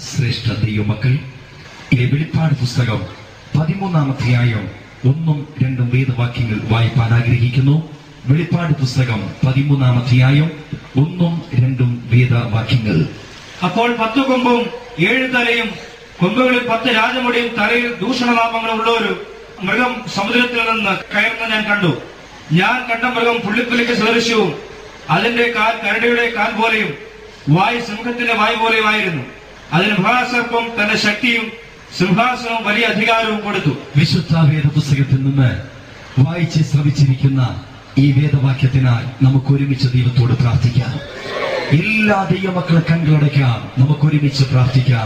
ശ്രേഷ്ഠ ദൈവമക്കൾ ഈ വെളിപ്പാട് പുസ്തകം പതിമൂന്നാം അധ്യായം ഒന്നും രണ്ടും വേദവാക്യങ്ങൾ വായിപ്പാൻ ആഗ്രഹിക്കുന്നു വെളിപ്പാട് പുസ്തകം പതിമൂന്നാം അധ്യായം ഒന്നും രണ്ടും വേദവാക്യങ്ങൾ അപ്പോൾ പത്തു കൊമ്പും ഏഴ് തലയും കൊമ്പുകളിൽ പത്ത് രാജമുടിയും തലയിൽ ദൂഷണനാമങ്ങളും ഉള്ള ഒരു മൃഗം സമുദ്രത്തിൽ നിന്ന് കയറുന്ന ഞാൻ കണ്ടു ഞാൻ കണ്ട മൃഗം പുള്ളിപ്പുലിക്ക് സദൃശ്യവും അതിന്റെ കാൽ കരടിയുടെ കാൽ പോലെയും വായ് സിംഹത്തിന്റെ വായ് പോലെയുമായിരുന്നു അതിന് മഹാസർപ്പം തന്റെ ശക്തിയും സിംഹാസനവും വലിയ അധികാരവും കൊടുത്തു വിശുദ്ധ വേദ പുസ്തകത്തിൽ നിന്ന് വായിച്ച് ശ്രമിച്ചിരിക്കുന്ന ഈ വേദവാക്യത്തിനായി നമുക്ക് ഒരുമിച്ച് ദൈവത്തോട് പ്രാർത്ഥിക്കാം എല്ലാ ദൈവമക്കളെ കൺകളടയ്ക്കാം നമുക്ക് ഒരുമിച്ച് പ്രാർത്ഥിക്കാം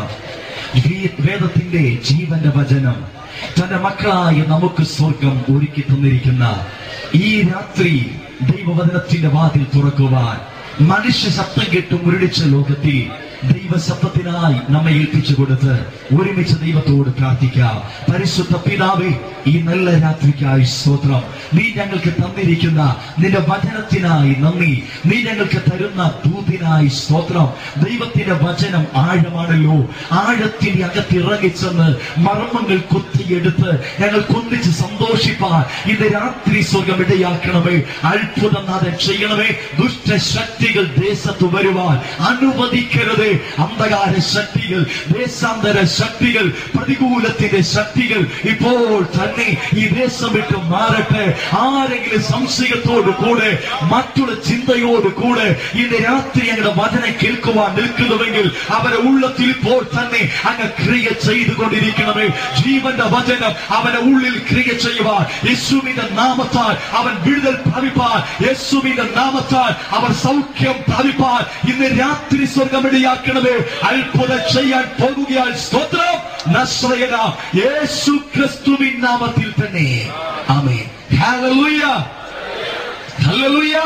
ഈ വേദത്തിന്റെ ജീവന്റെ വചനം തന്റെ മക്കളായ നമുക്ക് സ്വർഗം ഒരുക്കി തന്നിരിക്കുന്ന ഈ രാത്രി ദൈവവചനത്തിന്റെ വാതിൽ തുറക്കുവാൻ മനുഷ്യ ശബ്ദം കേട്ട് മുരടിച്ച ലോകത്തിൽ ദൈവശബ്ദത്തിനായി നമ്മെ ഏൽപ്പിച്ചു കൊടുത്ത് ഒരുമിച്ച് ദൈവത്തോട് പ്രാർത്ഥിക്കാം പരിശുദ്ധ പിതാവേ ഈ നല്ല രാത്രിക്കായി സ്തോത്രം നീ ഞങ്ങൾക്ക് തന്നിരിക്കുന്ന നിന്റെ വചനത്തിനായി നന്ദി നീ ഞങ്ങൾക്ക് തരുന്ന ദൂതിനായി സ്തോത്രം ദൈവത്തിന്റെ വചനം ആഴമാണല്ലോ ആഴത്തിന്റെ അകത്തിറങ്ങിച്ചെന്ന് മർമ്മങ്ങൾ കുത്തിയെടുത്ത് ഞങ്ങൾ കൊന്നിച്ച് സന്തോഷിപ്പാൻ ഇത് രാത്രി സ്വർഗം ഇടയാക്കണമേ അത്ഭുതം നാഥൻ ചെയ്യണമേ ദുഷ്ടശക്തികൾ ദേശത്ത് വരുവാൻ അനുവദിക്കരുത് അന്ധകാര ശക്തികൾ ദേശാന്തര ശക്തികൾ പ്രതികൂലത്തിന്റെ ശക്തികൾ ഇപ്പോൾ തന്നെ ഈ ദേശം വിട്ട് മാറട്ടെ ആരെങ്കിലും സംശയത്തോട് കൂടെ മറ്റുള്ള ചിന്തയോട് കൂടെ ഇന്ന് രാത്രി ഞങ്ങളുടെ വചനം കേൾക്കുവാൻ നിൽക്കുന്നുവെങ്കിൽ അവരെ ഉള്ളത്തിൽ ഇപ്പോൾ തന്നെ അങ്ങ് ക്രിയ ചെയ്തുകൊണ്ടിരിക്കണമേ ജീവന്റെ വചനം അവന്റെ ഉള്ളിൽ ക്രിയ ചെയ്യുവാൻ യേശുവിന്റെ നാമത്താൽ അവൻ വിടുതൽ പ്രാപിപ്പാൻ യേശുവിന്റെ നാമത്താൽ അവർ സൗഖ്യം പ്രാപിപ്പാൻ ഇന്ന് രാത്രി സ്വർഗമിടയാക്കണമേ അത്ഭുതം ചെയ്യാൻ പോകുകയാൽ സ്തോത്രം നശ്രയന യേശു ക്രിസ്തുവിൻ നാമത്തിൽ തന്നെ ആമേൻ ഹല്ലേലൂയ ഹല്ലേലൂയ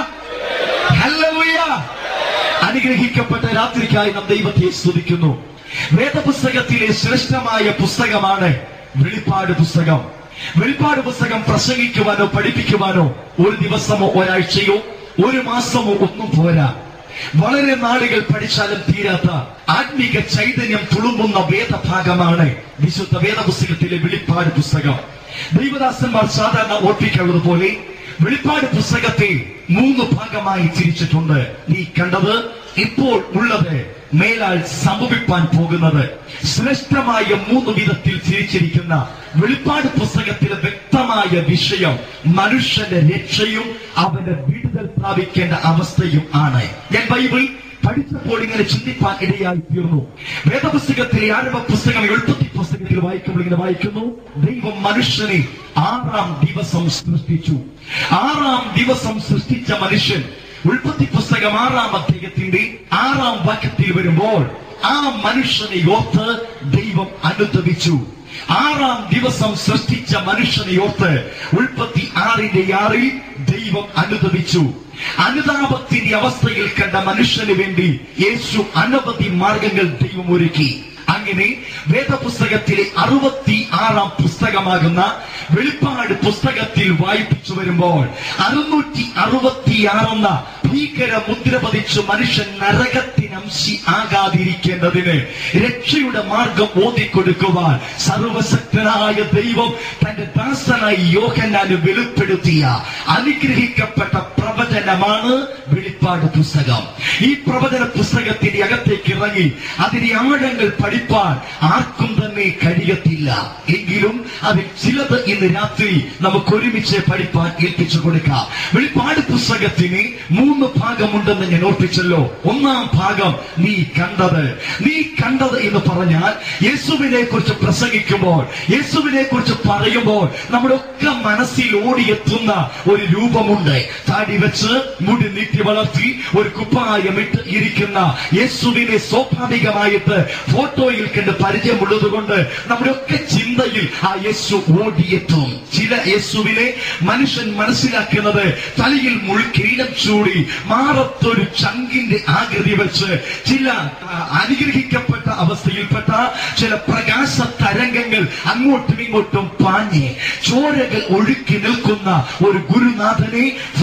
ഹല്ലേലൂയ അനുഗ്രഹിക്കപ്പെട്ട രാത്രിക്കായി നാം ദൈവത്തെ സ്തുതിക്കുന്നു വേദപുസ്തകത്തിലെ ശ്രേഷ്ഠമായ പുസ്തകമാണ് വെളിപ്പാട് പുസ്തകം വെളിപ്പാട് പുസ്തകം പ്രസംഗിക്കുവാനോ പഠിപ്പിക്കുവാനോ ഒരു ദിവസമോ ഒരാഴ്ചയോ ഒരു മാസമോ ഒന്നും പോരാ വളരെ നാളുകൾ പഠിച്ചാലും തീരാത്ത ആത്മീക ചൈതന്യം തുളുമ്പുന്ന വേദഭാഗമാണ് വിശുദ്ധ വേദപുസ്തകത്തിലെ വെളിപ്പാട് പുസ്തകം ദൈവദാസന്മാർ സാധാരണ ഓർപ്പിക്കുന്നത് പോലെ വെളിപ്പാട് പുസ്തകത്തെ മൂന്ന് ഭാഗമായി തിരിച്ചിട്ടുണ്ട് നീ കണ്ടത് ഇപ്പോൾ ഉള്ളത് മേലാൽ സംഭവിപ്പാൻ പോകുന്നത് ശ്രേഷ്ഠമായ മൂന്ന് വിധത്തിൽ തിരിച്ചിരിക്കുന്ന വെളിപ്പാട് പുസ്തകത്തിലെ വ്യക്തമായ വിഷയം മനുഷ്യന്റെ രക്ഷയും അവന്റെ വിടുതൽ പ്രാപിക്കേണ്ട അവസ്ഥയും ആണ് ഞാൻ ബൈബിൾ പഠിച്ചപ്പോൾ ഇങ്ങനെ ചിന്തിപ്പാൻ ഇടയായി തീർന്നു വേദപുസ്തകത്തിലെ ആരംഭ പുസ്തകം എഴുപത്തി പുസ്തകത്തിൽ വായിക്കുമ്പോൾ ഇങ്ങനെ വായിക്കുന്നു ദൈവം മനുഷ്യനെ ആറാം ദിവസം സൃഷ്ടിച്ചു ആറാം ദിവസം സൃഷ്ടിച്ച മനുഷ്യൻ ഉൽപ്പത്തി പുസ്തകം ആറാം അധ്യായത്തിന്റെ ആറാം വാക്യത്തിൽ വരുമ്പോൾ ആ മനുഷ്യനെ ഓർത്ത് ദൈവം അനുദപിച്ചു ആറാം ദിവസം സൃഷ്ടിച്ച മനുഷ്യനെ ഓർത്ത് ഉൽപ്പത്തി ആറിന്റെ ആറിൽ ദൈവം അനുദപിച്ചു അനുതാപത്തിന്റെ അവസ്ഥയിൽ കണ്ട മനുഷ്യന് വേണ്ടി യേശു അനവധി മാർഗങ്ങൾ ദൈവം ഒരുക്കി അങ്ങനെ വേദപുസ്തകത്തിലെ അറുപത്തി ആറാം പുസ്തകമാകുന്ന വെളിപ്പാട് പുസ്തകത്തിൽ വായിപ്പിച്ചു വരുമ്പോൾ അറുന്നൂറ്റി അറുപത്തിയാറെന്ന ഭീകര മുദ്ര പതിച്ച് മനുഷ്യൻ നരകത്തിനംശി ആകാതിരിക്കേണ്ടതിന് രക്ഷയുടെ മാർഗം ഓതിക്കൊടുക്കുവാൻ സർവശക്തനായ ദൈവം തന്റെ ദാസനായി യോഹന്നാന് വെളിപ്പെടുത്തിയ അനുഗ്രഹിക്കപ്പെട്ട പ്രവചനമാണ് വെളിപ്പാട് പുസ്തകം ഈ പ്രവചന പുസ്തകത്തിന്റെ അകത്തേക്ക് ഇറങ്ങി അതിന്റെ ആഴങ്ങൾ പഠിപ്പാൻ ആർക്കും തന്നെ കഴിയത്തില്ല എങ്കിലും അതിൽ ചിലത് ഇന്ന് രാത്രി നമുക്ക് ഒരുമിച്ച് പഠിപ്പാൻ ഏൽപ്പിച്ചു കൊടുക്കാം വെളിപ്പാട് പുസ്തകത്തിന് മൂന്ന് ഭാഗമുണ്ടെന്ന് ഞാൻ ഓർപ്പിച്ചല്ലോ ഒന്നാം ഭാഗം നീ കണ്ടത് നീ കണ്ടത് എന്ന് പറഞ്ഞാൽ യേശുവിനെ കുറിച്ച് പ്രസംഗിക്കുമ്പോൾ യേശുവിനെ കുറിച്ച് പറയുമ്പോൾ നമ്മുടെ ഒക്കെ മനസ്സിൽ ഓടിയെത്തുന്ന ഒരു രൂപമുണ്ട് താടി വെച്ച് മുടി നീട്ടി വളർത്തി ഒരു കുപ്പായമിട്ട് ഇരിക്കുന്ന യേശുവിനെ സ്വാഭാവികമായിട്ട് ഫോട്ടോയിൽ കണ്ട് പരിചയമുള്ളത് കൊണ്ട് നമ്മുടെ ഒക്കെ ചിന്തയിൽ ആ യേശു ഓടിയെത്തും ചില യേശുവിനെ മനുഷ്യൻ മനസ്സിലാക്കുന്നത് തലയിൽ മുൾക്കിരീടം ചൂടി മാറത്തൊരു ചങ്കിന്റെ ആകൃതി വെച്ച് ചില ആ, അനുഗ്രഹിക്കപ്പെട്ട അവസ്ഥയിൽപ്പെട്ട ചില പ്രകാശ തരംഗങ്ങൾ അങ്ങോട്ടും ഇങ്ങോട്ടും പാഞ്ഞ് ചോരകൾ ഒഴുക്കി നിൽക്കുന്ന ഒരു ഗുരുനാഥനെ ഫോട്ടോയിൽ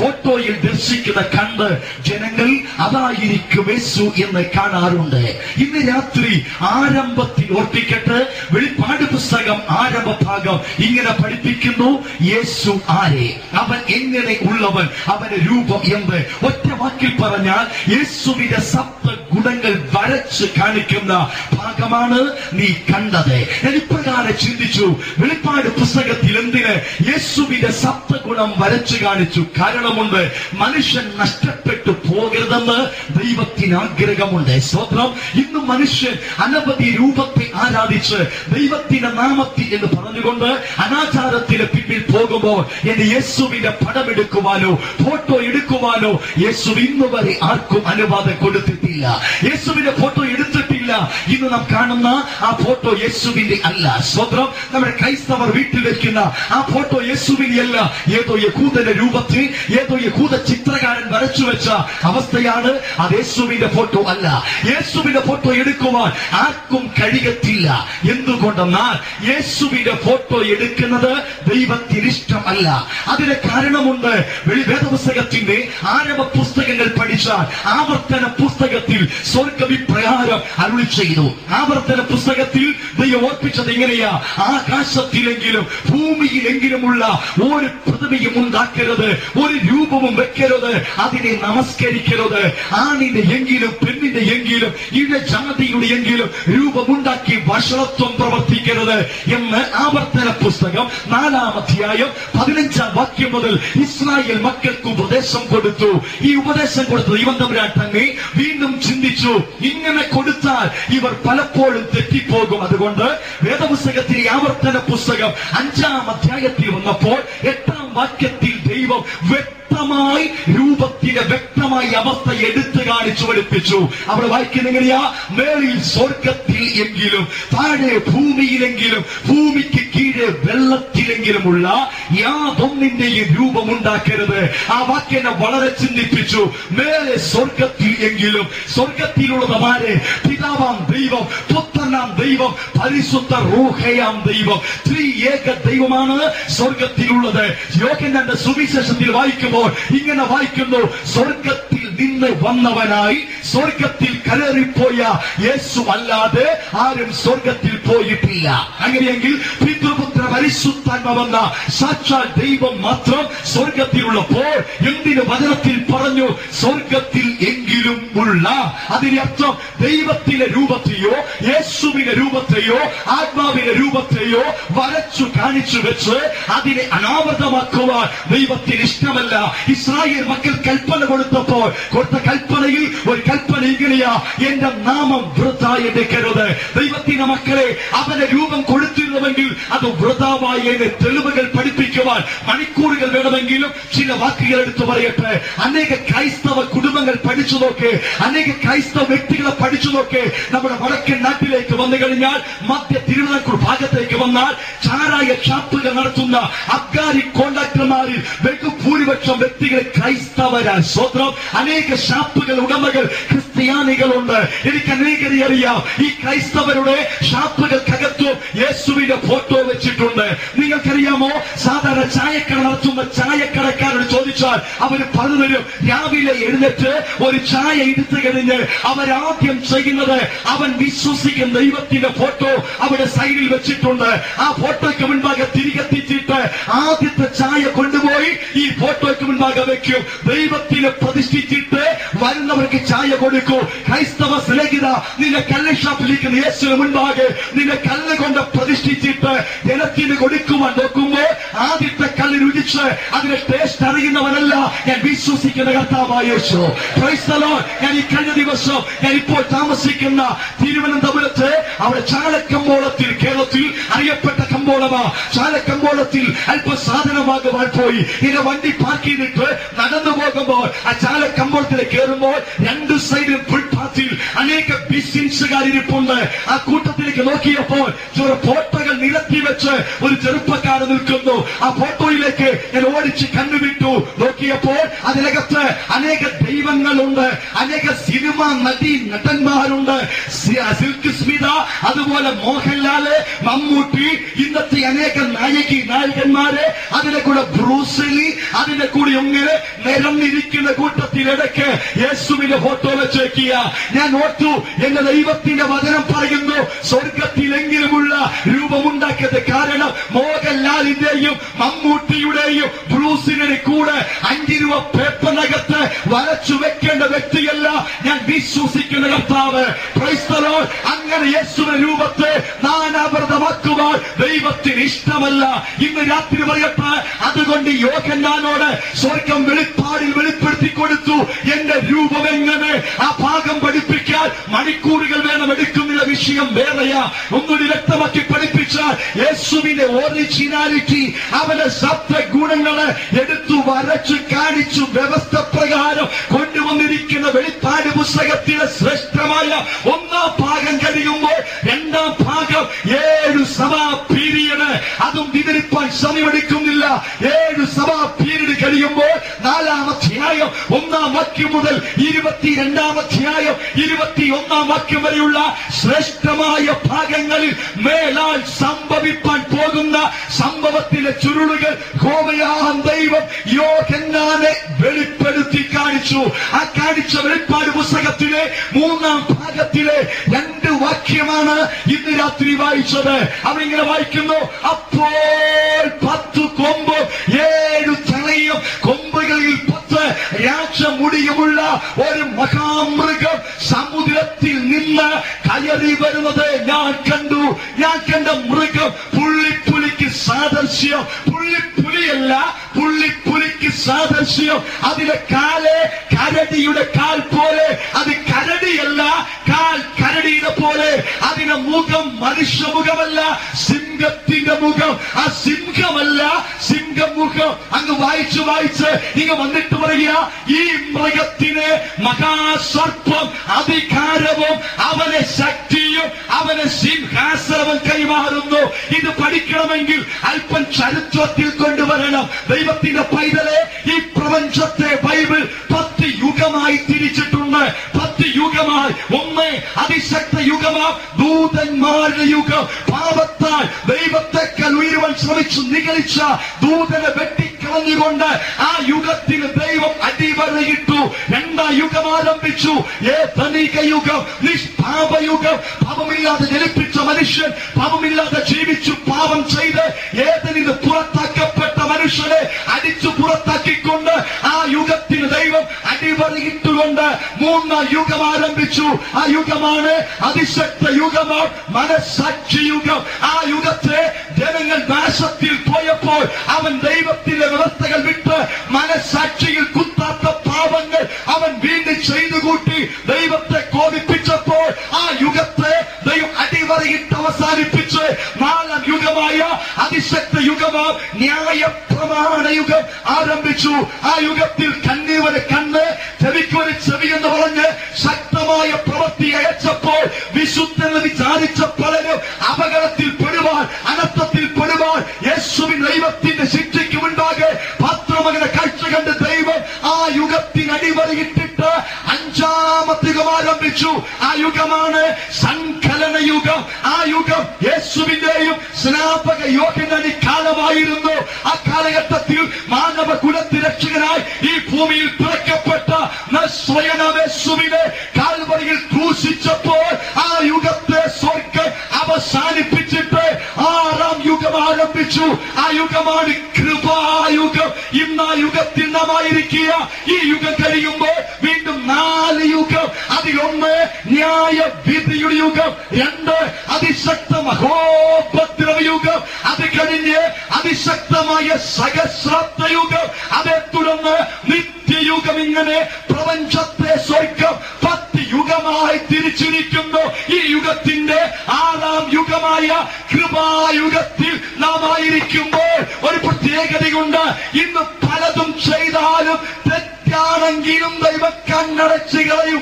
ഫോട്ടോയിൽ ദർശിക്കുന്ന കണ്ട് ജനങ്ങൾ അതായിരിക്കും യേശു എന്ന് കാണാറുണ്ട് ഇന്ന് രാത്രി ആരംഭത്തിൽ ഓർപ്പിക്കട്ടെ വെളിപ്പാട് പുസ്തകം ആരംഭ ഭാഗം ഇങ്ങനെ പഠിപ്പിക്കുന്നു യേശു ആരെ അവൻ എങ്ങനെ ഉള്ളവൻ അവന്റെ രൂപം എന്ത് ഒറ്റ വാക്കിൽ പറഞ്ഞാൽ യേശുവിന്റെ സപ്ത ഗുണങ്ങൾ വരച്ച് കാണിക്കുന്ന ഭാഗമാണ് നീ കണ്ടത് ഞാൻ ഇപ്രകാരം ചിന്തിച്ചു വെളിപ്പാട് പുസ്തകത്തിൽ എന്തിന് യേശുവിന്റെ സപ്തഗുണം വരച്ചു കാണിച്ചു കാരണമുണ്ട് മനുഷ്യൻ നഷ്ടപ്പെട്ടു പോകരുതെന്ന് ദൈവത്തിന് ആഗ്രഹമുണ്ട് സ്വത്രം ഇന്ന് മനുഷ്യൻ അനവധി രൂപത്തെ ആരാധിച്ച് ദൈവത്തിന്റെ നാമത്തിൽ എന്ന് പറഞ്ഞുകൊണ്ട് അനാചാരത്തിന് പിന്നിൽ പോകുമ്പോൾ എന്റെ യേശുവിന്റെ പടമെടുക്കുവാനോ ഫോട്ടോ എടുക്കുവാനോ യേശു ഇന്ന് വരെ ആർക്കും അനുവാദം കൊടുത്തിട്ടില്ല യേശുവിന്റെ ഫോട്ടോ എടുത്തിട്ടില്ല ഇന്ന് നാം കാണുന്ന ആ ഫോട്ടോ യേശുവിന്റെ അല്ല സ്വത്രം നമ്മുടെ ക്രൈസ്തവർ വീട്ടിൽ വെക്കുന്ന ആ ഫോട്ടോ യേശുവിന്റെ അല്ല ഏതോ യഹൂദന്റെ രൂപത്തിൽ ഏതോ യഹൂദ ചിത്രകാരൻ വരച്ചു വെച്ച അവസ്ഥയാണ് അത് യേശുവിന്റെ ഫോട്ടോ അല്ല യേശുവിന്റെ ഫോട്ടോ എടുക്കുവാൻ ആർക്കും കഴിയത്തില്ല എന്തുകൊണ്ടെന്നാൽ യേശുവിന്റെ ഫോട്ടോ എടുക്കുന്നത് ദൈവത്തിന് ഇഷ്ടമല്ല അതിന് കാരണമുണ്ട് വെളി വേദപുസ്തകത്തിന്റെ ആരംഭ പുസ്തകങ്ങൾ പഠിച്ചാൽ ആവർത്തന പുസ്തകത്തിൽ സ്വർഗവിപ്രകാരം അരുളി ചെയ്തു ആവർത്തന പുസ്തകത്തിൽ ദൈവം ഓർപ്പിച്ചത് എങ്ങനെയാ ആകാശത്തിലെങ്കിലും ഭൂമിയിലെങ്കിലുമുള്ള ഒരു പ്രതിമയും ഉണ്ടാക്കരുത് ഒരു രൂപവും വെക്കരുത് അതിനെ നമസ്കരിക്കരുത് ആണിന്റെ എങ്കിലും പെണ്ണിന്റെ എങ്കിലും ഇഴ ജാതിയുടെ എങ്കിലും രൂപമുണ്ടാക്കി വഷളത്വം പ്രവർത്തിക്കരുത് എന്ന് ആവർത്തന പുസ്തകം നാലാം അധ്യായം പതിനഞ്ചാം വാക്യം മുതൽ ഇസ്രായേൽ മക്കൾക്ക് ഉപദേശം കൊടുത്തു ഈ ഉപദേശം കൊടുത്ത ദൈവം തമ്പുരാൻ തന്നെ വീണ്ടും ചിന്തിച്ചു ഇങ്ങനെ കൊടുത്താൽ ഇവർ പലപ്പോഴും തെറ്റിപ്പോകും അതുകൊണ്ട് വേദപുസ്തകത്തിലെ ആവർത്തന പുസ്തകം അഞ്ചാം അധ്യായത്തിൽ വന്നപ്പോൾ എട്ടാം വാക്യത്തിൽ ദൈവം വ്യക്തമായി രൂപത്തിന്റെ വ്യക്തമായി അവസ്ഥ എടുത്തു കാണിച്ചു പഠിപ്പിച്ചു അവിടെ വായിക്കുന്ന എങ്ങനെയാ മേളിൽ സ്വർഗത്തിൽ എങ്കിലും താഴെ ഭൂമിയിലെങ്കിലും ഭൂമിക്ക് കീഴെ വെള്ളത്തിലെങ്കിലുമുള്ള യാതൊന്നിന്റെയും രൂപമുണ്ടാക്കരുത് ആ വാക്യനെ വളരെ ചിന്തിപ്പിച്ചു മേലെ സ്വർഗത്തിൽ എങ്കിലും സ്വർഗത്തിലുള്ളതുമാരെ പിതാവാം ദൈവം പുത്രനാം ദൈവം പരിശുദ്ധ റൂഹയാം ദൈവം ത്രീ ഏക ദൈവമാണ് സ്വർഗത്തിലുള്ളത് യോഹന്നാന്റെ സുവിശേഷത്തിൽ വായിക്കുമ്പോൾ ഇങ്ങനെ വായിക്കുന്നു സ്വർഗത്തിൽ നിന്ന് വന്നവനായി സ്വർഗത്തിൽ കയറിപ്പോയ യേശു അല്ലാതെ ആരും സ്വർഗത്തിൽ പോയിട്ടില്ല അങ്ങനെയെങ്കിൽ പിതൃപുത്ര പരിശുദ്ധാത്മാവെന്ന സാക്ഷാൽ ദൈവം മാത്രം സ്വർഗത്തിലുള്ളപ്പോൾ എന്തിന് വചനത്തിൽ പറഞ്ഞു സ്വർഗത്തിൽ എങ്കിലും ഉള്ള അതിന്റെ അർത്ഥം ദൈവത്തിന്റെ രൂപത്തെയോ യേശുവിന്റെ രൂപത്തെയോ ആത്മാവിന്റെ രൂപത്തെയോ വരച്ചു കാണിച്ചു വെച്ച് അതിനെ അനാവൃതമാക്കുവാൻ ദൈവത്തിന് ഇഷ്ടമല്ല ഇസ്രായേൽ മക്കൾ കൽപ്പന കൊടുത്തപ്പോൾ കൊടുത്ത കൽപ്പനയിൽ ഒരു കൽപ്പന ഇങ്ങനെയാ എന്റെ നാമം വൃഥ എടുക്കരുത് ദൈവത്തിന്റെ മക്കളെ അവന്റെ രൂപം കൊടുത്തിരുന്നുവെങ്കിൽ അത് വൃതാവായി എന്നെ തെളിവുകൾ പഠിപ്പിക്കുവാൻ മണിക്കൂറുകൾ വേണമെങ്കിലും ചില വാക്കുകൾ എടുത്തു പറയട്ടെ അനേക ക്രൈസ്തവ കുടുംബങ്ങൾ പഠിച്ചു നോക്ക് അനേക ക്രൈസ്തവ വ്യക്തികളെ പഠിച്ചു നോക്ക് നമ്മുടെ വടക്കൻ നാട്ടിലേക്ക് വന്നു കഴിഞ്ഞാൽ മധ്യ തിരുവിതാംകൂർ ഭാഗത്തേക്ക് വന്നാൽ ചാരായ ഷാപ്പുകൾ നടത്തുന്ന അബ്ഗാരി കോൺട്രാക്ടർമാരിൽ ബഹുഭൂരിപക്ഷം വ്യക്തികൾ ക്രൈസ്തവരാ സ്വത്രം അനേക ഷാപ്പുകൾ ഉടമകൾ ക്രിസ്ത്യാനികളുണ്ട് എനിക്ക് അനേകരെ അറിയാം ഈ ക്രൈസ്തവരുടെ ഷാപ്പുകൾക്കകത്തും യേശുവിന്റെ ഫോട്ടോ വെച്ചിട്ടുണ്ട് നിങ്ങൾക്കറിയാമോ സാധാരണ ചായക്കട നടത്തുന്ന ചായക്കടക്കാരോട് ചോദിച്ചാൽ അവർ പറഞ്ഞു തരും രാവിലെ എഴുന്നേറ്റ് ഒരു ചായ എടുത്തു കഴിഞ്ഞ് അവരാദ്യം ചെയ്യുന്നത് അവൻ വിശ്വസിക്കുന്ന ദൈവത്തിന്റെ ഫോട്ടോ അവിടെ സൈഡിൽ വെച്ചിട്ടുണ്ട് ആ ഫോട്ടോയ്ക്ക് മുൻപാകെ തിരികെ തിരിച്ചിട്ട് ആദ്യത്തെ ചായ കൊണ്ടുപോയി ഈ ഫോട്ടോയ്ക്ക് മുൻപാകെ വെക്കും ദൈവത്തിന് പ്രതിഷ്ഠിച്ചിട്ട് വരുന്നവർക്ക് ചായ കൊടുക്കൂ ക്രൈസ്തവ സ്നേഹിത നിന്റെ കല്ല് ഷാപ്പിലിരിക്കുന്ന യേശുവിന് മുൻപാകെ നിന്റെ കല്ല് കൊണ്ട് പ്രതിഷ്ഠിച്ചിട്ട് ജനത്തിന് കൊടുക്കുവാൻ നോക്കുമ്പോൾ ആദ്യത്തെ കല്ല് രുചിച്ച് അതിന്റെ ടേസ്റ്റ് അറിയുന്നവനല്ല ഞാൻ വിശ്വസിക്കുന്ന കർത്താവായ യേശു Praise the Lord. ഞാൻ ഈ കഴിഞ്ഞ ദിവസം ഞാൻ ഇപ്പോൾ താമസിക്കുന്ന തിരുവനന്തപുരത്ത് അവിടെ ചാലക്കമ്പോളത്തിൽ കേരളത്തിൽ അറിയപ്പെട്ട കമ്പോളമാ ചാലക്കമ്പോളത്തിൽ അല്പ സാധനമാകുവാൻ പോയി ഇങ്ങനെ വണ്ടി പാർക്ക് ചെയ്തിട്ട് നടന്നു പോകുമ്പോൾ ആ ചാലക്കമ്പോളത്തിൽ കയറുമ്പോൾ രണ്ട് സൈഡിലും ഫുട്പാത്തിൽ അനേക ബിസിനസ്സുകാർ ഇരിപ്പുണ്ട് ആ കൂട്ടത്തിലേക്ക് നോക്കിയപ്പോൾ ചില ഫോട്ടോകൾ നിരത്തി വെച്ച് ഒരു ചെറുപ്പക്കാരൻ നിൽക്കുന്നു ആ ഫോട്ടോയിലേക്ക് ഞാൻ ഓടിച്ച് കണ്ണുവിട്ടു നോക്കിയപ്പോൾ അതിനകത്ത് അനേക ദൈവങ്ങളുണ്ട് അനേക സിനിമ നടി നടന്മാരുണ്ട് സി- സിൽക്ക് സ്മിത അതുപോലെ മോഹൻലാല് മമ്മൂട്ടി ഇന്ന് ഇന്നത്തെ അനേക നായകി നായകന്മാരെ അതിന്റെ കൂടെ ബ്രൂസലി അതിന്റെ കൂടെ ഇങ്ങനെ നിരന്നിരിക്കുന്ന കൂട്ടത്തിലിടയ്ക്ക് യേശുവിന്റെ ഫോട്ടോ വെച്ചേക്കുക ഞാൻ ഓർത്തു എന്റെ ദൈവത്തിന്റെ വചനം പറയുന്നു സ്വർഗത്തിലെങ്കിലുമുള്ള രൂപമുണ്ടാക്കിയത് കാരണം മോഹൻലാലിന്റെയും മമ്മൂട്ടിയുടെയും ബ്രൂസിനെ കൂടെ അഞ്ച് രൂപ പേപ്പറിനകത്ത് വരച്ചു വെക്കേണ്ട വ്യക്തിയല്ല ഞാൻ വിശ്വസിക്കുന്ന കർത്താവ് ക്രൈസ്തലോ അങ്ങനെ യേശുവിന്റെ രൂപത്തെ നാനാവൃതമാക്കുവാൻ ദൈവത്തിന് ഇഷ്ടമല്ല ഇന്ന് രാത്രി പറയട്ടെ അതുകൊണ്ട് യോഹന്നാനോട് സ്വർഗം വെളിപ്പാടിൽ വെളിപ്പെടുത്തി കൊടുത്തു എന്റെ രൂപം എങ്ങനെ ആ ഭാഗം പഠിപ്പിക്കാൻ മണിക്കൂറുകൾ വേണം എടുക്കുന്നില്ല വിഷയം വേറെയാ ഒന്നുകൂടി വ്യക്തമാക്കി പഠിപ്പിച്ചാൽ യേശുവിന്റെ ഒറിജിനാലിറ്റി അവന്റെ സത്വ ഗുണങ്ങളെ എടുത്തു വരച്ചു കാണിച്ചു വ്യവസ്ഥ പ്രകാരം കൊണ്ടുവന്നിരിക്കുന്ന വെളിപ്പാട് പുസ്തകത്തിലെ ശ്രേഷ്ഠമായ ഒന്നാം ഭാഗം കഴിയുമ്പോൾ രണ്ടാം ഭാഗം ഏഴു സഭാ പീരിയഡ് അതും വിവരിപ്പാൻ സമയമെടുക്കുന്നില്ല ഏഴു സഭാ പീരീഡ് കഴിയുമ്പോൾ നാലാം അധ്യായം ഒന്നാം വാക്യം മുതൽ ഇരുപത്തിരണ്ടാം അധ്യായം ഇരുപത്തി ഒന്നാം വാക്യം വരെയുള്ള ശ്രേഷ്ഠമായ ഭാഗങ്ങളിൽ മേലാൽ സംഭവിപ്പാൻ പോകുന്ന സംഭവത്തിലെ ചുരുളുകൾ ഹോമയാഹം ദൈവം യോഹന്നാനെ വെളിപ്പെടുത്തി കാണിച്ചു ആ കാണിച്ച വെളിപ്പാട് പുസ്തകത്തിലെ മൂന്നാം ഭാഗത്തിലെ രണ്ട് വാക്യമാണ് ഇന്ന് രാത്രി വായിച്ചത് അവരിങ്ങനെ വായിക്കുന്നു അപ്പോൾ പത്തു കൊമ്പ് ഏഴു തലയും കൊമ്പുകളിൽ പത്ത് രാജമുടിയുമുള്ള ഒരു മഹാമൃഗം സമുദ്രത്തിൽ നിന്ന് കയറി വരുന്നത് ഞാൻ കണ്ടു ഞാൻ കണ്ട മൃഗം പുള്ളിപ്പുലിക്ക് സാദൃശ്യം പുള്ളിപ്പുലിയല്ല പുള്ളിപ്പുലിക്ക് സാദൃശ്യം അതിലെ കാല് കരടിയുടെ കാൽ പോലെ അത് കരടിയല്ല കാൽ കരടിയുടെ പോലെ അതിന്റെ മുഖം മനുഷ്യമുഖമല്ല സിംഹത്തിന്റെ മുഖം ആ സിംഹമല്ല സിംഹമുഖം അങ്ങ് വായിച്ചു വായിച്ച് ഇങ്ങ് വന്നിട്ട് പറയുക ഈ മൃഗത്തിന് മഹാസർപ്പം അധികാരവും അവനെ ശക്തിയും അവനെ സിംഹാസനവും കൈമാറുന്നു ഇത് പഠിക്കണമെങ്കിൽ അല്പം ചരിത്രത്തിൽ കൊണ്ടുവരണം ദൈവത്തിന്റെ പൈതലെ ഈ പ്രപഞ്ചത്തെ ബൈബിൾ പത്ത് യുഗമായി തിരിച്ചിട്ടുണ്ട് പത്ത് യുഗമായി ഒന്ന് അതിശക്ത യുഗമാ ദൂതന്മാരുടെ യുഗം പാപത്താൽ ദൈവത്തെക്കാൾ ഉയരുവാൻ ശ്രമിച്ചു നിഗളിച്ച ദൂതനെ വെട്ടിക്കളഞ്ഞുകൊണ്ട് ആ യുഗത്തിന് ദൈവം അടിവരയിട്ടു രണ്ടാം യുഗം ആരംഭിച്ചു ഏതനിക യുഗം നിഷ്പാപ യുഗം പാപമില്ലാതെ ജനിപ്പിച്ച മനുഷ്യൻ പാപമില്ലാതെ ജീവിച്ചു പാപം ചെയ്ത് ഏതനിന് പുറത്താക്കപ്പെട്ട മനുഷ്യനെ അടിച്ചു പുറത്താക്കിക്കൊണ്ട് ആ യുഗത്തിന് ദൈവം അടിവരയിട്ടുകൊണ്ട് മൂന്നാം യുഗം ആരംഭിച്ചു ആ യുഗമാണ് അതിശക്ത യുഗമോ മനസാക്ഷി യുഗം ആ യുഗത്തെ ജനങ്ങൾ നാശത്തിൽ പോയപ്പോൾ അവൻ ദൈവത്തിന്റെ വ്യവസ്ഥകൾ വിട്ട് മനസാക്ഷിയിൽ കുത്താത്ത പാപങ്ങൾ അവൻ വീണ്ടും ചെയ്തു കൂട്ടി ദൈവത്തെ കോപിപ്പിച്ചപ്പോൾ ആ യുഗത്തെ ദൈവം അടിവരയിട്ട് അവസാനിപ്പിച്ച് നാലാം യുഗമായ അതിശക്ത യുഗമാ ന്യായ പ്രമാണ യുഗം ആരംഭിച്ചു ആ യുഗത്തിൽ കണ്ണീവരെ കണ്ണ് ചെവിക്കൊരു ചെവി എന്ന് പറഞ്ഞ് ശക്തമായ പ്രവൃത്തി അയച്ചപ്പോൾ വിശുദ്ധെന്ന് വിചാരിച്ച പലരും അപകടത്തിൽ പെടുവാൻ അനർത്ഥത്തിൽ പെടുവാൻ യേശുവിൻ ദൈവത്തിന്റെ ശിക്ഷയ്ക്ക് മുൻപാകെ പത്രമകനെ കാഴ്ച കണ്ട് ദൈവം ആ യുഗത്തിന് അടിവരയിട്ടിട്ട് അഞ്ചാമത്തെ യുഗം ആരംഭിച്ചു ആ യുഗമാണ് സങ്കലന യുഗം ആ യുഗം യേശുവിന്റെയും സ്നാപക യോഗ്യനടി കാലമായിരുന്നു ആ കാലഘട്ടത്തിൽ മാനവ കുലത്തി രക്ഷകനായി ഈ ഭൂമിയിൽ പിറക്കപ്പെട്ട നസ്വയനവേശുവിനെ കാൽവരിയിൽ ക്രൂശിച്ചപ്പോൾ ആ യുഗത്തെ സ്വർഗം അവസാനിപ്പിച്ചിട്ട് ആറാം യുഗം ആരംഭിച്ചു ആ യുഗമാണ് കൃപായുഗം ഇന്ന് ആ യുഗത്തിൽ നാം ആയിരിക്കുക ഈ യുഗം കഴിയുമ്പോൾ വീണ്ടും നാല് യുഗം അതിലൊന്ന് ന്യായ വിധിയുടെ യുഗം രണ്ട് അതിശക്ത മഹോപദ്രവ യുഗം അത് കഴിഞ്ഞ് അതിശക്തമായ സഹസ്രാബ്ദ യുഗം അതേ തുടർന്ന് നിത്യയുഗം ഇങ്ങനെ പ്രപഞ്ചത്തെ സ്വർഗം പത്ത് യുഗമായി തിരിച്ചിരിക്കുന്നു ഈ യുഗത്തിന്റെ ആറാം യുഗമായ കൃപായുഗത്തിൽ നാം ആയിരിക്കുമ്പോൾ ഒരു പ്രത്യേകതയുണ്ട് ഇന്ന് പലതും ചെയ്താലും തെറ്റാണെങ്കിലും ദൈവം കണ്ണടച്ച് കളയും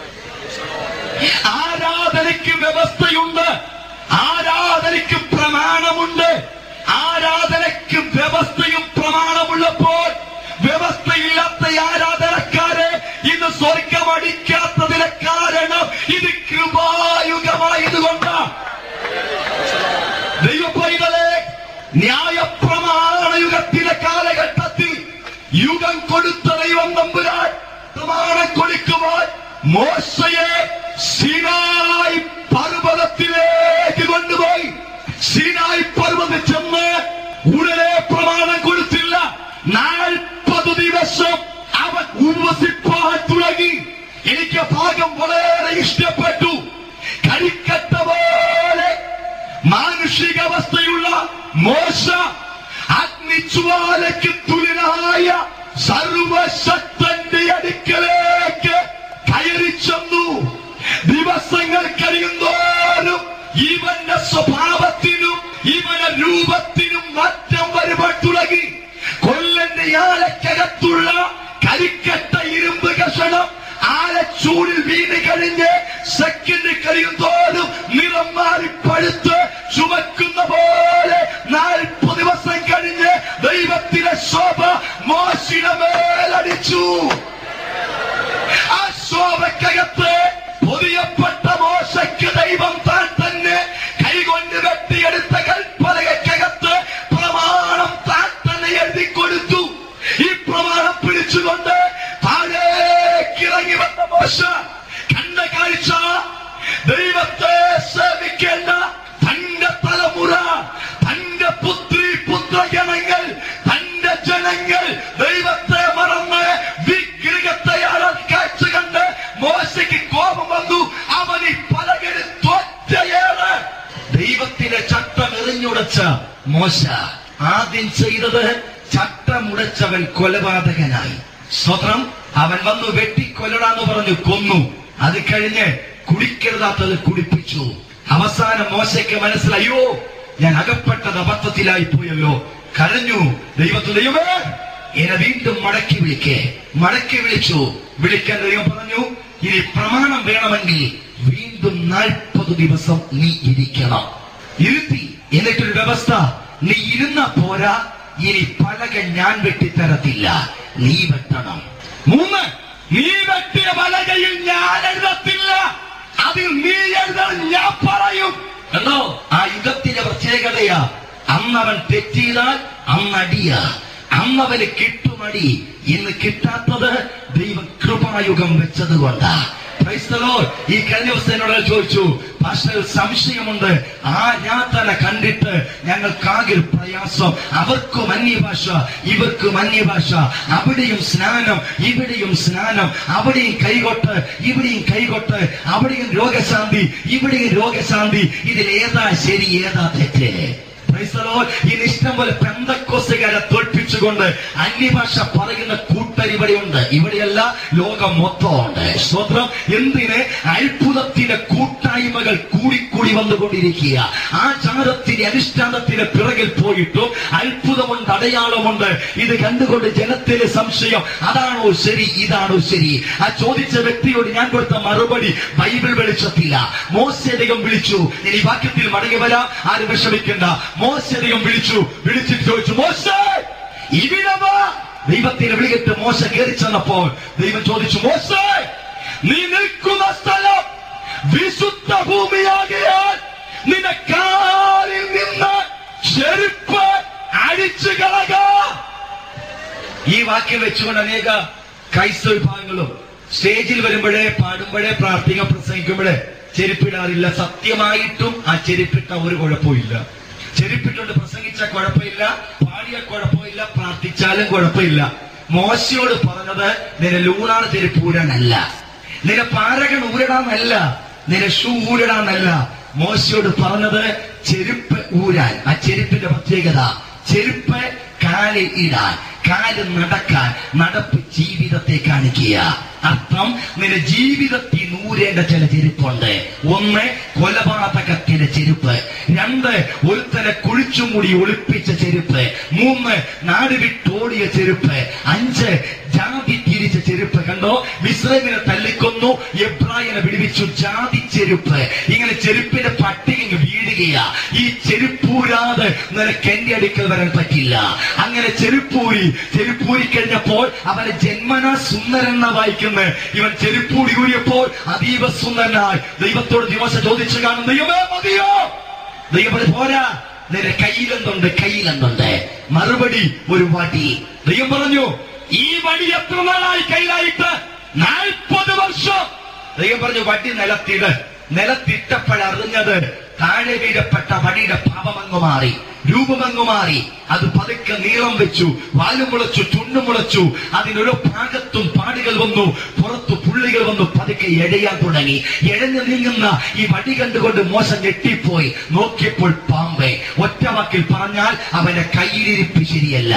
ആരാധനയ്ക്ക് വ്യവസ്ഥയുണ്ട് ആരാധനയ്ക്ക് പ്രമാണമുണ്ട് ആരാധനയ്ക്ക് വ്യവസ്ഥയും പ്രമാണമുള്ളപ്പോൾ വ്യവസ്ഥയില്ലാത്ത ആരാധനക്കാരെ ഇന്ന് സ്വർഗം അടിക്കാത്തതിന് കാരണം ഇത് കൃപായുഗമായതുകൊണ്ട് ദൈവ പൈതലെ മോശയെ സീനായി പർവ്വതത്തിലേക്ക് കൊണ്ടുപോയി സീനായി പർവ്വതത്തിൽ ചെന്ന് ഉടനെ പ്രമാണം കൊടുത്തില്ല നാൽപ്പത് ദിവസം അവൻ ഉപവസിപ്പാൻ തുടങ്ങി എനിക്ക് ആ ഭാഗം വളരെ ഇഷ്ടപ്പെട്ടു കരിക്കട്ട പോലെ മാനുഷികാവസ്ഥയുള്ള മോശ അഗ്നിജ്വാലയ്ക്ക് തുല്യനായ സർവശക്തന്റെ അടുക്കലേക്ക് കയറി ചെന്നു ദിവസങ്ങൾ കഴിയുന്തോറും ഇവന്റെ സ്വഭാവത്തിനും ഇവന്റെ രൂപത്തിനും മാറ്റം വരുവാൻ തുടങ്ങി കൊല്ലന്റെ ആലക്കകത്തുള്ള കരിക്കട്ട ഇരുമ്പ് കഷണം ആലച്ചൂടിൽ വീണ് കഴിഞ്ഞ് സെക്കൻഡ് കഴിയും തോറും നിറം മാറി പഴുത്ത് ചുമക്കുന്ന പോലെ നാൽപ്പത് ദിവസം കഴിഞ്ഞ് ദൈവത്തിലെ ശോഭ മോശിയുടെ മേലടിച്ചു ആ ശോഭക്കകത്ത് പൊതിയപ്പെട്ട മോശയ്ക്ക് ദൈവം താൻ തന്നെ കൈകൊണ്ട് വെട്ടിയെടുത്ത കൽപ്പലകക്കകത്ത് പ്രമാണം താൻ തന്നെ എഴുതി കൊടുത്തു ഈ പ്രമാണം പിടിച്ചുകൊണ്ട് താഴേക്ക് ഇറങ്ങി വന്ന മോശ കണ്ട കാഴ്ച ദൈവത്തെ സേവിക്കേണ്ട തന്റെ തലമുറ തന്റെ പുത്രി പുത്രജനങ്ങൾ തന്റെ ജനങ്ങൾ ദൈവത്തെ മറന്ന് വിഗ്രഹത്തെ കാഴ്ച കണ്ട് മോശയ്ക്ക് കോപം വന്നു അവൻ ഈ പലകര് തോറ്റയേറെ ദൈവത്തിന്റെ ചട്ടം എറിഞ്ഞുടച്ച മോശ ആദ്യം ചെയ്തത് ചട്ടമുടച്ചവൻ കൊലപാതകനായി സ്വത്രം അവൻ വന്നു വെട്ടിക്കൊല്ലടാന്ന് പറഞ്ഞു കൊന്നു അത് കഴിഞ്ഞ് കുടിക്കരുതാത്തത് കുടിപ്പിച്ചു അവസാനം മോശയ്ക്ക് മനസ്സിലായോ ഞാൻ അകപ്പെട്ടത് അബദ്ധത്തിലായി പോയല്ലോ കരഞ്ഞു ദൈവത്തിൽ ദൈവമേ എന്നെ വീണ്ടും മടക്കി വിളിക്കേ മടക്കി വിളിച്ചു വിളിക്കാൻ ദൈവം പറഞ്ഞു ഇനി പ്രമാണം വേണമെങ്കിൽ വീണ്ടും നാൽപ്പത് ദിവസം നീ ഇരിക്കണം ഇരുത്തി എന്നിട്ടൊരു വ്യവസ്ഥ നീ ഇരുന്ന പോരാ ഇനി പലക ഞാൻ വെട്ടിത്തരത്തില്ല നീ വെട്ടണം മൂന്ന് നീ വെട്ടിയ പലകയിൽ ഞാൻ എഴുതത്തില്ല അതിൽ നീ എഴുതാൻ ഞാൻ പറയും കണ്ടോ ആ യുഗത്തിന്റെ പ്രത്യേകതയാ അന്നവൻ തെറ്റിയതാൽ അന്നടിയ അന്നവന് കിട്ടുമടി ഇന്ന് കിട്ടാത്തത് ദൈവം കൃപായുഗം വെച്ചത് കൊണ്ടാ Praise the Lord. ഈ കഴിഞ്ഞ ദിവസം എന്നോട് ചോദിച്ചു പാസ്റ്റർ സംശയമുണ്ട് ആ യാതന കണ്ടിട്ട് ഞങ്ങൾക്കാകെ ഒരു പ്രയാസം അവർക്കും അന്യഭാഷ ഇവർക്കും അന്യഭാഷ അവിടെയും സ്നാനം ഇവിടെയും സ്നാനം അവിടെയും കൈകൊട്ട് ഇവിടെയും കൈകൊട്ട് അവിടെയും രോഗശാന്തി ഇവിടെയും രോഗശാന്തി ഇതിൽ ഏതാ ശരി ഏതാ തെറ്റ് Praise the Lord. ഇന്ന് ഇഷ്ടം പോലെ പെന്തക്കോസുകാരെ തോൽപ്പിച്ചുകൊണ്ട് അന്യഭാഷ പറയുന്ന കൂട്ടർ ഇവിടെയുണ്ട് ഇവിടെയല്ല ലോകം മൊത്തമുണ്ട് സ്വത്രം എന്തിന് അത്ഭുതത്തിന്റെ കൂട്ടായ്മകൾ കൂടിക്കൂടി വന്നുകൊണ്ടിരിക്കുക ആചാരത്തിന്റെ അനുഷ്ഠാനത്തിന്റെ പിറകിൽ പോയിട്ടും അത്ഭുതമുണ്ട് അടയാളമുണ്ട് ഇത് കണ്ടുകൊണ്ട് ജനത്തിലെ സംശയം അതാണോ ശരി ഇതാണോ ശരി ആ ചോദിച്ച വ്യക്തിയോട് ഞാൻ കൊടുത്ത മറുപടി ബൈബിൾ വെളിച്ചത്തില്ല മോശയധികം വിളിച്ചു ഇനി വാക്യത്തിൽ മടങ്ങി വരാം ആരും വിഷമിക്കണ്ട മോശയധികം വിളിച്ചു വിളിച്ചിട്ട് ചോദിച്ചു മോശ ഇവിടെ വാ ദൈവത്തിന്റെ വിളികെട്ട് മോശ കയറി ചെന്നപ്പോൾ ദൈവം ചോദിച്ചു മോശ നീ നിൽക്കുന്ന സ്ഥലം വിശുദ്ധ ഭൂമിയാകിയാൽ നിന്റെ കാലിൽ നിന്ന് ചെരുപ്പ് അഴിച്ചു കളക ഈ വാക്യം വെച്ചുകൊണ്ട് അനേക ക്രൈസ്തവ വിഭാഗങ്ങളും സ്റ്റേജിൽ വരുമ്പോഴേ പാടുമ്പോഴേ പ്രാർത്ഥിക്കാൻ പ്രസംഗിക്കുമ്പോഴേ ചെരുപ്പിടാറില്ല സത്യമായിട്ടും ആ ചെരുപ്പിട്ട ഒരു കുഴപ്പമില്ല ചെരുപ്പിട്ടുകൊണ്ട് പ്രസംഗിച്ച കുഴപ്പമില്ല പാടിയ കുഴപ്പമില്ല പ്രാർത്ഥിച്ചാലും കുഴപ്പമില്ല മോശയോട് പറഞ്ഞത് നിന്നെ ലൂണാണ് ചെരുപ്പ് ഊരാനല്ല നിന്നെ പാരകൻ ഊരിടാന്നല്ല നിന്നെ ഷൂ ഊരിടാന്നല്ല മോശയോട് പറഞ്ഞത് ചെരുപ്പ് ഊരാൻ ആ ചെരുപ്പിന്റെ പ്രത്യേകത ചെരുപ്പ് കാലിൽ ഇടാൻ കാല് നടക്കാൻ നടപ്പ് ജീവിതത്തെ കാണിക്കുക അർത്ഥം നിന്റെ ജീവിതത്തിൽ നൂരേണ്ട ചില ചെരുപ്പുണ്ട് ഒന്ന് കൊലപാതകത്തിന്റെ ചെരുപ്പ് രണ്ട് ഒരുത്തനെ കുഴിച്ചുമൂടി ഒളിപ്പിച്ച ചെരുപ്പ് മൂന്ന് നാട് വിട്ടോടിയ ചെരുപ്പ് അഞ്ച് ജാതി തിരിച്ച ചെരുപ്പ് കണ്ടോ മിശ്രമിനെ തല്ലിക്കൊന്നു എബ്രാഹിനെ വിടുവിച്ചു ജാതി ചെരുപ്പ് ഇങ്ങനെ ചെരുപ്പിന്റെ പട്ടിക ഇങ്ങ് വീഴുകയാ ഈ ചെരുപ്പൂരാതെ നിനക്ക് എന്റെ അടുക്കൽ വരാൻ പറ്റില്ല അങ്ങനെ ചെരുപ്പൂരി ചെരുപ്പൂരി കഴിഞ്ഞപ്പോൾ അവനെ ജന്മന സുന്ദരൻ വായിക്കുന്നത് ഇവൻ ചെരുപ്പൂടി ഊരിയപ്പോൾ അതീവ സുന്ദരനായി ദൈവത്തോട് ദിവസം ചോദിച്ചു കാണും ദൈവമേ മതിയോ ദൈവം പറഞ്ഞു, പോരാ നിന്റെ കയ്യിലെന്തുണ്ട് കയ്യിലെന്തുണ്ട് മറുപടി ഒരു വടി ദൈവം പറഞ്ഞു ഈ വടി എത്ര നാളായി കയ്യിലായിട്ട് നാൽപ്പത് വർഷം ദൈവം പറഞ്ഞു വടി നിലത്തിട് നിലത്തിട്ടപ്പോഴറിഞ്ഞത് താഴെ വീഴപ്പെട്ട വടിയുടെ പാപമങ്ങു മാറി രൂപമങ്ങു മാറി അത് പതുക്കെ നീളം വെച്ചു വാലു മുളച്ചു ചുണ്ണു മുളച്ചു അതിനൊരു ഭാഗത്തും പാടുകൾ വന്നു പുറത്തു പുള്ളികൾ വന്നു പതുക്കെ എഴയാൻ തുടങ്ങി എഴഞ്ഞു നീങ്ങുന്ന ഈ വടി കണ്ടുകൊണ്ട് മോശം ഞെട്ടിപ്പോയി നോക്കിയപ്പോൾ പാമ്പേ ഒറ്റ വാക്കിൽ പറഞ്ഞാൽ അവന്റെ കയ്യിലിരിപ്പ് ശരിയല്ല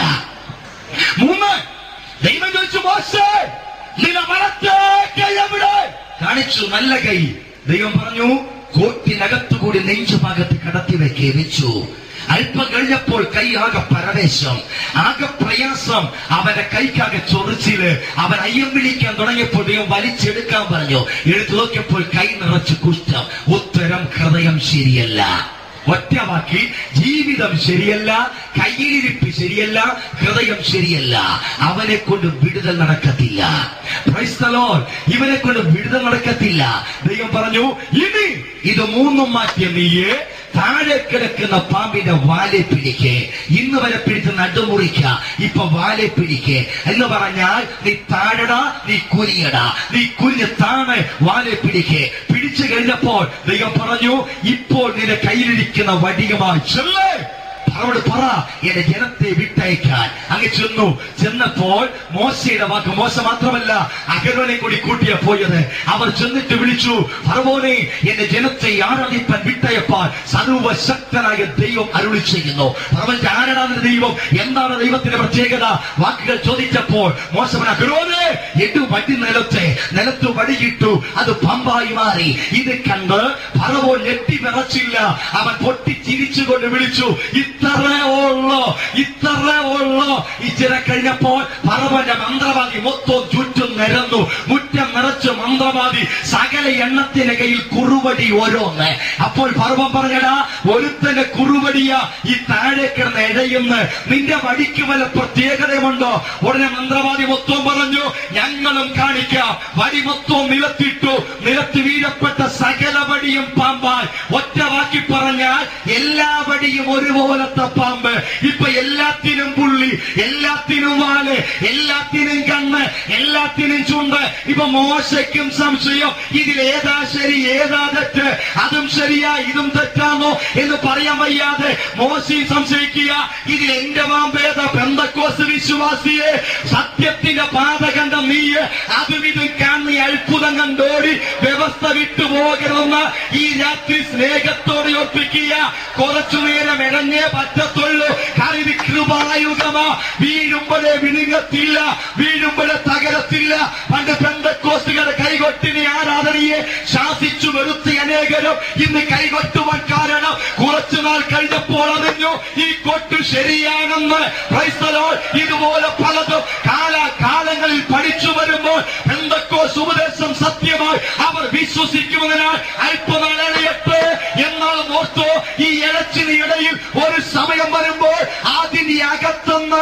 മൂന്ന് ദൈവം ചോദിച്ചു മോശേ നില വലത്തെ കൈ എവിടെ കാണിച്ചു നല്ല കൈ ദൈവം പറഞ്ഞു കോട്ടിനകത്തുകൂടി നെഞ്ചുഭാഗത്ത് കടത്തി വെക്കേ വെച്ചു അല്പം കഴിഞ്ഞപ്പോൾ കൈ ആകെ പരവേശം ആകെ പ്രയാസം അവന്റെ കൈക്കാകെ ചൊറിച്ചില് അവൻ അയ്യം വിളിക്കാൻ തുടങ്ങിയപ്പോൾ ദൈവം വലിച്ചെടുക്കാൻ പറഞ്ഞു എടുത്തു നോക്കിയപ്പോൾ കൈ നിറച്ച് കുഷ്ഠം ഉത്തരം ഹൃദയം ശരിയല്ല ഒറ്റ വാക്കി ജീവിതം ശരിയല്ല കയ്യിലിരിപ്പ് ശരിയല്ല ഹൃദയം ശരിയല്ല അവനെ കൊണ്ട് വിടുതൽ നടക്കത്തില്ല Praise the Lord. ഇവനെ കൊണ്ട് വിടുതൽ നടക്കത്തില്ല ദൈവം പറഞ്ഞു ഇനി ഇത് മൂന്നും മാറ്റിയ നീയെ താഴെ കിടക്കുന്ന പാമ്പിന്റെ വാലെ പിടിക്ക് ഇന്ന് വരെ പിടിച്ച് നടുമുറിക്ക ഇപ്പൊ വാലെ പിടിക്ക് എന്ന് പറഞ്ഞാൽ നീ താഴടാ നീ കുനിയടാ നീ കുഞ്ഞ് താഴെ വാലെ പിടിക്ക് പിടിച്ചു കഴിഞ്ഞപ്പോൾ ദൈവം പറഞ്ഞു ഇപ്പോൾ നിന്റെ കയ്യിലിരിക്കുന്ന വടിയുമായി ചെല്ലേ അവരോട് പറ എന്റെ ജനത്തെ വിട്ടയക്കാൻ അങ്ങ് ചെന്നു ചെന്നപ്പോൾ മോശയുടെ വാക്ക് മോശ മാത്രമല്ല അഹരോനെ കൂടി കൂട്ടിയ പോയത് അവർ ചെന്നിട്ട് വിളിച്ചു ഫറവോനെ എന്റെ ജനത്തെ ആരാധിപ്പാൻ വിട്ടയപ്പാൻ സർവശക്തനായ ദൈവം അരുളി ചെയ്യുന്നു ഫറവന്റെ ആരാണ് ദൈവം എന്താണ് ദൈവത്തിന്റെ പ്രത്യേകത വാക്കുകൾ ചോദിച്ചപ്പോൾ മോശമൻ അഹരോനെ എട്ടു വടി നിലത്തെ നിലത്ത് വടിയിട്ടു അത് പമ്പായി മാറി ഇത് കണ്ട് ഫറവോ ഞെട്ടി വിറച്ചില്ല അവൻ പൊട്ടി ചിരിച്ചുകൊണ്ട് വിളിച്ചു ഇത്രേ ഉള്ളോ ഇത്രേ ഉള്ളോ ഇച്ചിരി കഴിഞ്ഞപ്പോൾ പറവന്റെ മന്ത്രവാദി മൊത്തം ചുറ്റും നിരന്നു മുറ്റം നിറച്ച് മന്ത്രവാദി സകല എണ്ണത്തിന്റെ കയ്യിൽ കുറുവടി ഓരോന്ന് അപ്പോൾ പർവം പറഞ്ഞടാ ഒരുത്തന്റെ കുറുവടിയ ഈ താഴെ കിടന്ന് എഴയുന്ന് നിന്റെ വടിക്ക് വല്ല പ്രത്യേകതയുമുണ്ടോ ഉടനെ മന്ത്രവാദി മൊത്തം പറഞ്ഞു ഞങ്ങളും കാണിക്കാം വടി മൊത്തം നിലത്തിട്ടു നിലത്ത് വീഴപ്പെട്ട സകല വടിയും പാമ്പാൽ ഒറ്റ വാക്കി പറഞ്ഞാൽ എല്ലാ വടിയും ഒരുപോലത്തെ പാമ്പ് ഇപ്പൊ എല്ലാത്തിനും പുള്ളി എല്ലാത്തിനും വാല് എല്ലാത്തിനും കണ്ണ് എല്ലാത്തിനും ചുണ്ട് ഇപ്പൊ മോശയ്ക്കും സംശയം ഇതിൽ ഏതാ ശരി ഏതാ തെറ്റ് അതും ശരിയാ ഇതും തെറ്റാണോ എന്ന് പറയാൻ വയ്യാതെ മോശയും സംശയിക്കുക ഇതിൽ എന്റെ മാമ്പേത പെന്തക്കോസ് വിശ്വാസിയെ സത്യത്തിന്റെ പാത കണ്ട നീയെ അതും ഇതും കാണി അത്ഭുതം കണ്ടോടി വ്യവസ്ഥ വിട്ടുപോകരുതെന്ന് ഈ രാത്രി സ്നേഹത്തോടെ ഓർപ്പിക്കുക കുറച്ചു നേരം ഇഴഞ്ഞേ പറ്റത്തുള്ളൂ കാരണം ഇത് കൃപായുഗമാ വീഴുമ്പോഴേ വിഴുങ്ങത്തില്ല വീഴുമ്പോഴേ തകരത്തില്ല പണ്ട് പെന്തക്കോസുകളുടെ കൈകൊട്ടിനെ ആരാധനയെ ശാസിച്ചു വെറുത്തി അനേകരും ഇന്ന് കൈകൊട്ടുവാൻ കാരണം കുറച്ചു നാൾ കഴിഞ്ഞപ്പോൾ അറിഞ്ഞു ഈ കൊട്ട് ശരിയാണെന്ന് Praise the Lord. ഇതുപോലെ പലതും കാലാകാലങ്ങളിൽ പഠിച്ചു വരുമ്പോൾ പെന്തക്കോസ് ഉപദേശം സത്യമായി അവർ വിശ്വസിക്കുമെന്നാൽ അല്പനാൾ എഴയട്ടെ എന്നാൽ ഓർത്തോ ഈ ഇഴച്ചിന് ഇടയിൽ ഒരു സമയം വരുമ്പോൾ അതിന്റെ അകത്തുനിന്ന്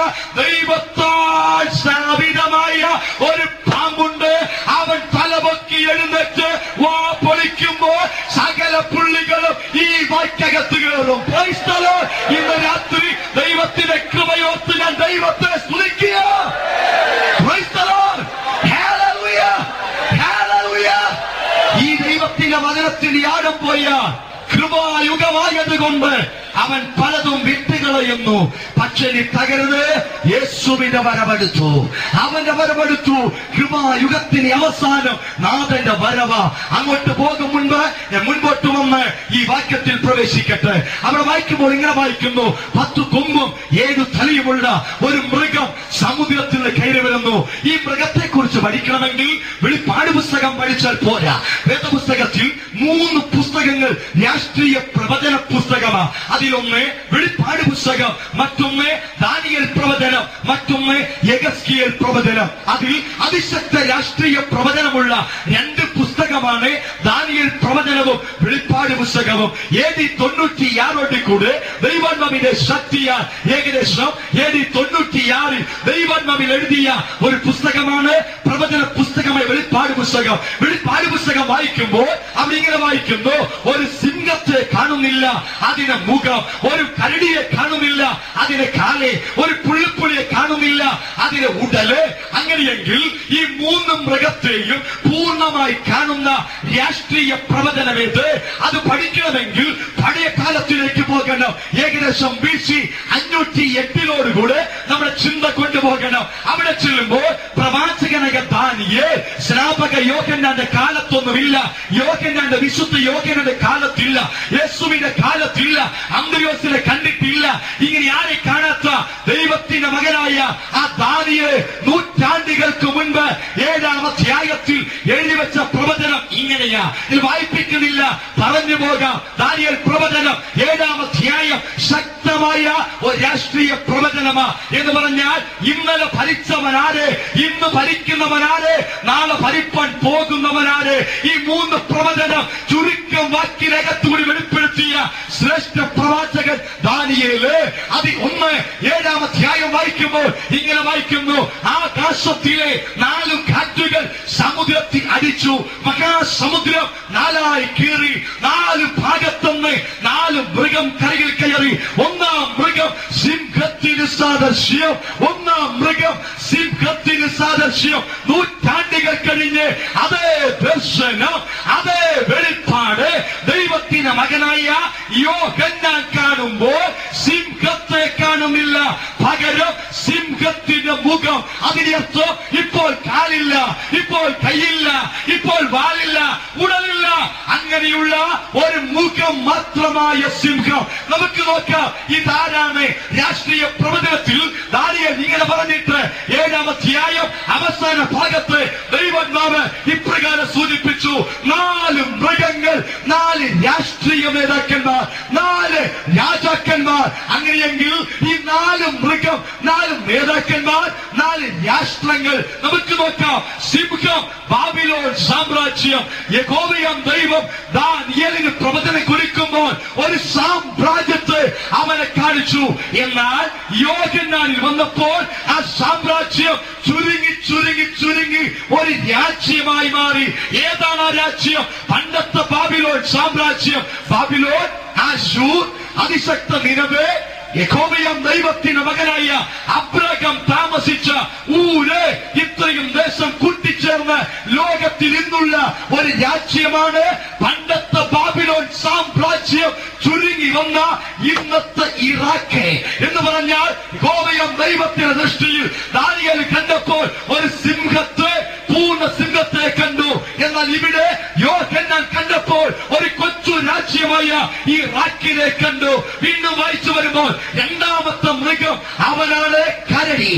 ദൈവത്താൽ സ്ഥാപിതമായ ഒരു പാമ്പുണ്ട് അവൻ തലപൊക്കി എഴുന്നേറ്റ് വാ പൊളിക്കുമ്പോൾ സകല പുള്ളികളും ഈ വായ്ക്കകത്ത് കയറും Praise the Lord. ഇന്ന് രാത്രി ദൈവത്തിന്റെ കൃപയോർത്ത് ഞാൻ ദൈവത്തെ സ്തുതിക്കുക Praise the Lord. Hallelujah. Hallelujah. ഈ ദൈവത്തിന്റെ വചനത്തിന്റെ ആഴം പോയ കൃപായുഗമായത് കൊണ്ട് അവൻ പലതും വിട്ടുകളയുന്നു പക്ഷെ നീ തകരുത് യേശുവിന്റെ വരവെടുത്തു അവന്റെ വരവെടുത്തു കൃപായുഗത്തിന് അവസാനം നാഥന്റെ വരവ അങ്ങോട്ട് പോകും മുൻപ് ഞാൻ മുൻപോട്ട് വന്ന് ഈ വാക്യത്തിൽ പ്രവേശിക്കട്ടെ അവിടെ വായിക്കുമ്പോൾ ഇങ്ങനെ വായിക്കുന്നു പത്ത് കൊമ്പും ഏഴു തലയുമുള്ള ഒരു മൃഗം സമുദ്രത്തിൽ നിന്ന് കയറി വരുന്നു ഈ മൃഗത്തെ കുറിച്ച് പഠിക്കണമെങ്കിൽ വെളിപ്പാട് പുസ്തകം പഠിച്ചാൽ പോരാ വേദപുസ്തകത്തിൽ മൂന്ന് പുസ്തകങ്ങൾ രാഷ്ട്രീയ പ്രവചന പുസ്തകമാണ് അതിലൊന്ന് വെളിപ്പാട് പുസ്തകം മറ്റൊന്ന് ദാനിയൽ പ്രവചനം മറ്റൊന്ന് യഗസ്കിയൽ പ്രവചനം അതിൽ അതിശക്ത രാഷ്ട്രീയ പ്രവചനമുള്ള രണ്ട് പുസ്തകമാണ് ദാനിയൽ പ്രവചനവും വെളിപ്പാട് പുസ്തകവും എ ഡി തൊണ്ണൂറ്റിയാറോട് കൂടെ ദൈവാത്മാവിന്റെ ശക്തിയാൽ ഏകദേശം എ ഡി തൊണ്ണൂറ്റിയാറിൽ ദൈവാത്മാവിൽ എഴുതിയ ഒരു പുസ്തകമാണ് പ്രവചന പുസ്തകമായ വെളിപ്പാട് പുസ്തകം വെളിപ്പാട് പുസ്തകം വായിക്കുമ്പോൾ അവിടെ ഇങ്ങനെ വായിക്കുന്നു ഒരു സിംഹ സിംഹത്തെ കാണുന്നില്ല അതിന് മുഖം ഒരു കരടിയെ കാണുന്നില്ല അതിന് കാലെ ഒരു പുള്ളിപ്പുളിയെ കാണുന്നില്ല അതിന് ഉടല് അങ്ങനെയെങ്കിൽ ഈ മൂന്ന് മൃഗത്തെയും പൂർണ്ണമായി കാണുന്ന രാഷ്ട്രീയ പ്രവചനമേത് അത് പഠിക്കണമെങ്കിൽ പഴയ കാലത്തിലേക്ക് പോകണം ഏകദേശം ബി സി അഞ്ഞൂറ്റി എട്ടിലോടുകൂടെ നമ്മുടെ ചിന്ത കൊണ്ടുപോകണം അവിടെ ചെല്ലുമ്പോൾ പ്രവാചകനക ദാനിയെ സ്നാപക യോഹന്നാന്റെ കാലത്തൊന്നുമില്ല യോഹന്നാന്റെ വിശുദ്ധ യോഹന്നാന്റെ കാലത്തില്ല യേശുവിന്റെ കാലത്തില്ല അന്തരിയോസിനെ കണ്ടിട്ടില്ല ഇങ്ങനെ ആരെ കാണാത്ത ദൈവത്തിന്റെ മകനായ ആ ദാനിയെ നൂറ്റാണ്ടുകൾക്ക് മുൻപ് ഏഴാം അധ്യായത്തിൽ എഴുതി വെച്ച പ്രവചനം ഇങ്ങനെയാ ഇത് വായിപ്പിക്കുന്നില്ല പറഞ്ഞു പോകാം ദാനിയൽ പ്രവചനം ഏഴാം അധ്യായം ശക്തമായ ഒരു രാഷ്ട്രീയ പ്രവചനമാ എന്ന് പറഞ്ഞാൽ ഇന്നലെ ഭരിച്ചവനാര് ഇന്ന് ഭരിക്കുന്നവനാര് നാളെ ഭരിപ്പാൻ പോകുന്നവനാര് ഈ മൂന്ന് പ്രവചനം ചുരുക്കം വാക്കിനകത്തുകൂടി വെളിപ്പെടുത്തിയ ശ്രേഷ്ഠ പ്രവാചകൻ ദാനിയേല് അത് ഒന്ന് ഏഴാം അധ്യായം വായിക്കുമ്പോൾ ഇങ്ങനെ വായിക്കുന്നു ആകാശത്തിലെ നാല് കാറ്റുകൾ സമുദ്രത്തിൽ അടിച്ചു മഹാസമുദ്രം നാലായി കീറി നാല് ഭാഗത്തുനിന്ന് നാല് മൃഗം കരയിൽ കയറി ഒന്നാം മൃഗം സിംഹത്തിന് സാദൃശ്യം ഒന്നാം മൃഗം സിംഹത്തിന് സാദൃശ്യം നൂറ്റാണ്ടുകൾ കഴിഞ്ഞ് അതേ ദർശനം അതേ വെളിപ്പാട് ദൈവത്തിന്റെ മകനായ യോഹന്നാൻ കാണുമ്പോൾ സിംഹത്തെ കാണുന്നില്ല പകരം സിംഹത്തിന്റെ മുഖം അതിനർത്ഥം ഇപ്പോൾ കാലില്ല ഇപ്പോൾ കൈയില്ല ഇപ്പോൾ വാലില്ല ഉടലില്ല അങ്ങനെയുള്ള ഒരു മുഖം മാത്രമായ സിംഹം നമുക്ക് നോക്കാം ഇതാരാണ് രാഷ്ട്രീയ പ്രവചനത്തിൽ ദാനിയൽ ഇങ്ങനെ പറഞ്ഞിട്ട് ഏഴാം അധ്യായം അവസാന ഭാഗത്ത് ദൈവനാമ് ഇപ്രകാരം സൂചിപ്പിച്ചു നാല് മൃഗങ്ങൾ നാല് രാഷ്ട്രീയ നേതാക്കന്മാർ നാല് രാജാക്കന്മാർ അങ്ങനെയെങ്കിൽ ഈ നാല് മൃഗം നാല് നേതാക്കന്മാർ നാല് രാഷ്ട്രങ്ങൾ നമുക്ക് നോക്കാം സിംഹം ബാബിലോൺ സാമ്രാജ്യം യഹോവയം ദൈവം ദാനിയേലിന് പ്രവചനം കുറിക്കുമ്പോൾ ഒരു സാമ്രാജ്യത്തെ അവനെ കാണിച്ചു എന്നാൽ യോഹന്നാനിൽ വന്നപ്പോൾ ആ സാമ്രാജ്യം ചുരുങ്ങി ചുരുങ്ങി ചുരുങ്ങി ഒരു രാജ്യമായി മാറി ഏതാണ് ആ രാജ്യം പണ്ടത്തെ ബാബിലോൺ സാമ്രാജ്യം ബാബിലോൺ ആശൂർ അതിശക്ത നിലവേ യഹോവയം ദൈവത്തിന്റെ മകനായ അബ്രഹം താമസിച്ച ഊര് ഇത്രയും ദേശം കൂട്ടിച്ചേർന്ന് ലോകത്തിൽ ഇന്നുള്ള ഒരു രാജ്യമാണ് പണ്ടത്തെ ബാബിലോൺ സാമ്രാജ്യം ചുരുങ്ങി വന്ന ഇന്നത്തെ ഇറാഖ് എന്ന് പറഞ്ഞാൽ യഹോവയം ദൈവത്തിന്റെ ദൃഷ്ടിയിൽ ദാനിയൽ കണ്ടപ്പോൾ ഒരു സിംഹത്തെ പൂർണ്ണ സിംഹത്തെ കണ്ടു എന്നാൽ ഇവിടെ യോഹന്നാൻ കണ്ടപ്പോൾ ഒരു കൊച്ചു രാജ്യമായ ഈ റാക്കിനെ കണ്ടു വീണ്ടും വായിച്ചു വരുമ്പോൾ രണ്ടാമത്തെ മൃഗം അവനാണ് കരടി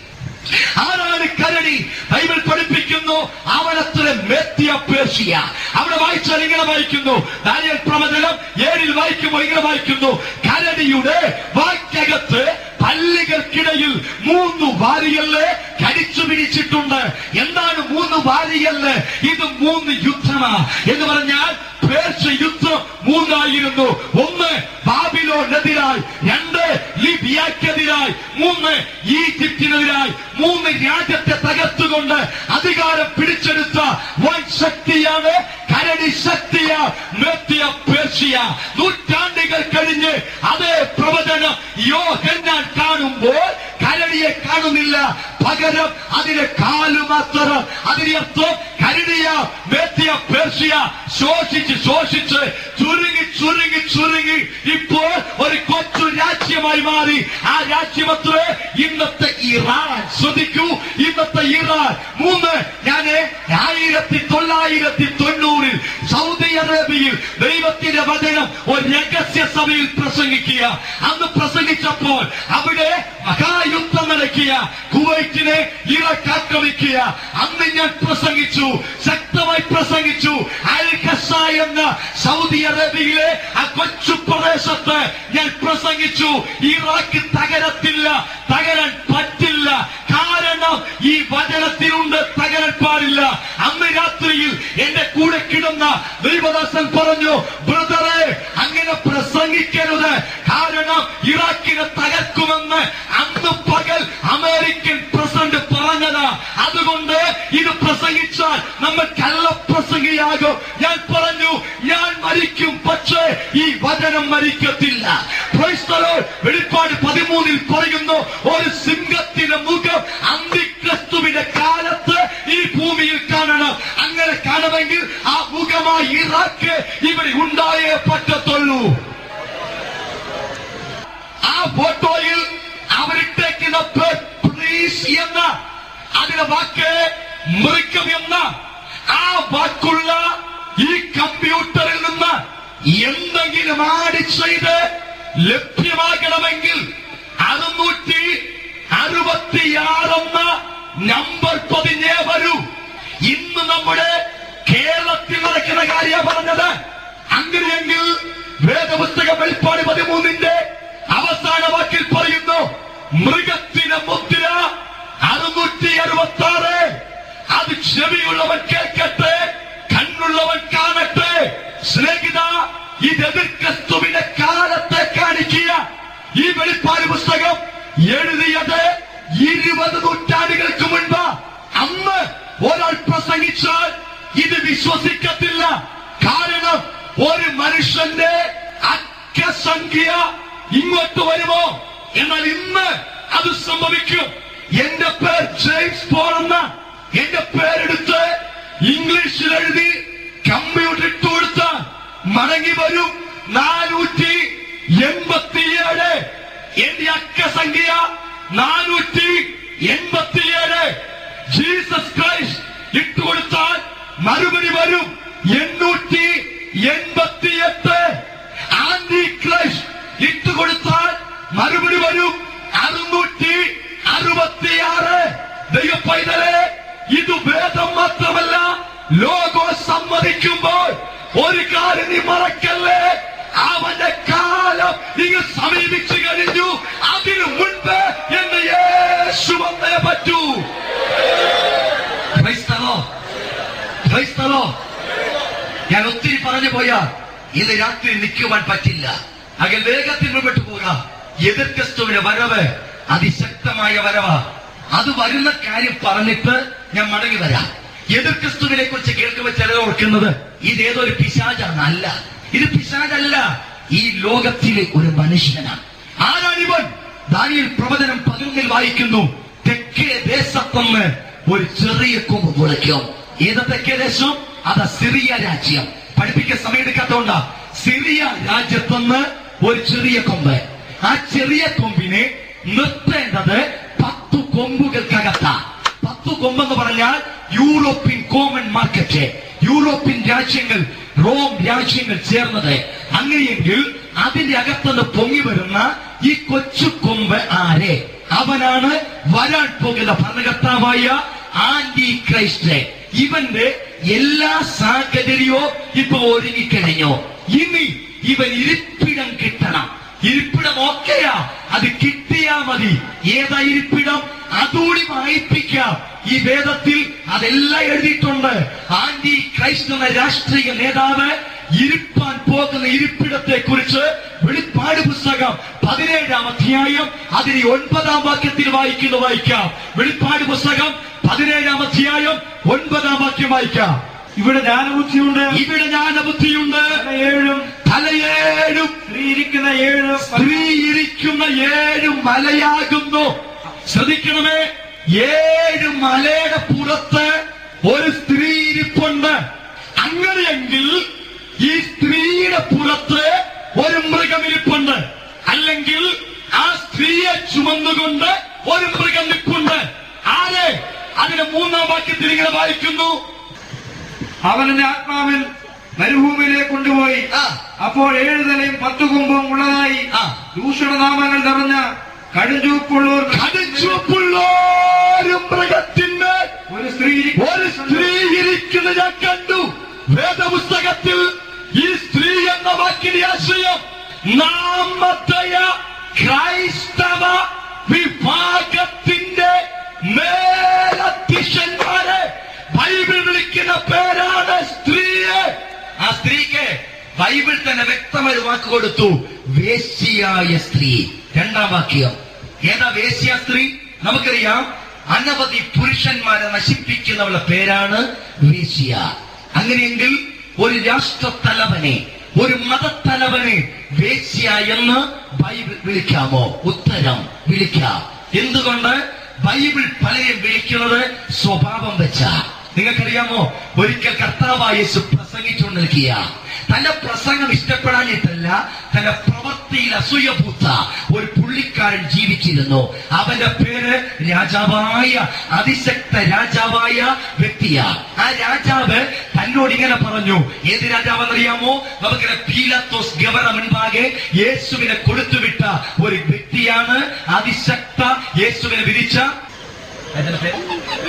ആരാണ് കരടി ബൈബിൾ പഠിപ്പിക്കുന്നു അവനത്ര മെത്തിയ പേർഷ്യ അവിടെ വായിച്ചാൽ ഇങ്ങനെ വായിക്കുന്നു ദാനിയൽ പ്രവചനം ഏഴിൽ വായിക്കുമ്പോൾ ഇങ്ങനെ വായിക്കുന്നു കരടിയുടെ വാക്കകത്ത് പല്ലുകൾക്കിടയിൽ മൂന്ന് വാരിയല്ല് കടിച്ചു പിടിച്ചിട്ടുണ്ട് എന്താണ് മൂന്ന് വാരിയല്ല് ഇത് മൂന്ന് യുദ്ധമാ എന്ന് പറഞ്ഞാൽ പേർഷ്യ യുദ്ധം മൂന്നായിരുന്നു ഒന്ന് ബാബിലോനെതിരായി രണ്ട് ലിബിയക്കെതിരായി മൂന്ന് ഈജിപ്തിനെതിരായി മൂന്ന് രാജ്യത്തെ തകർത്തുകൊണ്ട് അധികാരം പിടിച്ചെടുത്ത വൻ ശക്തിയാണ് കരടി ശക്തിയ മെത്തിയ പേർഷ്യ നൂറ്റാണ്ടുകൾ കഴിഞ്ഞ് അതേ പ്രവചനം യോഹന്നാൻ കാണുമ്പോൾ കരടിയെ കാണുന്നില്ല പകരം അതിന്റെ കാല് മാത്രം അതിനർത്ഥം കരടിയ മെത്തിയ പേർഷ്യ ശോഷിച്ച് ശോഷിച്ച് ചുരുങ്ങി ചുരുങ്ങി ചുരുങ്ങി ഇപ്പോൾ ഒരു കൊച്ചു രാജ്യമായി മാറി ആ രാജ്യമത്രേ ഇന്നത്തെ ഇറാൻ ശ്രദ്ധിക്കൂ ഇന്നത്തെ ഇറാൻ മൂന്ന് ഞാന് ആയിരത്തി തൊള്ളായിരത്തി തൊണ്ണൂറിൽ സൗദി അറേബ്യയിൽ ദൈവത്തിന്റെ വചനം ഒരു രഹസ്യ സഭയിൽ പ്രസംഗിക്കുക അന്ന് പ്രസംഗിച്ചപ്പോൾ അവിടെ മഹായുദ്ധം നടക്കിയ കുവൈറ്റിനെ ഇറക്ക് ആക്രമിക്കുക അന്ന് ഞാൻ പ്രസംഗിച്ചു ശക്തമായി പ്രസംഗിച്ചു അൽ ഖസ എന്ന സൗദി അറേബ്യയിലെ ആ കൊച്ചു പ്രദേശത്ത് ഞാൻ പ്രസംഗിച്ചു ഇറാഖ് തകരത്തില്ല തകരാൻ പറ്റില്ല കാരണം ഈ വചനത്തിലുണ്ട് തകരാൻ പാടില്ല അന്ന് രാത്രിയിൽ എന്റെ കൂടെ കിടന്ന ദൈവദാസൻ പറഞ്ഞു ബ്രദറെ അങ്ങനെ പ്രസംഗിക്കരുത് കാരണം ഇറാഖിനെ തകർക്കുമെന്ന് അന്ന് പകൽ അമേരിക്കൻ പ്രസിഡന്റ് പറഞ്ഞത് അതുകൊണ്ട് ഇത് പ്രസംഗിച്ചാൽ നമ്മൾ കള്ളപ്രസംഗിയാകും ഞാൻ പറഞ്ഞു ഞാൻ മരിക്കും പക്ഷേ ഈ വചനം മരിക്കത്തില്ല Praise the Lord. വെളിപ്പാട് പതിമൂന്നിൽ പറയുന്നു ഒരു സിംഹത്തിന്റെ മുഖം അന്തിക്രിസ്തുവിന്റെ കാലത്ത് ഈ ഭൂമിയിൽ കാണണം അങ്ങനെ കാണണമെങ്കിൽ ആ മുഖമായി ഇറാഖ് ഇവിടെ ഉണ്ടായേ പറ്റത്തുള്ളൂ ആ ഫോട്ടോയിൽ അവരിട്ടേക്കുന്ന പ്രീസ് എന്ന അതിന്റെ വാക്ക് മൃഗം എന്ന ആ വാക്കുള്ള ഈ കമ്പ്യൂട്ടറിൽ നിന്ന് എന്തെങ്കിലും ആഡ് ചെയ്ത് ലഭ്യമാകണമെങ്കിൽ അറുന്നൂറ്റി അറുപത്തിയാറെന്ന നമ്പർ പതിഞ്ഞേ വരൂ ഇന്ന് നമ്മുടെ കേരളത്തിൽ നടക്കുന്ന കാര്യ പറഞ്ഞത് അങ്ങനെയെങ്കിൽ വേദപുസ്തക വെളിപ്പാട് പതിമൂന്നിന്റെ അവസാന വാക്കിൽ പറയുന്നു മൃഗത്തിന് മുദ്ര അറുന്നൂറ്റി അറുപത്തി ആറ് അത് ചെവിയുള്ളവൻ കേൾക്കട്ടെ കണ്ണുള്ളവൻ കാണട്ടെ സ്നേഹിത ഇത് എതിർ ക്രിസ്തുവിന്റെ കാലത്തെ കാണിക്കുക ഈ വെളിപ്പാട് പുസ്തകം എഴുതിയത് ഇരുപത് നൂറ്റാണ്ടുകൾക്ക് മുൻപ് അന്ന് ഒരാൾ പ്രസംഗിച്ചാൽ ഇത് വിശ്വസിക്കത്തില്ല കാരണം ഒരു മനുഷ്യന്റെ അക്കസംഖ്യ ഇങ്ങോട്ട് വരുമോ എന്നാൽ ഇന്ന് അത് സംഭവിക്കും എന്റെ പേർ ജെയിംസ് പോൾ എന്ന എന്റെ പേരെടുത്ത് ഇംഗ്ലീഷിൽ എഴുതി കമ്പ്യൂട്ടർ ഇട്ട് കൊടുത്ത മടങ്ങി വരും നാനൂറ്റി എൺപത്തിയേഴ് എന്റെ അക്കസംഖ്യ നാനൂറ്റി എൺപത്തിയേഴ് ജീസസ് ക്രൈസ്റ്റ് ഇട്ടുകൊടുത്താൽ മറുപടി വരും എണ്ണൂറ്റി എൺപത്തിയെട്ട് ആന്റി ക്രൈസ്റ്റ് ഇട്ടുകൊടുത്താൽ മറുപടി വരും അറുന്നൂറ്റി അറുപത്തിയാറ് ദൈവ പൈതലെ ഇത് വേദം മാത്രമല്ല ലോകോ സമ്മതിക്കുമ്പോൾ ഒരു കാര്യം നീ മറക്കല്ലേ അവന്റെ കാലം ഇങ്ങ് സമീപിച്ചു കഴിഞ്ഞു അതിനു മുൻപ് എന്ന് യേശു വന്നേ പറ്റൂ Praise the Lord. Praise the Lord. ഞാൻ ഒത്തിരി പറഞ്ഞു പോയാൽ ഇന്ന് രാത്രി നിൽക്കുവാൻ പറ്റില്ല അകൽ വേഗത്തിൽ മുമ്പോട്ട് പോകാം എതിർ ക്രിസ്തുവിന്റെ വരവ് അതിശക്തമായ വരവാ അത് വരുന്ന കാര്യം പറഞ്ഞിട്ട് ഞാൻ മടങ്ങി വരാം എതിർ ക്രിസ്തുവിനെ കുറിച്ച് കേൾക്കുമ്പോൾ ചിലർ ഓർക്കുന്നത് ഇത് ഏതോ ഒരു പിശാചാണ് അല്ല ഇത് പിശാചല്ല ഈ ലോകത്തിലെ ഒരു മനുഷ്യനാണ് ആരാണിവൻ ദാനിയൽ പ്രവചനം പതിനൊന്നിൽ വായിക്കുന്നു തെക്കേ ദേശത്തുനിന്ന് ഒരു ചെറിയ കൊമ്പ് മുളയ്ക്കും ഏത് തെക്കേ ദേശം അത് സിറിയ രാജ്യം പഠിപ്പിക്കാൻ സമയമെടുക്കാത്തോണ്ട സിറിയ രാജ്യത്തുനിന്ന് ഒരു ചെറിയ കൊമ്പ് ആ ചെറിയ കൊമ്പിനെ നിർത്തേണ്ടത് പത്തു കൊമ്പുകൾക്കകത്താ പത്തു കൊമ്പെന്ന് പറഞ്ഞാൽ യൂറോപ്യൻ കോമൺ മാർക്കറ്റ് യൂറോപ്യൻ രാജ്യങ്ങൾ റോം രാജ്യങ്ങൾ ചേർന്നത് അങ്ങനെയെങ്കിൽ അതിന്റെ അകത്തുനിന്ന് പൊങ്ങി വരുന്ന ഈ കൊച്ചു കൊമ്പ് ആരെ അവനാണ് വരാൻ പോകുന്ന ഭരണകർത്താവായ ആന്റി ക്രൈസ്റ്റ് ഇവന്റെ എല്ലാ സാഹചര്യവും ഇപ്പൊ ഒരുങ്ങിക്കഴിഞ്ഞു ഇനി ഇവൻ ഇരിപ്പിടം കിട്ടണം ഇരിപ്പിടം ഓക്കെയാ അത് കിട്ടിയാ മതി ഏതാ ഇരിപ്പിടം അതുകൂടി വായിപ്പിക്കാം ഈ വേദത്തിൽ അതെല്ലാം എഴുതിയിട്ടുണ്ട് ആന്റി ക്രൈസ്റ്റ് എന്ന രാഷ്ട്രീയ നേതാവ് ഇരിപ്പാൻ പോകുന്ന ഇരിപ്പിടത്തെ കുറിച്ച് വെളിപ്പാട് പുസ്തകം പതിനേഴാം അധ്യായം അതിന് ഒൻപതാം വാക്യത്തിൽ വായിക്കുന്നു വായിക്കാം വെളിപ്പാട് പുസ്തകം പതിനേഴാം അധ്യായം ഒൻപതാം വാക്യം വായിക്കാം ഇവിടെ ജ്ഞാനബുദ്ധിയുണ്ട് ഇവിടെ ജ്ഞാനബുദ്ധിയുണ്ട് ഏഴും തലയേഴും സ്ത്രീ ഇരിക്കുന്ന ഏഴ് സ്ത്രീ ഇരിക്കുന്ന ഏഴ് മലയാകുന്നു ശ്രദ്ധിക്കണമേ ഏഴ് മലയുടെ പുറത്ത് ഒരു സ്ത്രീ ഇരിപ്പുണ്ട് അങ്ങനെയെങ്കിൽ ഈ സ്ത്രീയുടെ പുറത്ത് ഒരു മൃഗം ഇരിപ്പുണ്ട് അല്ലെങ്കിൽ ആ സ്ത്രീയെ ചുമന്നുകൊണ്ട് ഒരു മൃഗം നിൽപ്പുണ്ട് ആരെ അതിന്റെ മൂന്നാം വാക്യത്തിൽ ഇങ്ങനെ വായിക്കുന്നു അവൻ എന്റെ ആത്മാവിൽ മരുഭൂമിയിലേക്ക് കൊണ്ടുപോയി ആ അപ്പോൾ ഏഴ് തലയും പത്തു കൊമ്പും ഉള്ളതായി ആ ദൂഷണനാമങ്ങൾ നിറഞ്ഞ കടുചൂപ്പുള്ളൂർ കടിച്ചുവപ്പുള്ളൊരു മൃഗത്തിന്റെ ഒരു സ്ത്രീ ഇരിക്കുന്ന ഒരു സ്ത്രീ ഇരിക്കുന്നത് ഞാൻ കണ്ടു വേദപുസ്തകത്തിൽ ഈ സ്ത്രീ എന്ന വാക്കിന്റെ ആശയം നാമതയ ക്രൈസ്തവ വിഭാഗത്തിന്റെ മേലധ്യക്ഷന്മാരെ ബൈബിൾ വിളിക്കുന്ന പേരാണ് സ്ത്രീയെ ആ സ്ത്രീക്ക് ബൈബിൾ തന്നെ വ്യക്തമായ ഒരു വാക്ക് കൊടുത്തു വേശ്യയായ സ്ത്രീ രണ്ടാം വാക്യം ഏതാ വേശ്യ സ്ത്രീ നമുക്കറിയാം അനവധി പുരുഷന്മാരെ നശിപ്പിക്കുന്നവളുടെ പേരാണ് വേശ്യ അങ്ങനെയെങ്കിൽ ഒരു രാഷ്ട്രത്തലവനെ ഒരു മതത്തലവനെ വേശ്യ എന്ന് ബൈബിൾ വിളിക്കാമോ ഉത്തരം വിളിക്കാം എന്തുകൊണ്ട് ബൈബിൾ പലരെയും വിളിക്കുന്നത് സ്വഭാവം വെച്ച നിങ്ങൾക്കറിയാമോ ഒരിക്കൽ കർത്താവായ യേശു പ്രസംഗിച്ചുകൊണ്ട് നിൽക്കുക തന്റെ പ്രസംഗം ഇഷ്ടപ്പെടാനിട്ടല്ല തന്റെ പ്രവൃത്തിയിൽ അസൂയപൂത്ത ഒരു പുള്ളിക്കാരൻ ജീവിച്ചിരുന്നു അവന്റെ പേര് രാജാവായ അതിശക്ത രാജാവായ വ്യക്തിയാ ആ രാജാവ് തന്നോട് ഇങ്ങനെ പറഞ്ഞു ഏത് രാജാവെന്നറിയാമോ നമുക്കിങ്ങനെ പീലാത്തോസ് ഗവർണ മുൻപാകെ യേശുവിനെ കൊടുത്തുവിട്ട ഒരു വ്യക്തിയാണ് അതിശക്ത യേശുവിനെ വിധിച്ച അതിന്റെ പേര്?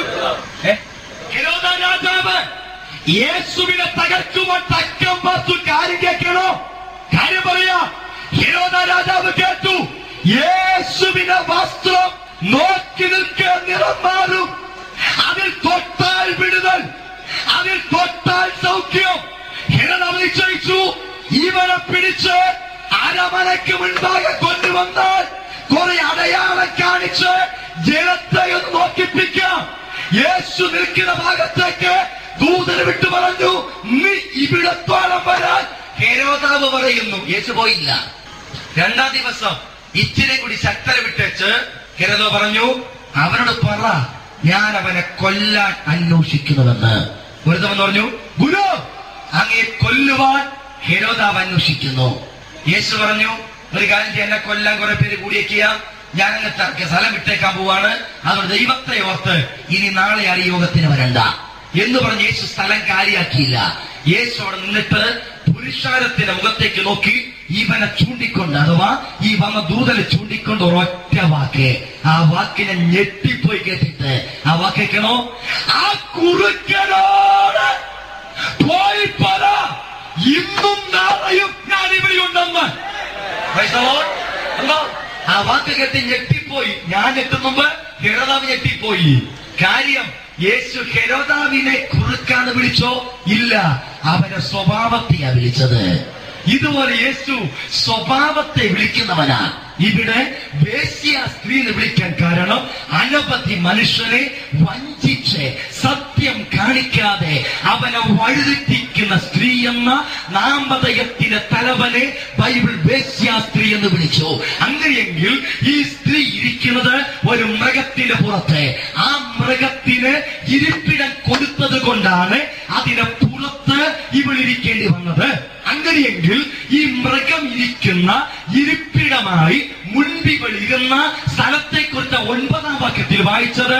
ഏ? ഹെരോദ രാജാവ് യേശുവിനെ തകർക്കുവാൻ തക്കം പാർത്തു കാര്യം കേൾക്കണോ കാര്യം പറയാ ഹെരോദ രാജാവ് കേട്ടു യേശുവിന്റെ വസ്ത്രം നോക്കി നിൽക്കുക നിറം മാറും അതിൽ തൊട്ടാൽ വിടുതൽ അതിൽ തൊട്ടാൽ സൗഖ്യം ഹെരോദാവ് നിശ്ചയിച്ചു ഇവനെ പിടിച്ച് അരമനയ്ക്ക് മുൻപാകെ കൊണ്ടുവന്നാൽ കുറെ അടയാളം കാണിച്ച് ജനത്തെ ഒന്ന് നോക്കിപ്പിക്കാം യേശു നിൽക്കുന്ന ഭാഗത്തേക്ക് ദൂതന് വിട്ടു പറഞ്ഞു നീ ഇവിടത്തോളം വരാൻ ഹേരോദാവ് പറയുന്നു യേശു പോയില്ല രണ്ടാം ദിവസം ഇച്ചിരി കൂടി ശക്തര വിട്ടേച്ച് ഹെരോദോ പറഞ്ഞു അവനോട് പറ ഞാൻ അവനെ കൊല്ലാൻ അന്വേഷിക്കുന്നുവെന്ന് ഒരു ദിവസം പറഞ്ഞു ഗുരു അങ്ങയെ കൊല്ലുവാൻ ഹെരോദാവ് അന്വേഷിക്കുന്നു യേശു പറഞ്ഞു ഒരു കാര്യം ചെയ്യാൻ എന്നെ കൊല്ലാൻ കുറെ പേര് കൂടിയേക്കുക ഞാൻ അങ്ങ് തർക്ക സ്ഥലം വിട്ടേക്കാൻ പോവാണ് അതുകൊണ്ട് ദൈവത്തെ ഓർത്ത് ഇനി നാളെ ആ യോഗത്തിന് വരണ്ട എന്ന് പറഞ്ഞ് യേശു സ്ഥലം കാലിയാക്കിയില്ല യേശു അവിടെ നിന്നിട്ട് പുരുഷാരത്തിന്റെ മുഖത്തേക്ക് നോക്കി ഇവനെ ചൂണ്ടിക്കൊണ്ട് അഥവാ ഈ വന്ന ദൂതനെ ചൂണ്ടിക്കൊണ്ട് ഒരൊറ്റ വാക്ക് ആ വാക്കിനെ ഞെട്ടിപ്പോയി കേട്ടിട്ട് ആ വാക്ക് കേൾക്കണോ ആ കുറുക്കനോട് പോയി പറ ഇന്നും നാളെയും ഞാൻ ഇവിടെ ഉണ്ടെന്ന് Praise the Lord. കണ്ടോ? ആ വാക്ക് കേട്ട് ഞെട്ടിപ്പോയി ഞാൻ ഞെട്ടുന്നുമ്പ് ഹെരോദാവ് ഞെട്ടിപ്പോയി കാര്യം യേശു ഹെരോദാവിനെ കുറുക്കാന്ന് വിളിച്ചോ ഇല്ല അവന്റെ സ്വഭാവത്തെയാ വിളിച്ചത് ഇതുപോലെ യേശു സ്വഭാവത്തെ വിളിക്കുന്നവനാ ഇവിടെ വേശ്യ സ്ത്രീ എന്ന് വിളിക്കാൻ കാരണം അനവധി മനുഷ്യനെ വഞ്ചിച്ച് സത്യം കാണിക്കാതെ അവനെ വഴുതെറ്റിക്കുന്ന സ്ത്രീ എന്ന നാമധേയത്തിന്റെ തലവനെ ബൈബിൾ വേശ്യ സ്ത്രീ എന്ന് വിളിച്ചു അങ്ങനെയെങ്കിൽ ഈ സ്ത്രീ ഇരിക്കുന്നത് ഒരു മൃഗത്തിന്റെ പുറത്ത് ആ മൃഗത്തിന് ഇരിപ്പിടം കൊടുത്തത് കൊണ്ടാണ് അതിനെ പുറത്ത് ഇവൾ ഇരിക്കേണ്ടി വന്നത് അങ്ങനെയെങ്കിൽ ഈ മൃഗം ഇരിക്കുന്ന ഇരിപ്പിടമായി മുൻപിവൾ ഇരുന്ന സ്ഥലത്തെക്കുറിച്ച് ഒൻപതാം വാക്യത്തിൽ വായിച്ചത്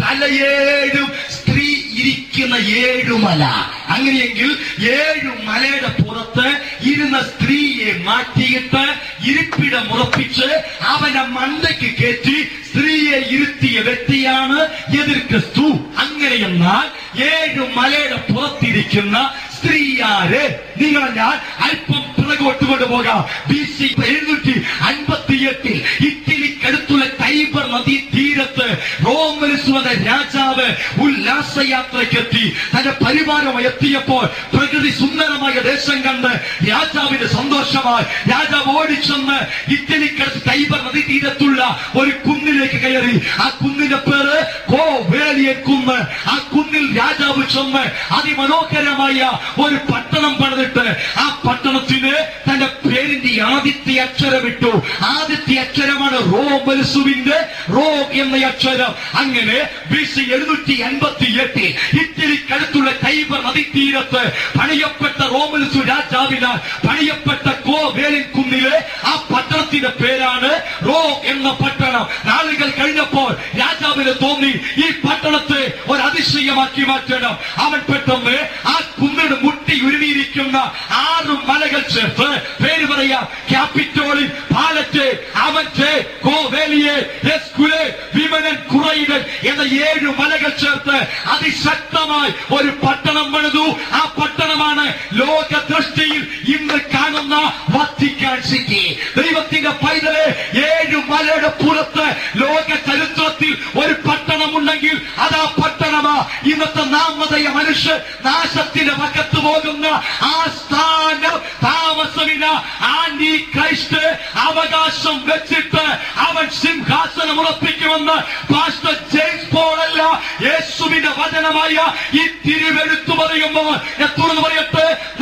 തലയേഴും സ്ത്രീ ഇരിക്കുന്ന ഏഴുമല അങ്ങനെയെങ്കിൽ ഏഴു മലയുടെ പുറത്ത് ഇരുന്ന സ്ത്രീയെ മാറ്റിയിട്ട് ഇരിപ്പിടം ഉറപ്പിച്ച് അവനെ മണ്ടയ്ക്ക് കയറ്റി സ്ത്രീയെ ഇരുത്തിയ വ്യക്തിയാണ് എതിർ ക്രിസ്തു അങ്ങനെയെന്നാൽ ഏഴു മലയുടെ പുറത്തിരിക്കുന്ന സ്ത്രീയാര് നിങ്ങളെ ഞാൻ അല്പം പിറകോട്ട് കൊണ്ടുപോകാം ബി സി എഴുന്നൂറ്റി അൻപത്തിയെട്ടിൽ ഇറ്റലിക്കടുത്തുള്ള ടൈബർ നദീ തീരത്ത് റോമനുസുവന്റെ രാജാവ് ഉല്ലാസയാത്രയ്ക്കെത്തി തന്റെ പരിവാരമായി എത്തിയപ്പോൾ പ്രകൃതി സുന്ദരമായ ദേശം കണ്ട് രാജാവിന് സന്തോഷമായി രാജാവ് ഓടിച്ചെന്ന് ഇറ്റലിക്കടുത്ത് ടൈബർ നദീ തീരത്തുള്ള ഒരു കുന്നിലേക്ക് കയറി ആ കുന്നിന്റെ പേര് കോവേലിയെ കുന്ന് ആ കുന്നിൽ രാജാവ് ചെന്ന് അതിമനോഹരമായ ഒരു പട്ടണം പണിതിട്ട് ആ പട്ടണത്തിന് തന്റെ പേരിന്റെ ആദ്യത്തെ അക്ഷരം ഇട്ടു ആദ്യത്തെ അക്ഷരമാണ് റോമൽസുവിന്റെ റോ എന്ന അക്ഷരം അങ്ങനെ ബി സി എഴുന്നൂറ്റി അൻപത്തി എട്ടിൽ ഇറ്റലിക്കടുത്തുള്ള ടൈബർ നദീതീരത്ത് പണിയപ്പെട്ട റോമൽസു രാജാവിനാൽ പണിയപ്പെട്ട കോവേലിൻ കുന്നിലെ ആ പട്ടണത്തിന്റെ പേരാണ് റോ എന്ന പട്ടണം നാളുകൾ കഴിഞ്ഞപ്പോൾ രാജാവിന് തോന്നി ഈ പട്ടണത്തെ ഒരു അതിശയമാക്കി മാറ്റണം അവൻ പെട്ടെന്ന് ആ കുന്നിന് മുട്ടി ഉരുവിയിരിക്കുന്ന ആറ് മലകൾ ചേർത്ത് പേര് പറയാം ക്യാപിറ്റോളിൽ പാലറ്റ് അവറ്റ് കോവേലിയെ എസ്കുലെ വിമനൻ കുറയിടൻ എന്ന ഏഴു മലകൾ ചേർത്ത് അതിശക്തമായി ഒരു പട്ടണം പണിതു ആ പട്ടണമാണ് ലോക ദൃഷ്ടിയിൽ ഇന്ന് കാണുന്ന വത്തിക്കാൻ സിറ്റി ദൈവത്തിന്റെ പൈതലെ ഏഴു മലയുടെ പുറത്ത് ലോക ചരിത്രത്തിൽ ഒരു പട്ടണമുണ്ടെങ്കിൽ അത് ആ പട്ടണമാ ഇന്നത്തെ നാമതയ മനുഷ്യർ നാശത്തിന്റെ പക്കത്ത് പോകുന്ന ആ സ്ഥാനം താമസമില്ല ആന്റി ക്രൈസ്റ്റ് അവകാശം വെച്ചിട്ട് അവൻ സിംഹാസനം ഉറപ്പിക്കുമെന്ന് പാസ്റ്റർ ജെയിംസ് പോൾ അല്ല യേശുവിന്റെ വചനമായ ഈ തിരുവെടുത്തു പറയുമ്പോൾ ഞാൻ തുറന്നു പറയട്ടെ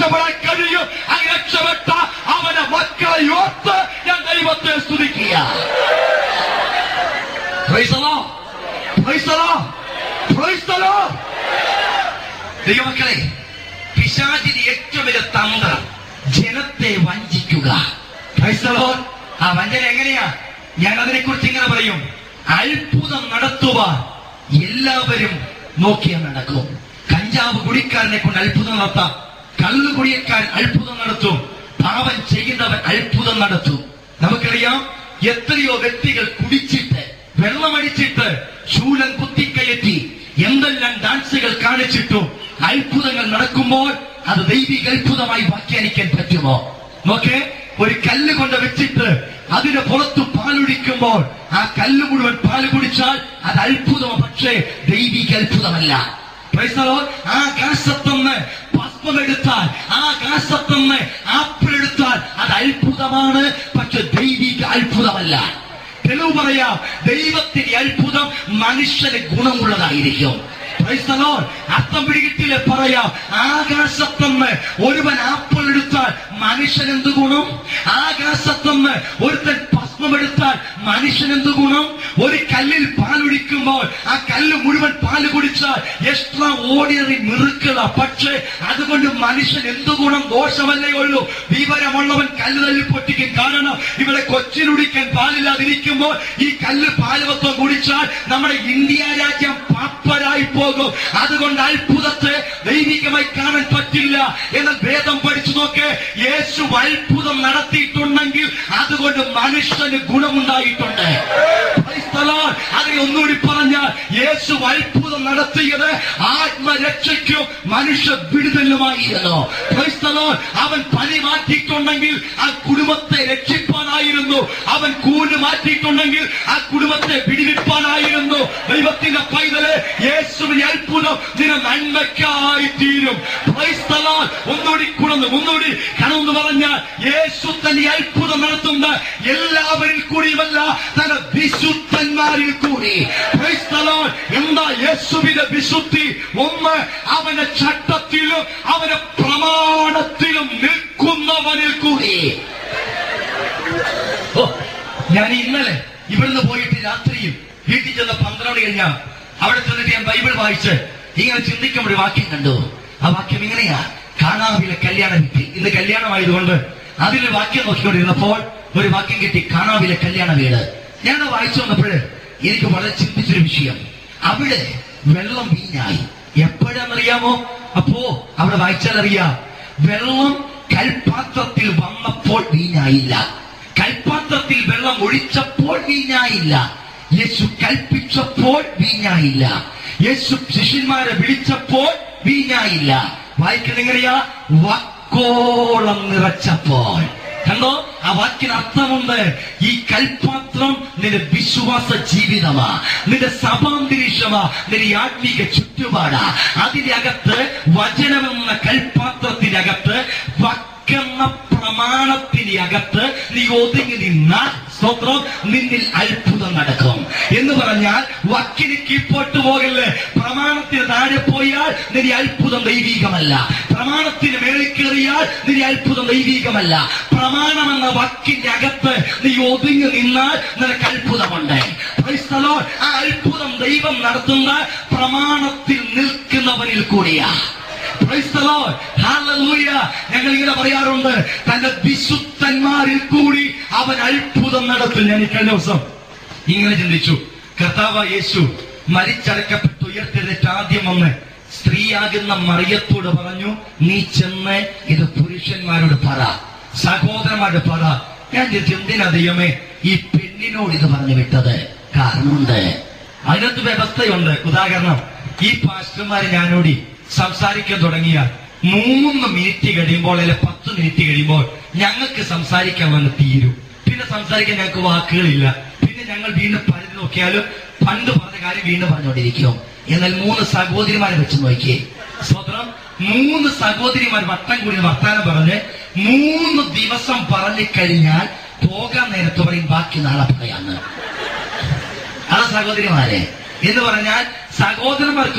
രക്ഷപ്പെടാൻ കഴിയും ആ രക്ഷപ്പെട്ട അവന്റെ മക്കളെ ഓർത്ത് ഞാൻ ദൈവത്തെ സ്തുതിക്കുക Praise the Lord. Praise the Lord. Praise the Lord. ദൈവമക്കളെ പിശാചിന് ഏറ്റവും വലിയ തന്ത്രം ജനത്തെ വഞ്ചിക്കുക Praise the Lord. ആ വഞ്ചന എങ്ങനെയാ ഞാൻ അതിനെ കുറിച്ച് ഇങ്ങനെ പറയും അത്ഭുതം നടത്തുവാൻ എല്ലാവരും നോക്കിയാൽ നടക്കും കഞ്ചാവ് കുടിക്കാരനെ കൊണ്ട് അത്ഭുതം നടത്താം കള്ളു കുടിയക്കാരൻ അത്ഭുതം നടത്തും പാവം ചെയ്യുന്നവൻ അത്ഭുതം നടത്തും നമുക്കറിയാം എത്രയോ വ്യക്തികൾ കുടിച്ചിട്ട് വെള്ളമടിച്ചിട്ട് ശൂലം കുത്തിക്കയറ്റി എന്തെല്ലാം ഡാൻസുകൾ കാണിച്ചിട്ടും അത്ഭുതങ്ങൾ നടക്കുമ്പോൾ അത് ദൈവിക അത്ഭുതമായി വ്യാഖ്യാനിക്കാൻ പറ്റുമോ നോക്കേ ഒരു കല്ല് കൊണ്ട് വെച്ചിട്ട് അതിന് പുറത്ത് പാലൊഴിക്കുമ്പോൾ ആ കല്ല് മുഴുവൻ പാല് കുടിച്ചാൽ അത് അത്ഭുതമോ പക്ഷേ ദൈവിക അത്ഭുതമല്ല Praise the Lord. ആ കാശത്തുനിന്ന് ഭസ്മം എടുത്താൽ ആ കാശത്തുനിന്ന് ആപ്പിൾ എടുത്താൽ അത് അത്ഭുതമാണ് പക്ഷെ ദൈവിക അത്ഭുതമല്ല തെളിവ് പറയാം ദൈവത്തിന്റെ അത്ഭുതം മനുഷ്യന് ഗുണമുള്ളതായിരിക്കും Praise the Lord. അർത്ഥം പിടികിട്ടില്ലേ പറയാം ആകാശത്തുനിന്ന് ഒരുവൻ ആപ്പിൾ എടുത്താൽ മനുഷ്യൻ എന്ത് ഗുണം ആകാശത്തുനിന്ന് ഒരുത്തൻ ഭസ്മം എടുത്താൽ മനുഷ്യൻ എന്ത് ഗുണം ഒരു കല്ലിൽ പാലൊഴിക്കുമ്പോൾ ആ കല്ല് മുഴുവൻ പാല് കുടിച്ചാൽ എക്സ്ട്രാ ഓർഡിനറി മിറുക്കള പക്ഷേ അതുകൊണ്ട് മനുഷ്യൻ എന്ത് ഗുണം ദോഷമല്ലേ ഉള്ളൂ വിവരമുള്ളവൻ കല്ല് തല്ലി പൊട്ടിക്കും കാരണം ഇവിടെ കൊച്ചിനുടിക്കാൻ പാലില്ലാതിരിക്കുമ്പോൾ ഈ കല്ല് പാലുവത്വം കുടിച്ചാൽ നമ്മുടെ ഇന്ത്യ രാജ്യം പാപ്പരായി പോകും അതുകൊണ്ട് അത്ഭുതത്തെ ദൈവികമായി കാണാൻ പറ്റില്ല എന്നാൽ വേദം പഠിച്ചു നോക്ക് യേശു അത്ഭുതം നടത്തിയിട്ടുണ്ടെങ്കിൽ അതുകൊണ്ട് മനുഷ്യന് ഗുണമുണ്ടായിട്ടുണ്ട് Praise the Lord. അതിനെ ഒന്നുകൂടി പറഞ്ഞാൽ യേശു അത്ഭുതം നടത്തിയത് ആത്മരക്ഷയ്ക്കും മനുഷ്യ വിടുതലുമായിരുന്നു Praise the Lord. അവൻ പനി മാറ്റിയിട്ടുണ്ടെങ്കിൽ ആ കുടുംബത്തെ രക്ഷിപ്പാനായിരുന്നു അവൻ കൂന് മാറ്റിയിട്ടുണ്ടെങ്കിൽ ആ കുടുംബത്തെ വിടിവിപ്പാനായിരുന്നു ദൈവത്തിന്റെ പൈതല് യേശുവിന്റെ അത്ഭുതം നിന നന്മയ്ക്കായി തീരും Praise the Lord. ഒന്നുകൂടി കുണന്ന് ഒന്നുകൂടി കണമെന്ന് പറഞ്ഞാൽ യേശു തന്നെ അത്ഭുതം നടത്തുന്ന എല്ലാവരിൽ കൂടിയുമല്ല തന്റെ വിശുദ്ധന്മാരിൽ കൂടി Praise the Lord. എന്താ യേശുവിന്റെ വിശുദ്ധി ഒന്ന് അവന്റെ ചട്ടത്തിലും അവന്റെ പ്രമാണത്തിലും നിൽക്കുന്നവനിൽ കൂടി ഓ, ഞാൻ ഇന്നലെ ഇവിടുന്ന് പോയിട്ട് രാത്രിയിൽ വീട്ടിൽ ചെന്ന പന്ത്രണ്ട് കഴിഞ്ഞാ അവിടെ ചെന്നിട്ട് ഞാൻ ബൈബിൾ വായിച്ച് ഇങ്ങനെ ചിന്തിക്കുമ്പോൾ ഒരു വാക്യം കണ്ടു ആ വാക്യം ഇങ്ങനെയാ കാണാവിലെ കല്യാണ വീട്ടിൽ ഇന്ന് കല്യാണമായതുകൊണ്ട് അതിൽ വാക്യം നോക്കിക്കൊണ്ടിരുന്നപ്പോൾ ഒരു വാക്യം കിട്ടി കാണാവിലെ കല്യാണ വീട് ഞാൻ വായിച്ചു വന്നപ്പോഴ് എനിക്ക് വളരെ ചിന്തിച്ചൊരു വിഷയം അവിടെ വെള്ളം വീഞ്ഞായി എപ്പോഴാണെന്നറിയാമോ അപ്പോ അവിടെ വായിച്ചാൽ അറിയാം വെള്ളം കൽപാത്രത്തിൽ വന്നപ്പോൾ വീഞ്ഞായില്ല കൽപാത്രത്തിൽ വെള്ളം ഒഴിച്ചപ്പോൾ വീഞ്ഞായില്ല യേശു കൽപ്പിച്ചപ്പോൾ വീഞ്ഞായില്ല യേശു ശിഷ്യന്മാരെ വിളിച്ചപ്പോൾ വീഞ്ഞായില്ല വായിക്കുന്നത് എങ്ങനെയാ വക്കോളം നിറച്ചപ്പോൾ കണ്ടോ ആ വാക്കിന് അർത്ഥമുണ്ട് ഈ കൽപാത്രം നിന്റെ വിശ്വാസ ജീവിതമാ നിന്റെ സഭാന്തരീക്ഷമാ നിന്റെ ആത്മീക ചുറ്റുപാടാ അതിന്റെ അകത്ത് വചനമെന്ന കൽപാത്രത്തിന്റെ അകത്ത് വക്കെന്ന പ്രമാണത്തിന്റെ അകത്ത് നീ ഒതുങ്ങി നിന്നാൽ സ്തോത്രം നിന്നിൽ അത്ഭുതം നടക്കും എന്ന് പറഞ്ഞാൽ വക്കിന് കീഴ്പോട്ട് പോകല്ലേ പ്രമാണത്തിന് താഴെ പോയാൽ നിന്റെ അത്ഭുതം ദൈവീകമല്ല പ്രമാണത്തിന് മേളിൽ കയറിയാൽ നിന്റെ അത്ഭുതം ദൈവീകമല്ല പ്രമാണമെന്ന വക്കിന്റെ അകത്ത് നീ ഒതുങ്ങി നിന്നാൽ നിനക്ക് അത്ഭുതമുണ്ട് Praise the Lord. ആ അത്ഭുതം ദൈവം നടത്തുന്ന പ്രമാണത്തിൽ നിൽക്കുന്നവനിൽ കൂടിയാ Praise the Lord. Hallelujah. ഞങ്ങൾ ഇങ്ങനെ പറയാറുണ്ട് തന്റെ വിശുദ്ധന്മാരിൽ കൂടി അവൻ അത്ഭുതം നടത്തും ഞാൻ ഈ കഴിഞ്ഞ ദിവസം ഇങ്ങനെ ചിന്തിച്ചു കർത്താവ് യേശു മരിച്ചടക്കപ്പെട്ട് ഉയർത്തെഴുന്നേറ്റ് ആദ്യം വന്ന് സ്ത്രീയാകുന്ന മറിയത്തോട് പറഞ്ഞു നീ ചെന്ന് ഇത് പുരുഷന്മാരോട് പറ സഹോദരന്മാരോട് പറ ഞാൻ ചോദിച്ചു എന്തിനാ ദൈവമേ ഈ പെണ്ണിനോട് ഇത് പറഞ്ഞു വിട്ടത് കാരണമുണ്ട് അതിനകത്ത് വ്യവസ്ഥയുണ്ട് ഉദാഹരണം ഈ പാസ്റ്റർമാര് ഞാനോടി സംസാരിക്കാൻ തുടങ്ങിയ മൂന്ന് മിനിറ്റ് കഴിയുമ്പോൾ അല്ലെ പത്ത് മിനിറ്റ് കഴിയുമ്പോൾ ഞങ്ങൾക്ക് സംസാരിക്കാൻ വന്ന് തീരും പിന്നെ സംസാരിക്കാൻ ഞങ്ങൾക്ക് വാക്കുകളില്ല പിന്നെ ഞങ്ങൾ വീണ്ടും പരതി നോക്കിയാലും പണ്ട് പറഞ്ഞ കാര്യം വീണ്ടും പറഞ്ഞുകൊണ്ടിരിക്കും എന്നാൽ മൂന്ന് സഹോദരിമാരെ വെച്ച് നോക്കിയേ സ്വതന്ത്രം മൂന്ന് സഹോദരിമാർ വട്ടം കൂടി വർത്താനം പറഞ്ഞ് മൂന്ന് ദിവസം പറഞ്ഞു കഴിഞ്ഞാൽ പോകാൻ നേരത്ത് പറയും ബാക്കി നാളെ പറയാന്ന് അതാ സഹോദരിമാരെ എന്ന് പറഞ്ഞാൽ സഹോദരന്മാർക്ക് പറഞ്ഞ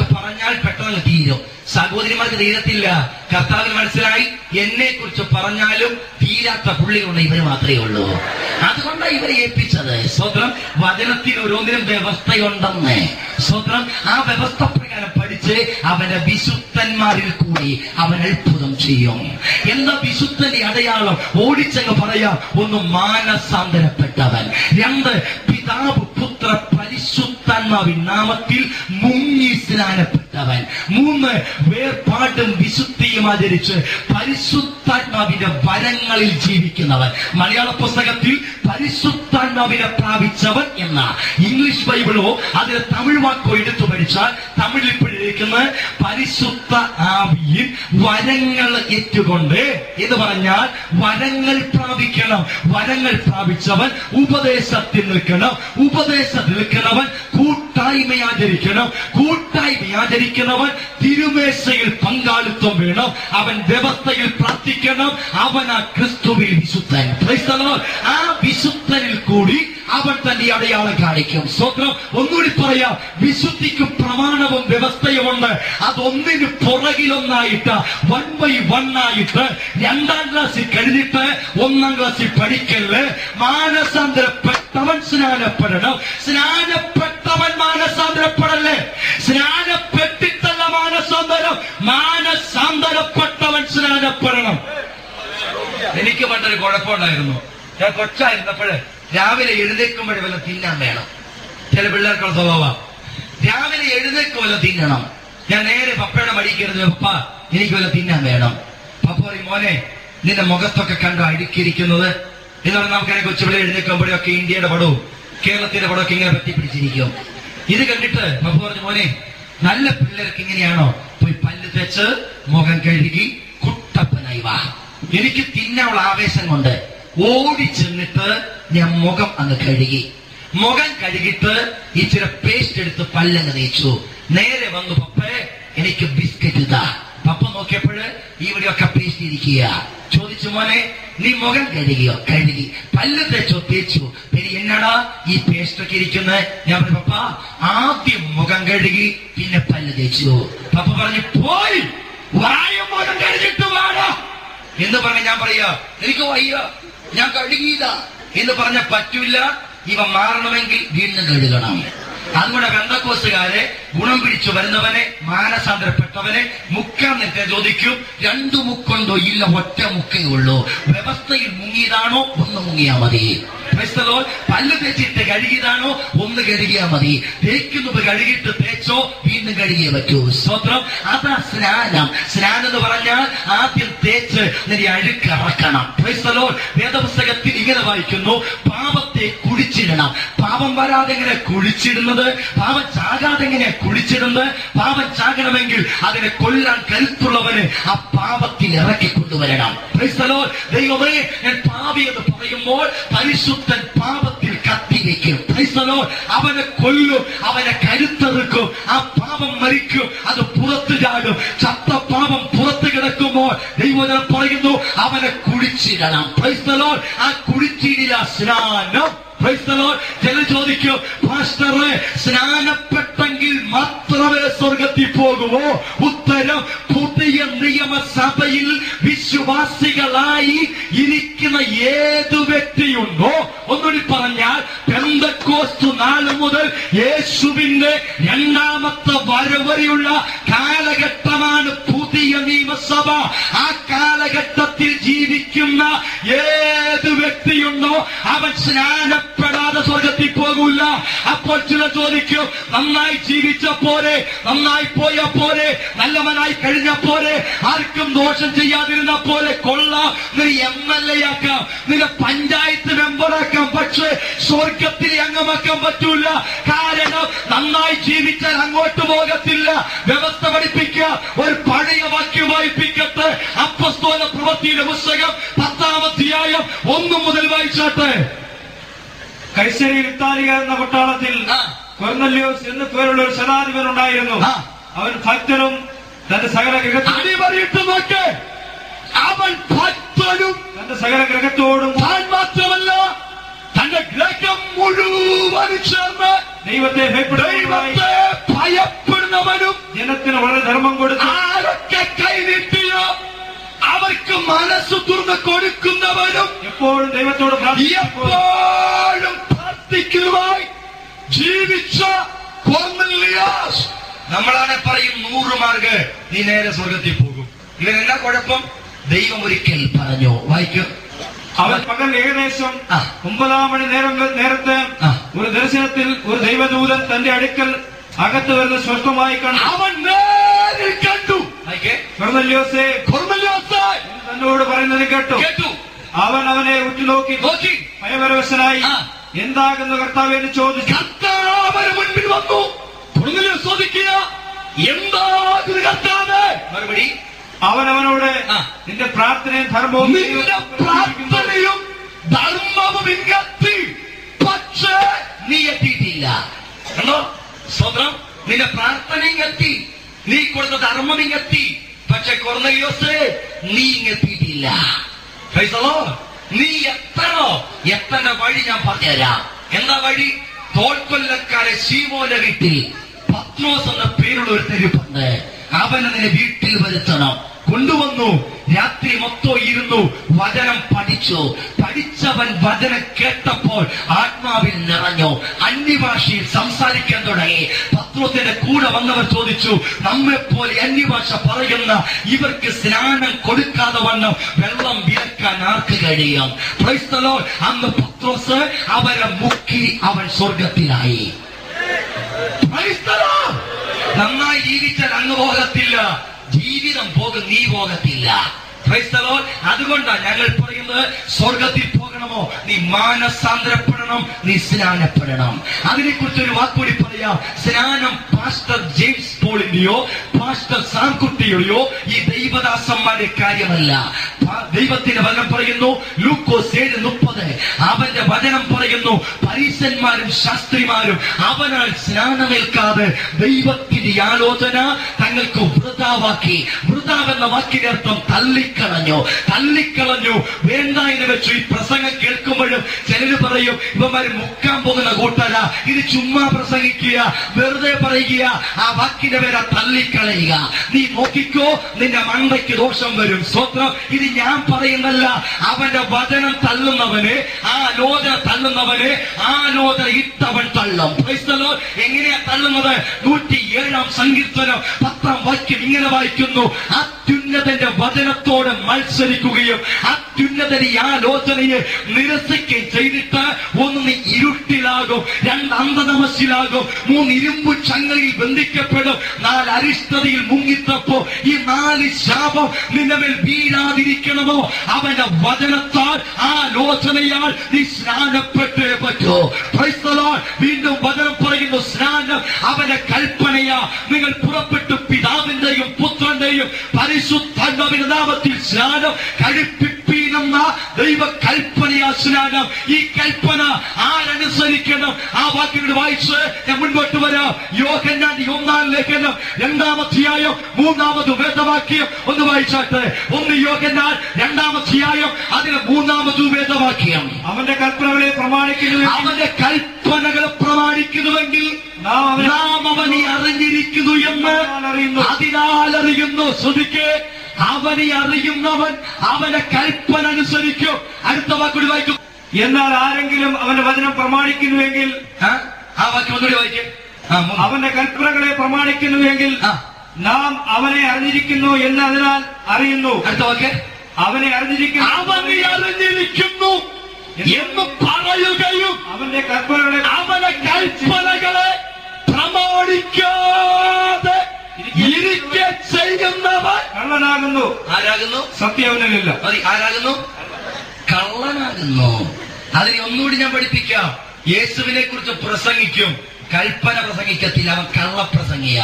പറഞ്ഞാൽ പെട്ടെന്ന് തീരും സഹോദരിമാർക്ക് തീരത്തില്ല കർത്താവിന് മനസ്സിലായി എന്നെ കുറിച്ച് പറഞ്ഞാലും തീരാത്ത പുള്ളികളുണ്ട് ഇവര് മാത്രമേ ഉള്ളൂ അതുകൊണ്ടാണ് ഇവരെ ഏൽപ്പിച്ചത് സ്വത്രം വചനത്തിൽ ഓരോന്നിനും വ്യവസ്ഥയുണ്ടെന്ന് സ്വത്രം ആ വ്യവസ്ഥ പ്രകാരം പഠിച്ച് അവന്റെ വിശുദ്ധന്മാരിൽ കൂടി അവൻ അത്ഭുതം ചെയ്യും എന്താ വിശുദ്ധന്റെ അടയാളം ഓടിച്ചങ്ങ് പറയാ ഒന്ന് മാനസാന്തരപ്പെട്ടവൻ രണ്ട് പിതാവ് പുത്ര പരിശുദ്ധാത്മാവിൻ നാമത്തിൽ മുങ്ങി സ്നാനപ്പെട്ടവൻ മൂന്ന് വേർപാടും വിശുദ്ധിയും ആചരിച്ച് പരിശുദ്ധാത്മാവിന്റെ വരങ്ങളിൽ ജീവിക്കുന്നവൻ മലയാള പുസ്തകത്തിൽ പരിശുദ്ധാത്മാവിനെ പ്രാപിച്ചവൻ എന്ന ഇംഗ്ലീഷ് ബൈബിളോ അതിന് തമിഴ് വാക്കോ എടുത്തു പഠിച്ചാൽ തമിഴിൽ ഇപ്പോഴിരിക്കുന്ന പരിശുദ്ധ ആവിയിൽ വരങ്ങൾ ഏറ്റുകൊണ്ട് എന്ന് പറഞ്ഞാൽ വരങ്ങൾ പ്രാപിക്കണം വരങ്ങൾ പ്രാപിച്ചവൻ ഉപദേശത്തിൽ നിൽക്കണം ഉപദേശത്തിൽ നിൽക്കുന്നവൻ കൂട്ടായ്മ ആചരിക്കണം കൂട്ടായ്മ ആചരിക്കുന്നവൻ തിരുമേശയിൽ പങ്കാളിത്തം വേണം അവൻ വ്യവസ്ഥയിൽ പ്രാർത്ഥിക്കണം അവൻ ആ ക്രിസ്തുവിൽ വിശുദ്ധൻ Praise the Lord. ആ വിശുദ്ധനിൽ കൂടി അവൻ തന്റെ അടയാളം കാണിക്കും സ്വത്രം ഒന്നുകൂടി പറയാം വിശുദ്ധിക്ക് പ്രമാണവും വ്യവസ്ഥയുമുണ്ട് അതൊന്നിന് പുറകിലൊന്നായിട്ട് വൺ ബൈ വൺ ആയിട്ട് രണ്ടാം ക്ലാസ്സിൽ കഴിഞ്ഞിട്ട് ഒന്നാം ക്ലാസ്സിൽ പഠിക്കല് മാനസാന്തരപ്പെട്ടവൻ സ്നാനപ്പെടണം സ്നാനപ്പെട്ടവൻ മാനസാന്തരപ്പെടല്ലേ സ്നാനപ്പെട്ടിട്ടല്ല മാനസാന്തരം മാനസാന്തരപ്പെട്ടവൻ സ്നാനപ്പെടണം എനിക്ക് പണ്ടൊരു കുഴപ്പമുണ്ടായിരുന്നു ഞാൻ കൊച്ചായിരുന്നപ്പോഴേ രാവിലെ എഴുന്നേൽക്കുമ്പോഴേ വല്ല തിന്നാൻ വേണം ചില പിള്ളേർക്കുള്ള സ്വഭാവം രാവിലെ എഴുന്നേൽക്കും വല്ല തിന്നണം ഞാൻ നേരെ പപ്പയുടെ മടിക്കരുത് പപ്പ എനിക്ക് വല്ല തിന്നാൻ വേണം പപ്പ പറയും മോനെ നിന്റെ മുഖത്തൊക്കെ കണ്ടു അടുക്കിയിരിക്കുന്നത് എന്ന് പറഞ്ഞാൽ നമുക്കതിനെ കൊച്ചുപിള്ളേ എഴുന്നേൽക്കുമ്പോഴൊക്കെ ഇന്ത്യയുടെ പടവും കേരളത്തിന്റെ പടമൊക്കെ ഇങ്ങനെ പറ്റിപ്പിടിച്ചിരിക്കും ഇത് കണ്ടിട്ട് പപ്പ പറഞ്ഞു മോനെ നല്ല പിള്ളേർക്ക് ഇങ്ങനെയാണോ പോയി പല്ല് തേച്ച് മുഖം കഴുകി കുട്ടപ്പനായി വാ എനിക്ക് തിന്നാനുള്ള ആവേശം കൊണ്ട് ഓടി ചെന്നിട്ട് ഞാൻ മുഖം അങ്ങ് കഴുകി മുഖം കഴുകിയിട്ട് ഇച്ചിരി പേസ്റ്റ് എടുത്ത് പല്ലങ്ങ് തേച്ചു നേരെ വന്നു പപ്പേ എനിക്ക് ബിസ്ക്കറ്റ് ഇതാ പപ്പ നോക്കിയപ്പോഴ് ഇവിടെയൊക്കെ പേസ്റ്റ് ഇരിക്കുക ചോദിച്ചു മോനെ നീ മുഖം കഴുകിയോ കഴുകി പല്ല് തേച്ചോ തേച്ചു പിന്നെ എന്നടാ ഈ പേസ്റ്റ് ഒക്കെ ഇരിക്കുന്നത് ഞാൻ പറഞ്ഞു പപ്പ ആദ്യം മുഖം കഴുകി പിന്നെ പല്ല് തേച്ചു പപ്പ പറഞ്ഞു പോയി വായ മുഖം കഴുകിട്ട് വാടാ എന്ന് പറഞ്ഞ ഞാൻ പറയാ എനിക്ക് വയ്യ ഞാൻ കഴുകിയതാ എന്ന് പറഞ്ഞ പറ്റൂല ഇവ മാറണമെങ്കിൽ വീണ്ടും കഴുകണം അതുകൊണ്ട് ബന്ധക്കോസുകാരെ ഗുണം പിടിച്ചു വരുന്നവനെ മാനസാന്തരപ്പെട്ടവനെ മുക്കാൻ നേരത്തെ ചോദിക്കും രണ്ടു മുക്കുണ്ടോ ഇല്ല ഒറ്റ മുക്കേ ഉള്ളൂ വ്യവസ്ഥയിൽ മുങ്ങിയതാണോ ഒന്ന് മുങ്ങിയാ മതി Praise the Lord. പല്ല് തേച്ചിട്ട് കഴുകിയതാണോ ഒന്ന് കഴുകിയാ മതി തേക്കുന്നത് കഴുകിയിട്ട് തേച്ചോ വീണ്ടും കഴുകിയേ പറ്റൂ സ്വത്രം അതാ സ്നാനം സ്നാനം എന്ന് പറഞ്ഞാൽ ആദ്യം തേച്ച് നിന്റെ അഴുക്ക് ഇറക്കണം Praise the Lord. വേദപുസ്തകത്തിൽ ഇങ്ങനെ വായിക്കുന്നു പാപത്തെ കുഴിച്ചിടണം പാപം വരാതെ എങ്ങനെ കുഴിച്ചിടുന്നത് പാപം ചാകാതെ എങ്ങനെ കുഴിച്ചിടുന്നത് പാപം ചാകണമെങ്കിൽ അതിനെ കൊല്ലാൻ കരുത്തുള്ളവന് ആ പാപത്തിൽ ഇറക്കി കൊണ്ടുവരണം Praise the Lord. ദൈവമേ ഞാൻ പാപി എന്ന് പറയുമ്പോൾ പരിശുദ്ധൻ പാപത്തിൽ കത്തിവെക്കും Praise the Lord. അവനെ കൊല്ലും അവനെ കരുത്തെറുക്കും ആ പാപം മരിക്കും അത് പുറത്തു ചാടും ചത്ത പാപം പുറത്ത് കിടക്കുമ്പോൾ ദൈവജനം പറയുന്നു അവനെ കുഴിച്ചിടണം Praise the Lord. ആ കുഴിച്ചിടില സ്നാനം Praise the Lord. ചിലർ ചോദിക്കും പാസ്റ്ററെ സ്നാനപ്പെട്ടെങ്കിൽ മാത്രമേ സ്വർഗത്തിൽ പോകുമോ ഉത്തരം പുതിയ നിയമസഭയിൽ വിശ്വാസികളായി ഇരിക്കുന്ന ഏതു വ്യക്തിയുണ്ടോ ഒന്നുകൂടി പറഞ്ഞാൽ പെന്തക്കോസ്തു നാൾ മുതൽ യേശുവിന്റെ രണ്ടാമത്തെ വരവരെയുള്ള കാലഘട്ടമാണ് പുതിയ നിയമസഭ ആ കാലഘട്ടത്തിൽ ജീവിക്കുന്ന ഏത് വ്യക്തിയുണ്ടോ അവൻ സ്നാനപ്പെടാതെ സ്വർഗത്തിൽ പോകൂല അപ്പോൾ ചില ചോദിക്കും നന്നായി ജീവിച്ച പോരെ നന്നായി പോയ പോരെ നല്ലവനായി കഴിഞ്ഞ പോരെ ആർക്കും ദോഷം ചെയ്യാതിരുന്ന പോലെ കൊള്ളാം നീ എം എൽ എ ആക്കാം നിന്നെ പഞ്ചായത്ത് മെമ്പറാക്കാം പക്ഷേ സ്വർഗത്തിൽ അംഗമാക്കാൻ പറ്റൂല കാരണം നന്നായി ജീവിച്ചാൽ അങ്ങോട്ട് പോകത്തില്ല വ്യവസ്ഥ പഠിപ്പിക്കുക ഒരു പഴയ വാക്യം വായിപ്പിക്കട്ടെ അപ്പസ്തോല പ്രവൃത്തിയുടെ പുസ്തകം പത്താമധ്യായം ഒന്നു മുതൽ വായിച്ചാട്ടെ കൈസരിയിൽ ഇത്താലിക എന്ന പട്ടാളത്തിൽ ആ. കൊർന്നല്യോസ് എന്ന് പേരുള്ള ഒരു ശതാധിപൻ ഉണ്ടായിരുന്നു ആ. അവൻ ഭക്തനും തന്റെ സകല ഗ്രഹത്തോടും അടിമറിയിട്ട് നോക്ക് അവൻ ഭക്തനും തന്റെ സകല ഗ്രഹത്തോടും താൻ മാത്രമല്ല തന്റെ ഗ്രഹം മുഴുവൻ ചേർന്ന് ദൈവത്തെ ഭയപ്പെടുന്നവനായി ദൈവത്തെ ഭയപ്പെടുന്നവനും ജനത്തിന് വളരെ ധർമ്മം കൊടുത്തു ആരൊക്കെ കൈനീട്ടിയോ അവർക്ക് മനസ്സ് തുറന്ന് കൊടുക്കുന്നവനും എപ്പോഴും ദൈവത്തോട് പ്രാർത്ഥിക്കുമ്പോൾ എപ്പോഴും പ്രാർത്ഥിക്കുവായി ജീവിച്ച കൊർന്നലിയാസ് നമ്മളാണ് പറയും നൂറ് മാർഗ് നീ നേരെ സ്വർഗത്തിൽ പോകും ഇവൻ എന്നാ കുഴപ്പം ദൈവം ഒരിക്കൽ പറഞ്ഞു വായിക്കും അവൻ പകൽ ഏകദേശം ആ. ഒമ്പതാം മണി നേരം നേരത്ത് ആ. ഒരു ദർശനത്തിൽ ഒരു ദൈവദൂതൻ തന്റെ അടുക്കൽ അകത്ത് വരുന്ന സ്പഷ്ടമായി കണ്ടു അവൻ നേരിൽ കണ്ടു വായിക്കേ കൊർന്നല്യോസേ കൊർന്നലിയാസ് തന്നോട് പറയുന്നത് കേട്ടു കേട്ടു അവൻ അവനെ ഉറ്റുനോക്കി നോക്കി ഭയപരവശനായി ആ. എന്താകുന്നു കർത്താവ് എന്ന് ചോദിച്ചു കർത്താവന് മുൻപിൽ വന്നു കൊർന്നലിയാസ് ചോദിക്കുക എന്താകുന്നു കർത്താവ് മറുപടി അവൻ അവനോട് ആ. നിന്റെ പ്രാർത്ഥനയും ധർമ്മവും നിന്റെ പ്രാർത്ഥനയും ധർമ്മവും ഇങ്ങെത്തി പക്ഷേ നീ എത്തിയിട്ടില്ല കണ്ടോ സ്വന്തം നിന്റെ പ്രാർത്ഥന ഇങ്ങെത്തി നീ കൊടുത്ത ധർമ്മം ഇങ്ങെത്തി പക്ഷെ കൊർന്നലിയോസ് നീ ഇങ്ങെത്തിയിട്ടില്ല Praise the Lord. നീ എത്തണോ എത്തേണ്ട വഴി ഞാൻ പറഞ്ഞുതരാം എന്താ വഴി തോൽക്കൊല്ലക്കാരെ ശീമോന്റെ വീട്ടിൽ പത്മോസ് എന്ന പേരുള്ള ഒരു തെരുപ്പുണ്ട് അവനെ നിന്നെ വീട്ടിൽ വരുത്തണം കൊണ്ടുവന്നു രാത്രി മൊത്തം ഇരുന്നു വചനം പഠിച്ചു പഠിച്ചവൻ വചനം കേട്ടപ്പോൾ ആത്മാവിൽ നിറഞ്ഞു അന്യഭാഷയിൽ സംസാരിക്കാൻ തുടങ്ങി പത്രോത്തിന്റെ കൂടെ വന്നവർ ചോദിച്ചു നമ്മെ പോലെ അന്യഭാഷ പറയുന്ന ഇവർക്ക് സ്നാനം കൊടുക്കാതെ വണ്ണം വെള്ളം വിലക്കാൻ ആർക്ക് കഴിയും Praise the Lord. അന്ന് പത്രോസ് അവരെ മുക്കി അവൻ സ്വർഗത്തിലായി Praise the Lord. നന്നായി ജീവിച്ചാൽ അങ്ങ് പോകത്തില്ല ജീവിതം പോകും നീ പോകത്തില്ല Praise the Lord. അതുകൊണ്ടാ ഞങ്ങൾ പറയുന്നത് സ്വർഗത്തിൽ പോകണമോ നീ മാനസാന്തരപ്പെടണം നീ സ്നാനപ്പെടണം അതിനെക്കുറിച്ച് ഒരു വാക്കുകൂടി പറയാം സ്നാനം പാസ്റ്റർ ജെയിംസ് പോളിന്റെയോ പാസ്റ്റർ സാൻകുട്ടിയുടെയോ ഈ ദൈവദാസന്മാരുടെ കാര്യമല്ല പ- ദൈവത്തിന്റെ വചനം പറയുന്നു ലൂക്കോസ് ഏഴ് മുപ്പത് അവന്റെ വചനം പറയുന്നു പരീശന്മാരും ശാസ്ത്രിമാരും അവനാൽ സ്നാനമേൽക്കാതെ ദൈവത്തിന്റെ ഈ ആലോചന തങ്ങൾക്ക് വൃതാവാക്കി വൃതാവെന്ന വാക്കിന്റെ അർത്ഥം തള്ളിക്കളഞ്ഞു തള്ളിക്കളഞ്ഞു വേണ്ട എന്ന് വെച്ചു ഈ പ്രസംഗം കേൾക്കുമ്പോഴും ചിലര് പറയും ഇവന്മാര് മുക്കാൻ പോകുന്ന കൂട്ടര ഇത് ചുമ്മാ പ്രസംഗിക്കുക വെറുതെ പറയുക ആ വാക്കിന്റെ പേരെ തള്ളിക്കളയുക നീ നോക്കിക്കോ നിന്റെ മണ്ടയ്ക്ക് ദോഷം വരും സ്വത്രം ഇത് ഞാൻ പറയുന്നല്ല അവന്റെ വചനം തള്ളുന്നവന് ആ ലോചന തള്ളുന്നവന് ആ ലോചന ഇട്ടവൻ തള്ളും Praise the Lord. എങ്ങനെയാ തള്ളുന്നത് നൂറ്റി ഏഴാം സങ്കീർത്തനം പത്താം വാക്യം ഇങ്ങനെ വായിക്കുന്നു അത്യുന്നതന്റെ വചനത്തോട് മത്സരിക്കുകയും അത്യുന്നതൻ ഈ ആലോചനയെ നിരസിക്കുകയും ചെയ്തിട്ട് ഒന്ന് നീ ഇരുട്ടിലാകും രണ്ട് അന്ധതമസിലാകും മൂന്ന് ഇരുമ്പു ചങ്ങലയിൽ ബന്ധിക്കപ്പെടും നാല് അരിഷ്ടതയിൽ മുങ്ങിത്തപ്പോ ഈ നാല് ശാപം നിന്റെ മേൽ വീഴാതിരിക്കണമോ അവന്റെ വചനത്താൽ ആ ലോചനയാൽ നീ സ്നാനപ്പെട്ടേ പറ്റൂ Praise the Lord. വീണ്ടും വചനം പറയുന്നു സ്നാനം അവന്റെ കൽപ്പനയാ നിങ്ങൾ പുറപ്പെട്ടു പിതാവിന്റെയും പുത്രന്റെയും പരിശുദ്ധാത്മാവിന്റെ നാമത്തിൽ സ്നാനം കഴിപ്പിപ്പീനെന്ന ദൈവ കൽപ്പനയാ സ്നാനം ഈ കൽപ്പന ആരനുസരിക്കണം ആ വാക്കിനോട് വായിച്ച് ഞാൻ മുൻപോട്ട് വരാം യോഹന്നാന്റെ ഒന്നാം ലേഖനം രണ്ടാമധ്യായം മൂന്നാമത് വേദവാക്യം ഒന്ന് വായിച്ചാട്ടെ ഒന്ന് യോഹന്നാൻ രണ്ടാമധ്യായം അതിന് മൂന്നാമത് വേദവാക്യം അവന്റെ കൽപ്പനകളെ പ്രമാണിക്കുന്നു അവന്റെ കൽപ്പനകൾ പ്രമാണിക്കുന്നുവെങ്കിൽ നാം അവനെ നാം അവനെ അറിഞ്ഞിരിക്കുന്നു എന്ന് അറിയുന്നു. അതിനാൽ അറിയുന്നു ശ്രദ്ധിക്കേ അവനെ അറിയുന്നവൻ അവന്റെ കൽപ്പന അനുസരിക്കും അടുത്ത വാക്കുകൂടി വായിക്കും എന്നാൽ ആരെങ്കിലും അവന്റെ വചനം പ്രമാണിക്കുന്നുവെങ്കിൽ ആ? ആ വാക്യം ഒന്നുകൂടി വായിക്കും ആ, മൂന്ന്. അവന്റെ കൽപ്പനകളെ പ്രമാണിക്കുന്നുവെങ്കിൽ ആ, നാം അവനെ അറിഞ്ഞിരിക്കുന്നു എന്ന് അതിനാൽ അറിയുന്നു അടുത്ത വാക്ക് അവനെ അറിഞ്ഞിരിക്കുന്നു അവനെ അറിഞ്ഞിരിക്കുന്നു എന്ന് പറയുകയും അവന്റെ കൽപ്പനകളെ അവന്റെ കൽപ്പനകളെ പ്രമാണിക്കാതെ ഇരിക്കെ ചെയ്യുന്നവൻ കള്ളനാകുന്നു ആരാകുന്നു സത്യവനിലില്ല മതി ആരാകുന്നു കള്ളനാകുന്നു അതിനെ ഒന്നുകൂടി ഞാൻ പഠിപ്പിക്കാം യേശുവിനെ കുറിച്ച് പ്രസംഗിക്കും കൽപ്പന പ്രസംഗിക്കത്തില്ല അവൻ കള്ളപ്രസംഗിയ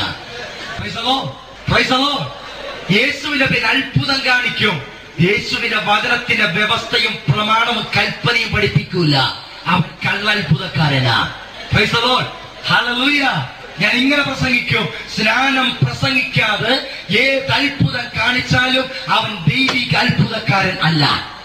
യേശുവിന്റെ പേര് അത്ഭുതം കാണിക്കും യേശുവിന്റെ വചനത്തിന്റെ വ്യവസ്ഥയും പ്രമാണവും കൽപ്പനയും പഠിപ്പിക്കൂല അവൻ കള്ളത്ഭുതക്കാരനാ Praise the Lord. Hallelujah. ഞാൻ ഇങ്ങനെ പ്രസംഗിക്കും സ്നാനം പ്രസംഗിക്കാതെ ഏത് അത്ഭുതം കാണിച്ചാലും അവൻ ദൈവിക അത്ഭുതക്കാരൻ അല്ല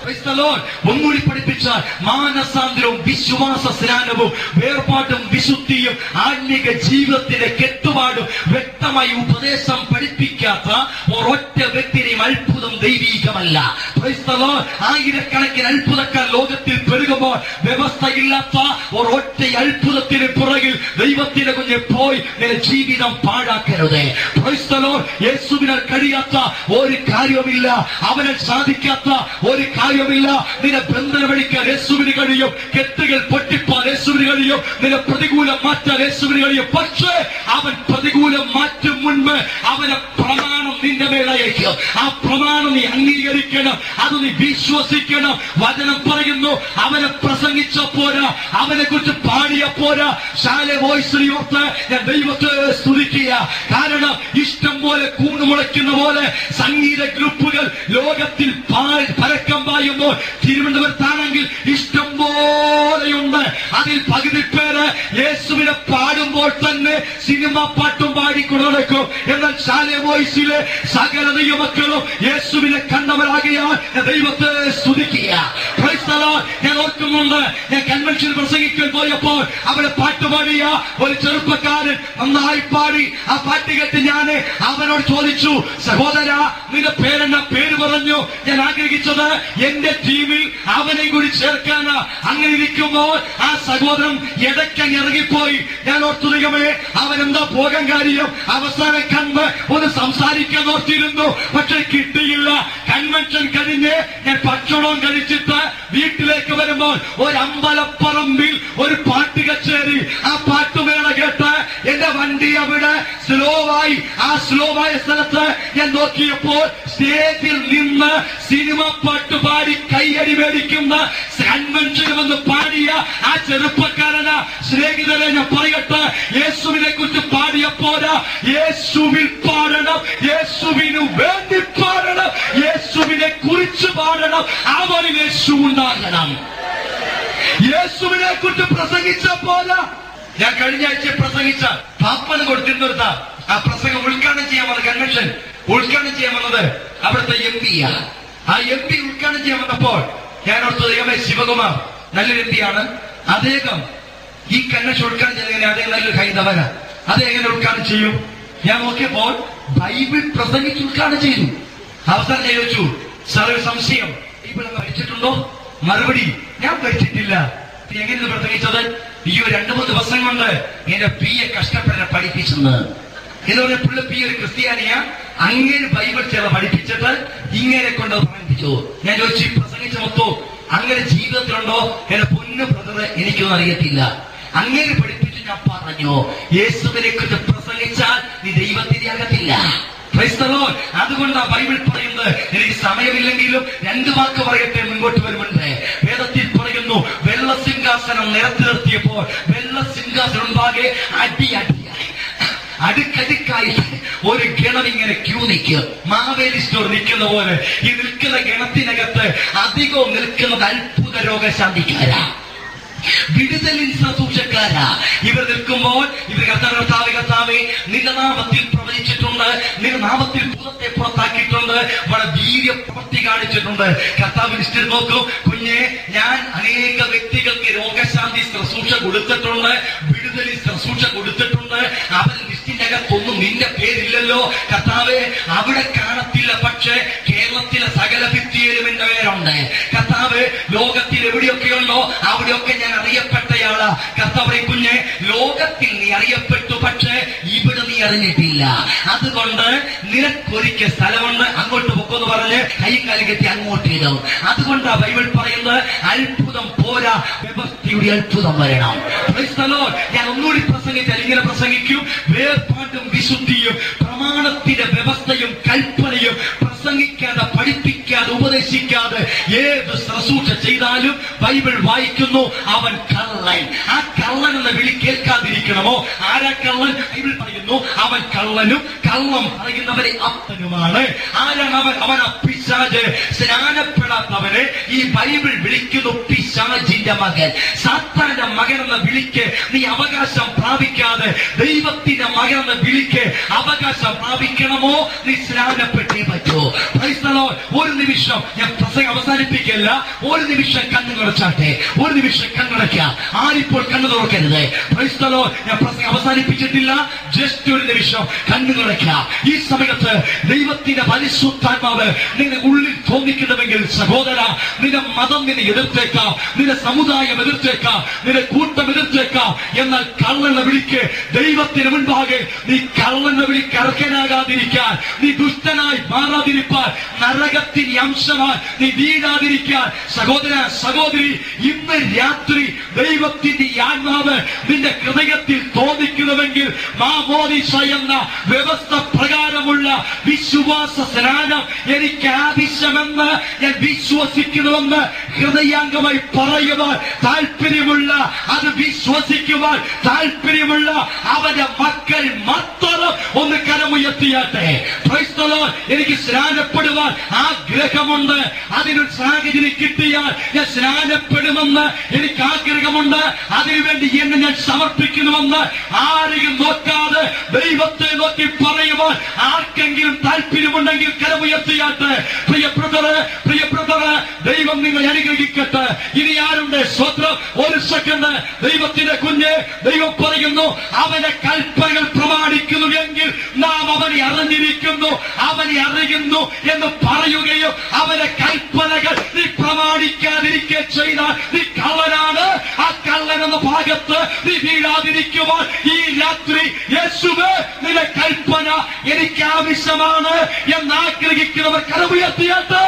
Praise the Lord. ഒന്നുകൂടി പഠിപ്പിച്ചാൽ മാനസാന്തരവും വിശ്വാസ സ്നാനവും വേർപാടും വിശുദ്ധിയും ആത്മീക ജീവിതത്തിന്റെ കെട്ടുപാടും വ്യക്തമായി ഉപദേശം പഠിപ്പിക്കാത്ത ഒരൊറ്റ വ്യക്തിയുടെയും അത്ഭുതം ദൈവീകമല്ല Praise the Lord. ആയിരക്കണക്കിന് അത്ഭുതക്കാർ ലോകത്തിൽ പെരുകുമ്പോൾ വ്യവസ്ഥയില്ലാത്ത ഒരൊറ്റ അത്ഭുതത്തിന് പുറകിൽ ദൈവത്തിന്റെ കുഞ്ഞെ പോയി നിന്റെ ജീവിതം പാഴാക്കരുത് Praise the Lord. യേശുവിനാൽ കഴിയാത്ത ഒരു കാര്യവുമില്ല അവനെ സാധിക്കാത്ത ഒരു കാര്യവുമില്ല നിന്നെ ബന്ധനം വഴിക്കാൻ യേശുവിന് കഴിയും കെട്ടുകൾ പൊട്ടിപ്പാൻ യേശുവിന് കഴിയും നിന്നെ പ്രതികൂലം മാറ്റാൻ യേശുവിന് കഴിയും പക്ഷേ അവൻ പ്രതികൂലം മാറ്റും മുൻപ് അവനെ പ്രമാണം നിന്റെ മേലയക്കും ആ പ്രമാണം നീ അംഗീകരിക്കണം അത് നീ വിശ്വസിക്കണം വചനം പറയുന്നു അവനെ പ്രസംഗിച്ച പോരാ അവനെ കുറിച്ച് പാടിയ പോരാ ശാല വോയിസ് ഓർത്ത് ഞാൻ ദൈവത്തെ സ്തുതിക്കുക കാരണം ഇഷ്ടം പോലെ കൂണുമുളയ്ക്കുന്ന പോലെ സംഗീത ഗ്രൂപ്പുകൾ ലോകത്തിൽ പാ- പരക്കം പായുമ്പോൾ തിരുവനന്തപുരത്താണെങ്കിൽ ഇഷ്ടം പോലെയുണ്ട് അതിൽ പകുതി പേര് യേശുവിനെ പാടുമ്പോൾ തന്നെ സിനിമ പാട്ടും പാടിക്കൊണ്ട് നടക്കും എന്നാൽ ശാല വോയിസിലെ സകല ദൈവമക്കളും യേശുവിനെ കണ്ടവരാകിയാൽ ഞാൻ ദൈവത്തെ സ്തുതിക്കുക Praise the Lord. ഞാൻ ഓർക്കുന്നുണ്ട് ഞാൻ കൺവെൻഷൻ പ്രസംഗിക്കാൻ പോയപ്പോൾ അവിടെ പാട്ട് പാടിയ ഒരു ചെറുപ്പക്കാരൻ നന്നായി പാടി ആ പാട്ട് കേട്ട് ഞാൻ അവനോട് ചോദിച്ചു സഹോദര നിന്റെ പേരെന്ന പേര് പറഞ്ഞു ഞാൻ ആഗ്രഹിച്ചത് എന്റെ ടീമിൽ അവനെ കൂടി ചേർക്കാനാ അങ്ങനെ ഇരിക്കുമ്പോൾ ആ സഹോദരൻ ഇടയ്ക്കങ്ങ് ഇറങ്ങിപ്പോയി ഞാൻ ഓർത്തു ദൈവമേ അവൻ എന്താ പോകാൻ കാര്യം അവസാനം കണ്ട് ഒന്ന് സംസാരിക്കാൻ ഓർത്തിരുന്നു പക്ഷെ കിട്ടിയില്ല കൺവെൻഷൻ കഴിഞ്ഞ് ഞാൻ ഭക്ഷണവും കഴിച്ചിട്ട് വീട്ടിലേക്ക് വരുമ്പോൾ ഒരു അമ്പലപ്പറമ്പിൽ ഒരു പാട്ട് കച്ചേരി ആ പാട്ടുമേള കേട്ട് എന്റെ വണ്ടി അവിടെ സ്ലോ ആയി ആ സ്ലോ ആയ സ്ഥലത്ത് ഞാൻ നോക്കിയപ്പോൾ സ്റ്റേജിൽ നിന്ന് സിനിമ പാട്ട് പാടി കൈയടി മേടിക്കുന്ന കൺവെൻഷൻ വന്ന് പാടിയ ആ ചെറുപ്പക്കാരന് സ്നേഹിതരെ ഞാൻ പറയട്ടെ യേശുവിനെ കുറിച്ച് പാടിയ പോരാ യേശുവിൽ പാടണം യേശുവിന് വേണ്ടി പാടണം യേശുവിനെ കുറിച്ച് പാടണം അവനിൽ യേശു ഉണ്ടാകണം യേശുവിനെ കുറിച്ച് പ്രസംഗിച്ച പോരാ ഞാൻ കഴിഞ്ഞ ആഴ്ച പ്രസംഗിച്ച പാപ്പന് കൊടുത്തിരുന്നിടത്ത ആ പ്രസംഗം ഉദ്ഘാടനം ചെയ്യാൻ വന്ന കൺവെൻഷൻ ഉദ്ഘാടനം ചെയ്യാൻ വന്നത് അവിടുത്തെ എം പിയാ ആ എം പി ഉദ്ഘാടനം ചെയ്യാൻ വന്നപ്പോൾ ഞാൻ ഓർത്തത് ദൈവമേ ശിവകുമാർ നല്ലൊരു എം പിയാണ് അദ്ദേഹം ഈ കൺവെൻഷൻ ഉദ്ഘാടനം ചെയ്തെങ്ങനെ അദ്ദേഹം നല്ലൊരു ഹൈന്ദവന അദ്ദേഹം എങ്ങനെ ഉദ്ഘാടനം ചെയ്യും ഞാൻ നോക്കിയപ്പോൾ ബൈബിൾ പ്രസംഗിച്ച് ഉദ്ഘാടനം ചെയ്തു അവസാനം ഞാൻ ചോദിച്ചു സാർ ഒരു സംശയം ബൈബിൾ അങ്ങ് പഠിച്ചിട്ടുണ്ടോ മറുപടി ഞാൻ പഠിച്ചിട്ടില്ല നീ എങ്ങനെ പ്രസംഗിച്ചത് ഈ ഒരു രണ്ടു മൂന്ന് ദിവസം കൊണ്ട് എന്റെ പി എ കഷ്ടപ്പെടാൻ പഠിപ്പിച്ചെന്ന് എന്ന് പറഞ്ഞ പുള്ളി പി ഒരു ക്രിസ്ത്യാനിയാ അങ്ങനെ ബൈബിൾ ചില പഠിപ്പിച്ചിട്ട് ഇങ്ങനെ കൊണ്ട് പഠിപ്പിച്ചു ഞാൻ ചോദിച്ചു "ഈ പ്രസംഗിച്ച മൊത്തം അങ്ങനെ ജീവിതത്തിലുണ്ടോ എന്റെ പൊന്നു ബ്രദറെ എനിക്കൊന്നും അറിയത്തില്ല അങ്ങനെ പഠിപ്പിച്ചു ഞാൻ പറഞ്ഞു യേശുവിനെ കുറിച്ച് പ്രസംഗിച്ചാൽ നീ ദൈവത്തിന്റെ അകത്തില്ല Praise the Lord. അതുകൊണ്ടാ ബൈബിൾ പറയുന്നത് എനിക്ക് സമയമില്ലെങ്കിലും രണ്ട് വാക്ക് പറയട്ടെ മുൻപോട്ട് വരുമുണ്ട് വേദത്തിൽ പറയുന്നു വെള്ളസിംഹാസനം നിരത്തി നിർത്തിയപ്പോൾ വെള്ളസിംഹാസനം ഉണ്ടാകെ അടി അടിയായി അടുക്കടുക്കായി ഒരു ഗണം ഇങ്ങനെ ക്യൂ നിൽക്കുക മാവേലി സ്റ്റോർ നിൽക്കുന്ന പോലെ ഈ നിൽക്കുന്ന ഗണത്തിനകത്ത് അധികവും നിൽക്കുന്നത് അത്ഭുത രോഗശാന്തിക്കാരാ വിടുതലിൻ ശുശ്രൂഷക്കാരാ ഇവർ നിൽക്കുമ്പോൾ ഇവർ കർത്താവ് കർത്താവ് കർത്താവെ നിന്റെ നാമത്തിൽ പ്രവചിച്ചിട്ടുണ്ട് നിന്റെ നാമത്തിൽ ഭൂതത്തെ പുറത്താക്കിയിട്ടുണ്ട് വളരെ വീര്യ പ്രവൃത്തി കാണിച്ചിട്ടുണ്ട് കർത്താവ് ലിസ്റ്റിൽ നോക്കൂ കുഞ്ഞെ ഞാൻ അനേക വ്യക്തികൾക്ക് രോഗശാന്തി ശുശ്രൂഷ കൊടുത്തിട്ടുണ്ട് വിടുതലിൽ ശുശ്രൂഷ കൊടുത്തിട്ടുണ്ട് അവൻ ലിസ്റ്റിന്റെ അകത്തൊന്നും നിന്റെ പേരില്ലല്ലോ കർത്താവെ അവിടെ കാണത്തില്ല പക്ഷേ കേരളത്തിലെ സകല ഭിത്തിയിലും എന്റെ പേരുണ്ട് കർത്താവ് ലോകത്തിൽ എവിടെയൊക്കെയുണ്ടോ അവിടെയൊക്കെ ഞാൻ അറിയപ്പെട്ടയാളാ കർത്താവ് കുഞ്ഞെ ലോകത്തിൽ നീ അറിയപ്പെട്ടു പക്ഷേ ഇവിടെ നീ അറിഞ്ഞിട്ടില്ല അതുകൊണ്ട് നിനക്കൊരിക്കൽ സ്ഥലമുണ്ട് അങ്ങോട്ട് പൊക്കെന്ന് പറഞ്ഞ് കൈയും കാലും കെട്ടി അങ്ങോട്ട് ഇടും അതുകൊണ്ടാ ബൈബിൾ പറയുന്നത് അത്ഭുതം പോരാ വ്യവസ്ഥയുടെ അത്ഭുതം വരണം Praise the Lord. ഞാൻ ഒന്നുകൂടി പ്രസംഗിച്ചാൽ ഇങ്ങനെ പ്രസംഗിക്കും വേർപാട്ടും വിശുദ്ധിയും പ്രമാണത്തിന്റെ വ്യവസ്ഥയും കൽപ്പനയും പ്രസംഗിക്കാതെ പഠിപ്പിക്കാതെ ഉപദേശിക്കാതെ ഏത് ശുശ്രൂഷ ചെയ്താലും ബൈബിൾ വായിക്കുന്നു അവൻ കള്ളൻ ആ കള്ളൻ എന്ന വിളി കേൾക്കാതിരിക്കണമോ ആരാ കള്ളൻ ബൈബിൾ പറയുന്നു അവൻ കള്ളനും കള്ളം പറയുന്നവരെ അപ്പനുമാണ് ആരാണ് അവൻ അവൻ അപ്പിശാജ് സ്നാനപ്പെടാത്തവനെ ഈ ബൈബിൾ വിളിക്കുന്നു പിശാജിന്റെ മകൻ സാത്താന്റെ മകൻ എന്ന വിളിക്ക് നീ അവകാശം പ്രാപിക്കാതെ ദൈവത്തിന്റെ മകൻ എന്ന വിളിക്ക് അവകാശം പ്രാപിക്കണമോ നീ സ്നാനപ്പെട്ടേ പറ്റൂ Praise the Lord. ഒരു നിമിഷം ഞാൻ പ്രസംഗം അവസാനിപ്പിക്കല്ല ഒരു നിമിഷം കണ്ണു നിറച്ചാട്ടെ ഒരു നിമിഷം കണ്ണടയ്ക്ക ആരിപ്പോൾ കണ്ണു തുറക്കരുത് ക്രൈസ്തലോ ഞാൻ പ്രസംഗം അവസാനിപ്പിച്ചിട്ടില്ല ജസ്റ്റ് ഒരു നിമിഷം കണ്ണു നിറയ്ക്ക ഈ സമയത്ത് ദൈവത്തിന്റെ പരിശുദ്ധാത്മാവ് നിന്റെ ഉള്ളിൽ തോന്നിക്കുന്നുവെങ്കിൽ സഹോദര നിന്റെ മതം നിന്നെ എതിർത്തേക്കാം നിന്റെ സമുദായം എതിർത്തേക്കാം നിന്റെ കൂട്ടം എതിർത്തേക്കാം എന്നാൽ കള്ളെന്ന വിളിക്ക് ദൈവത്തിന് മുൻപാകെ നീ കള്ളെന്ന വിളി കറക്കനാകാതിരിക്കാൻ നീ ദുഷ്ടനായി മാറാതിരിക്കാൻ നരകത്തിന് അംശമായി നീ വീഴാതിരിക്കാൻ സഹോദര സഹോദരി ഇന്ന് രാത്രി ദൈവത്തിന്റെ ഈ ആത്മാവ് നിന്റെ ഹൃദയത്തിൽ തോന്നിക്കുന്നുവെങ്കിൽ മാമോദിസ എന്ന വ്യവസ്ഥ പ്രകാരമുള്ള വിശ്വാസ സ്നാനം എനിക്ക് ആവശ്യമെന്ന് ഞാൻ വിശ്വസിക്കുന്നുവെന്ന് ഹൃദയാംഗമായി പറയുവാൻ താല്പര്യമുള്ള അത് വിശ്വസിക്കുവാൻ താല്പര്യമുള്ള അവന്റെ മക്കൾ മാത്രം ഒന്ന് കരമുയർത്തിയാട്ടെ Praise the Lord. എനിക്ക് സ്നാനപ്പെടുവാൻ ആഗ്രഹമുണ്ട് അതിനൊരു സാഹചര്യം കിട്ടിയാൽ ഞാൻ സ്നാനപ്പെടുമെന്ന് എനിക്ക് ആഗ്രഹമുണ്ട് അതിനുവേണ്ടി എന്നെ ഞാൻ സമർപ്പിക്കുന്നുവെന്ന് ആരെയും നോക്കാതെ ദൈവത്തെ നോക്കി പറയുവാൻ ആർക്കെങ്കിലും താല്പര്യമുണ്ടെങ്കിൽ കരമുയർത്തിയാട്ടെ പ്രിയ ബ്രദറ് പ്രിയ ബ്രദറ് ദൈവം നിങ്ങളെ അനുഗ്രഹിക്കട്ടെ ഇനി ആരുണ്ട് സ്വത്രം ഒരു സെക്കൻഡ് ദൈവത്തിന്റെ കുഞ്ഞ് ദൈവം പറയുന്നു അവന്റെ കൽപ്പനകൾ പ്രമാണിക്കുന്നു എങ്കിൽ നാം അവനെ അറിഞ്ഞിരിക്കുന്നു അവനെ അറിയുന്നു എന്ന് പറയുകയും അവന്റെ കൽപ്പനകൾ നീ പ്രമാണിക്കാതിരിക്കുക ചെയ്താൽ നീ കള്ളനാണ് ആ കള്ളൻ എന്ന ഭാഗത്ത് നീ വീഴാതിരിക്കുവാൻ ഈ രാത്രി യേശുവേ നിന്റെ കൽപ്പന എനിക്ക് ആവശ്യമാണ് എന്ന് ആഗ്രഹിക്കുന്നവർ കരമുയർത്തിയാട്ടെ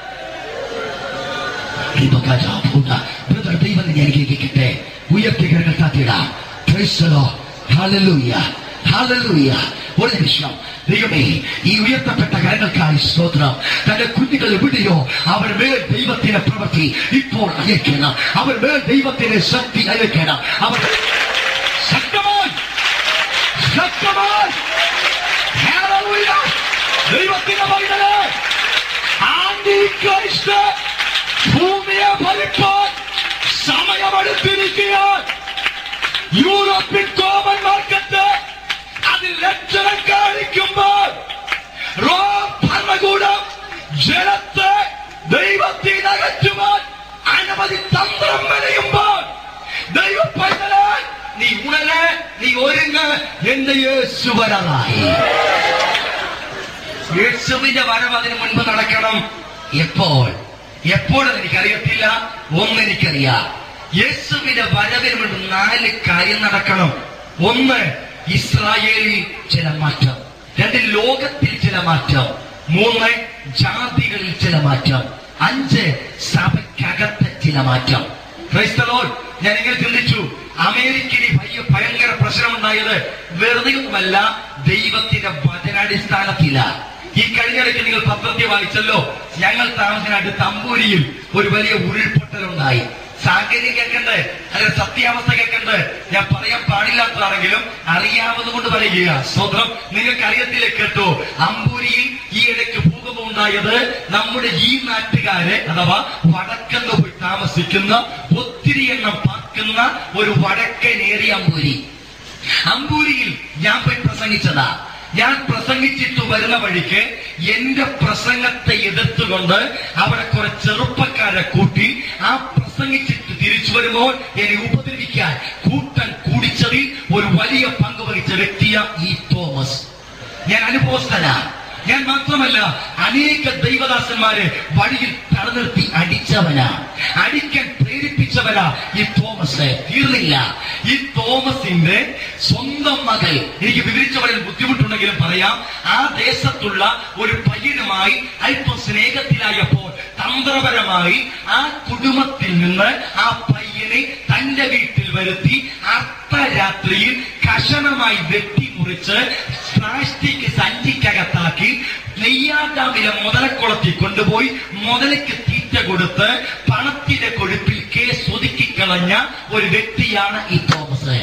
ബ്രദർ ദൈവം നിന്നെ അനുഗ്രഹിക്കട്ടെ ഉയർത്തി കരങ്ങൾ താത്തിയിടാം Praise the Lord. Hallelujah. Hallelujah. ഒരു നിമിഷം ദൈവമേ ഈ ഉയർത്തപ്പെട്ട കരങ്ങൾക്കായി സ്തോത്രം തന്റെ കുഞ്ഞുങ്ങൾ എവിടെയോ അവർ മേൽ ദൈവത്തിന്റെ പ്രവൃത്തി ഇപ്പോൾ അയക്കണം അവർ മേൽ ദൈവത്തിന്റെ ശക്തി അയക്കണം അവർ ശക്തമായി ശക്തമായി Hallelujah. ദൈവത്തിന്റെ മൈതലേ ആന്റിക്രൈസ്റ്റ് ഭൂമിയെ ഭരിക്കാൻ സമയമെടുത്തിരിക്കുകയാൽ യൂറോപ്യൻ കോമൺ മാർക്കറ്റ് അതിൽ ലക്ഷണം കാണിക്കുമ്പോൾ റോം ഭരണകൂടം ജനത്തെ ദൈവത്തിൽ അകറ്റുവാൻ അനവധി തന്ത്രം മെനയുമ്പോൾ ദൈവ പൈതലാൽ നീ ഉണര് നീ ഒരുങ്ങ് എന്ന് യേശു വരാനായി യേശുവിന്റെ വരവ് അതിനു മുൻപ് നടക്കണം എപ്പോൾ എപ്പോഴെന്ന് എനിക്കറിയത്തില്ല ഒന്നെനിക്കറിയാം യേശുവിന്റെ വരവിന് മുൻപ് നാല് കാര്യം നടക്കണം ഒന്ന് ഇസ്രായേലിൽ ചില മാറ്റം രണ്ട് ലോകത്തിൽ ചില മാറ്റം മൂന്ന് ജാതികളിൽ ചില മാറ്റം അഞ്ച് സഭയ്ക്കകത്ത് ചില മാറ്റം Praise the Lord. ഞാൻ ഇങ്ങനെ ചിന്തിച്ചു അമേരിക്കയിൽ ഈ വലിയ ഭയങ്കര പ്രശ്നമുണ്ടായത് വെറുതെയൊന്നുമല്ല ദൈവത്തിന്റെ വചനാടിസ്ഥാനത്തില ഈ കഴിഞ്ഞിടയ്ക്ക് നിങ്ങൾ പത്രത്തിൽ വായിച്ചല്ലോ ഞങ്ങൾ താമസിക്കുന്ന അടുത്ത് തമ്പൂരിയിൽ ഒരു വലിയ ഉരുൾപൊട്ടലുണ്ടായി സാങ്കേതിക കേൾക്കണ്ട് അതിന്റെ സത്യാവസ്ഥ കേൾക്കണ്ട് ഞാൻ പറയാൻ പാടില്ലാത്തതാണെങ്കിലും അറിയാവുന്നത് കൊണ്ട് പറയുക സ്വന്തം നിങ്ങൾക്ക് അറിയത്തില്ല കേട്ടോ അമ്പൂരിയിൽ ഈ ഇടയ്ക്ക് ഭൂകമ്പം ഉണ്ടായത് നമ്മുടെ ഈ നാട്ടുകാരെ അഥവാ വടക്കെന്ന് പോയി താമസിക്കുന്ന ഒത്തിരി എണ്ണം പാർക്കുന്ന ഒരു വടക്കനേറിയ അമ്പൂരി അമ്പൂരിയിൽ ഞാൻ പോയി പ്രസംഗിച്ചതാ ഞാൻ പ്രസംഗിച്ചിട്ട് വരുന്ന വഴിക്ക് എന്റെ പ്രസംഗത്തെ എതിർത്തുകൊണ്ട് അവിടെ കുറെ ചെറുപ്പക്കാരെ കൂട്ടി ആ പ്രസംഗിച്ചിട്ട് തിരിച്ചു വരുമ്പോൾ എന്നെ ഉപദ്രവിക്കാൻ കൂട്ടൻ കൂടിച്ചതിൽ ഒരു വലിയ പങ്ക് വഹിച്ച വ്യക്തിയ ഈ തോമസ് ഞാൻ അനുഭവസ്ഥനാ ഞാൻ മാത്രമല്ല അനേക ദൈവദാസന്മാരെ വഴിയിൽ തടനിർത്തി അടിച്ചവനാ അടിക്കാൻ പ്രേരിപ്പിച്ചവനാ ഈ തോമസ് തീർന്നില്ല ഈ തോമസിന്റെ സ്വന്തം മകൾ എനിക്ക് വിവരിച്ചു പറയാൻ ബുദ്ധിമുട്ടുണ്ടെങ്കിലും പറയാം ആ ദേശത്തുള്ള ഒരു പയ്യനുമായി അല്പം സ്നേഹത്തിലായപ്പോൾ തന്ത്രപരമായി ആ കുടുംബത്തിൽ നിന്ന് ആ പയ്യനെ തന്റെ വീട്ടിൽ വരുത്തി അർദ്ധരാത്രിയിൽ കഷണമായി വെട്ടിമുറിച്ച് പ്ലാസ്റ്റിക് സഞ്ചിക്കകത്താക്കി നെയ്യാറ്റാമിലെ മുതലക്കുളത്തിൽ കൊണ്ടുപോയി മുതലയ്ക്ക് തീറ്റ കൊടുത്ത് പണത്തിന്റെ കൊഴുപ്പിൽ കേസ് ഒതുക്കിക്കളഞ്ഞ ഒരു വ്യക്തിയാണ് ഈ തോമസ്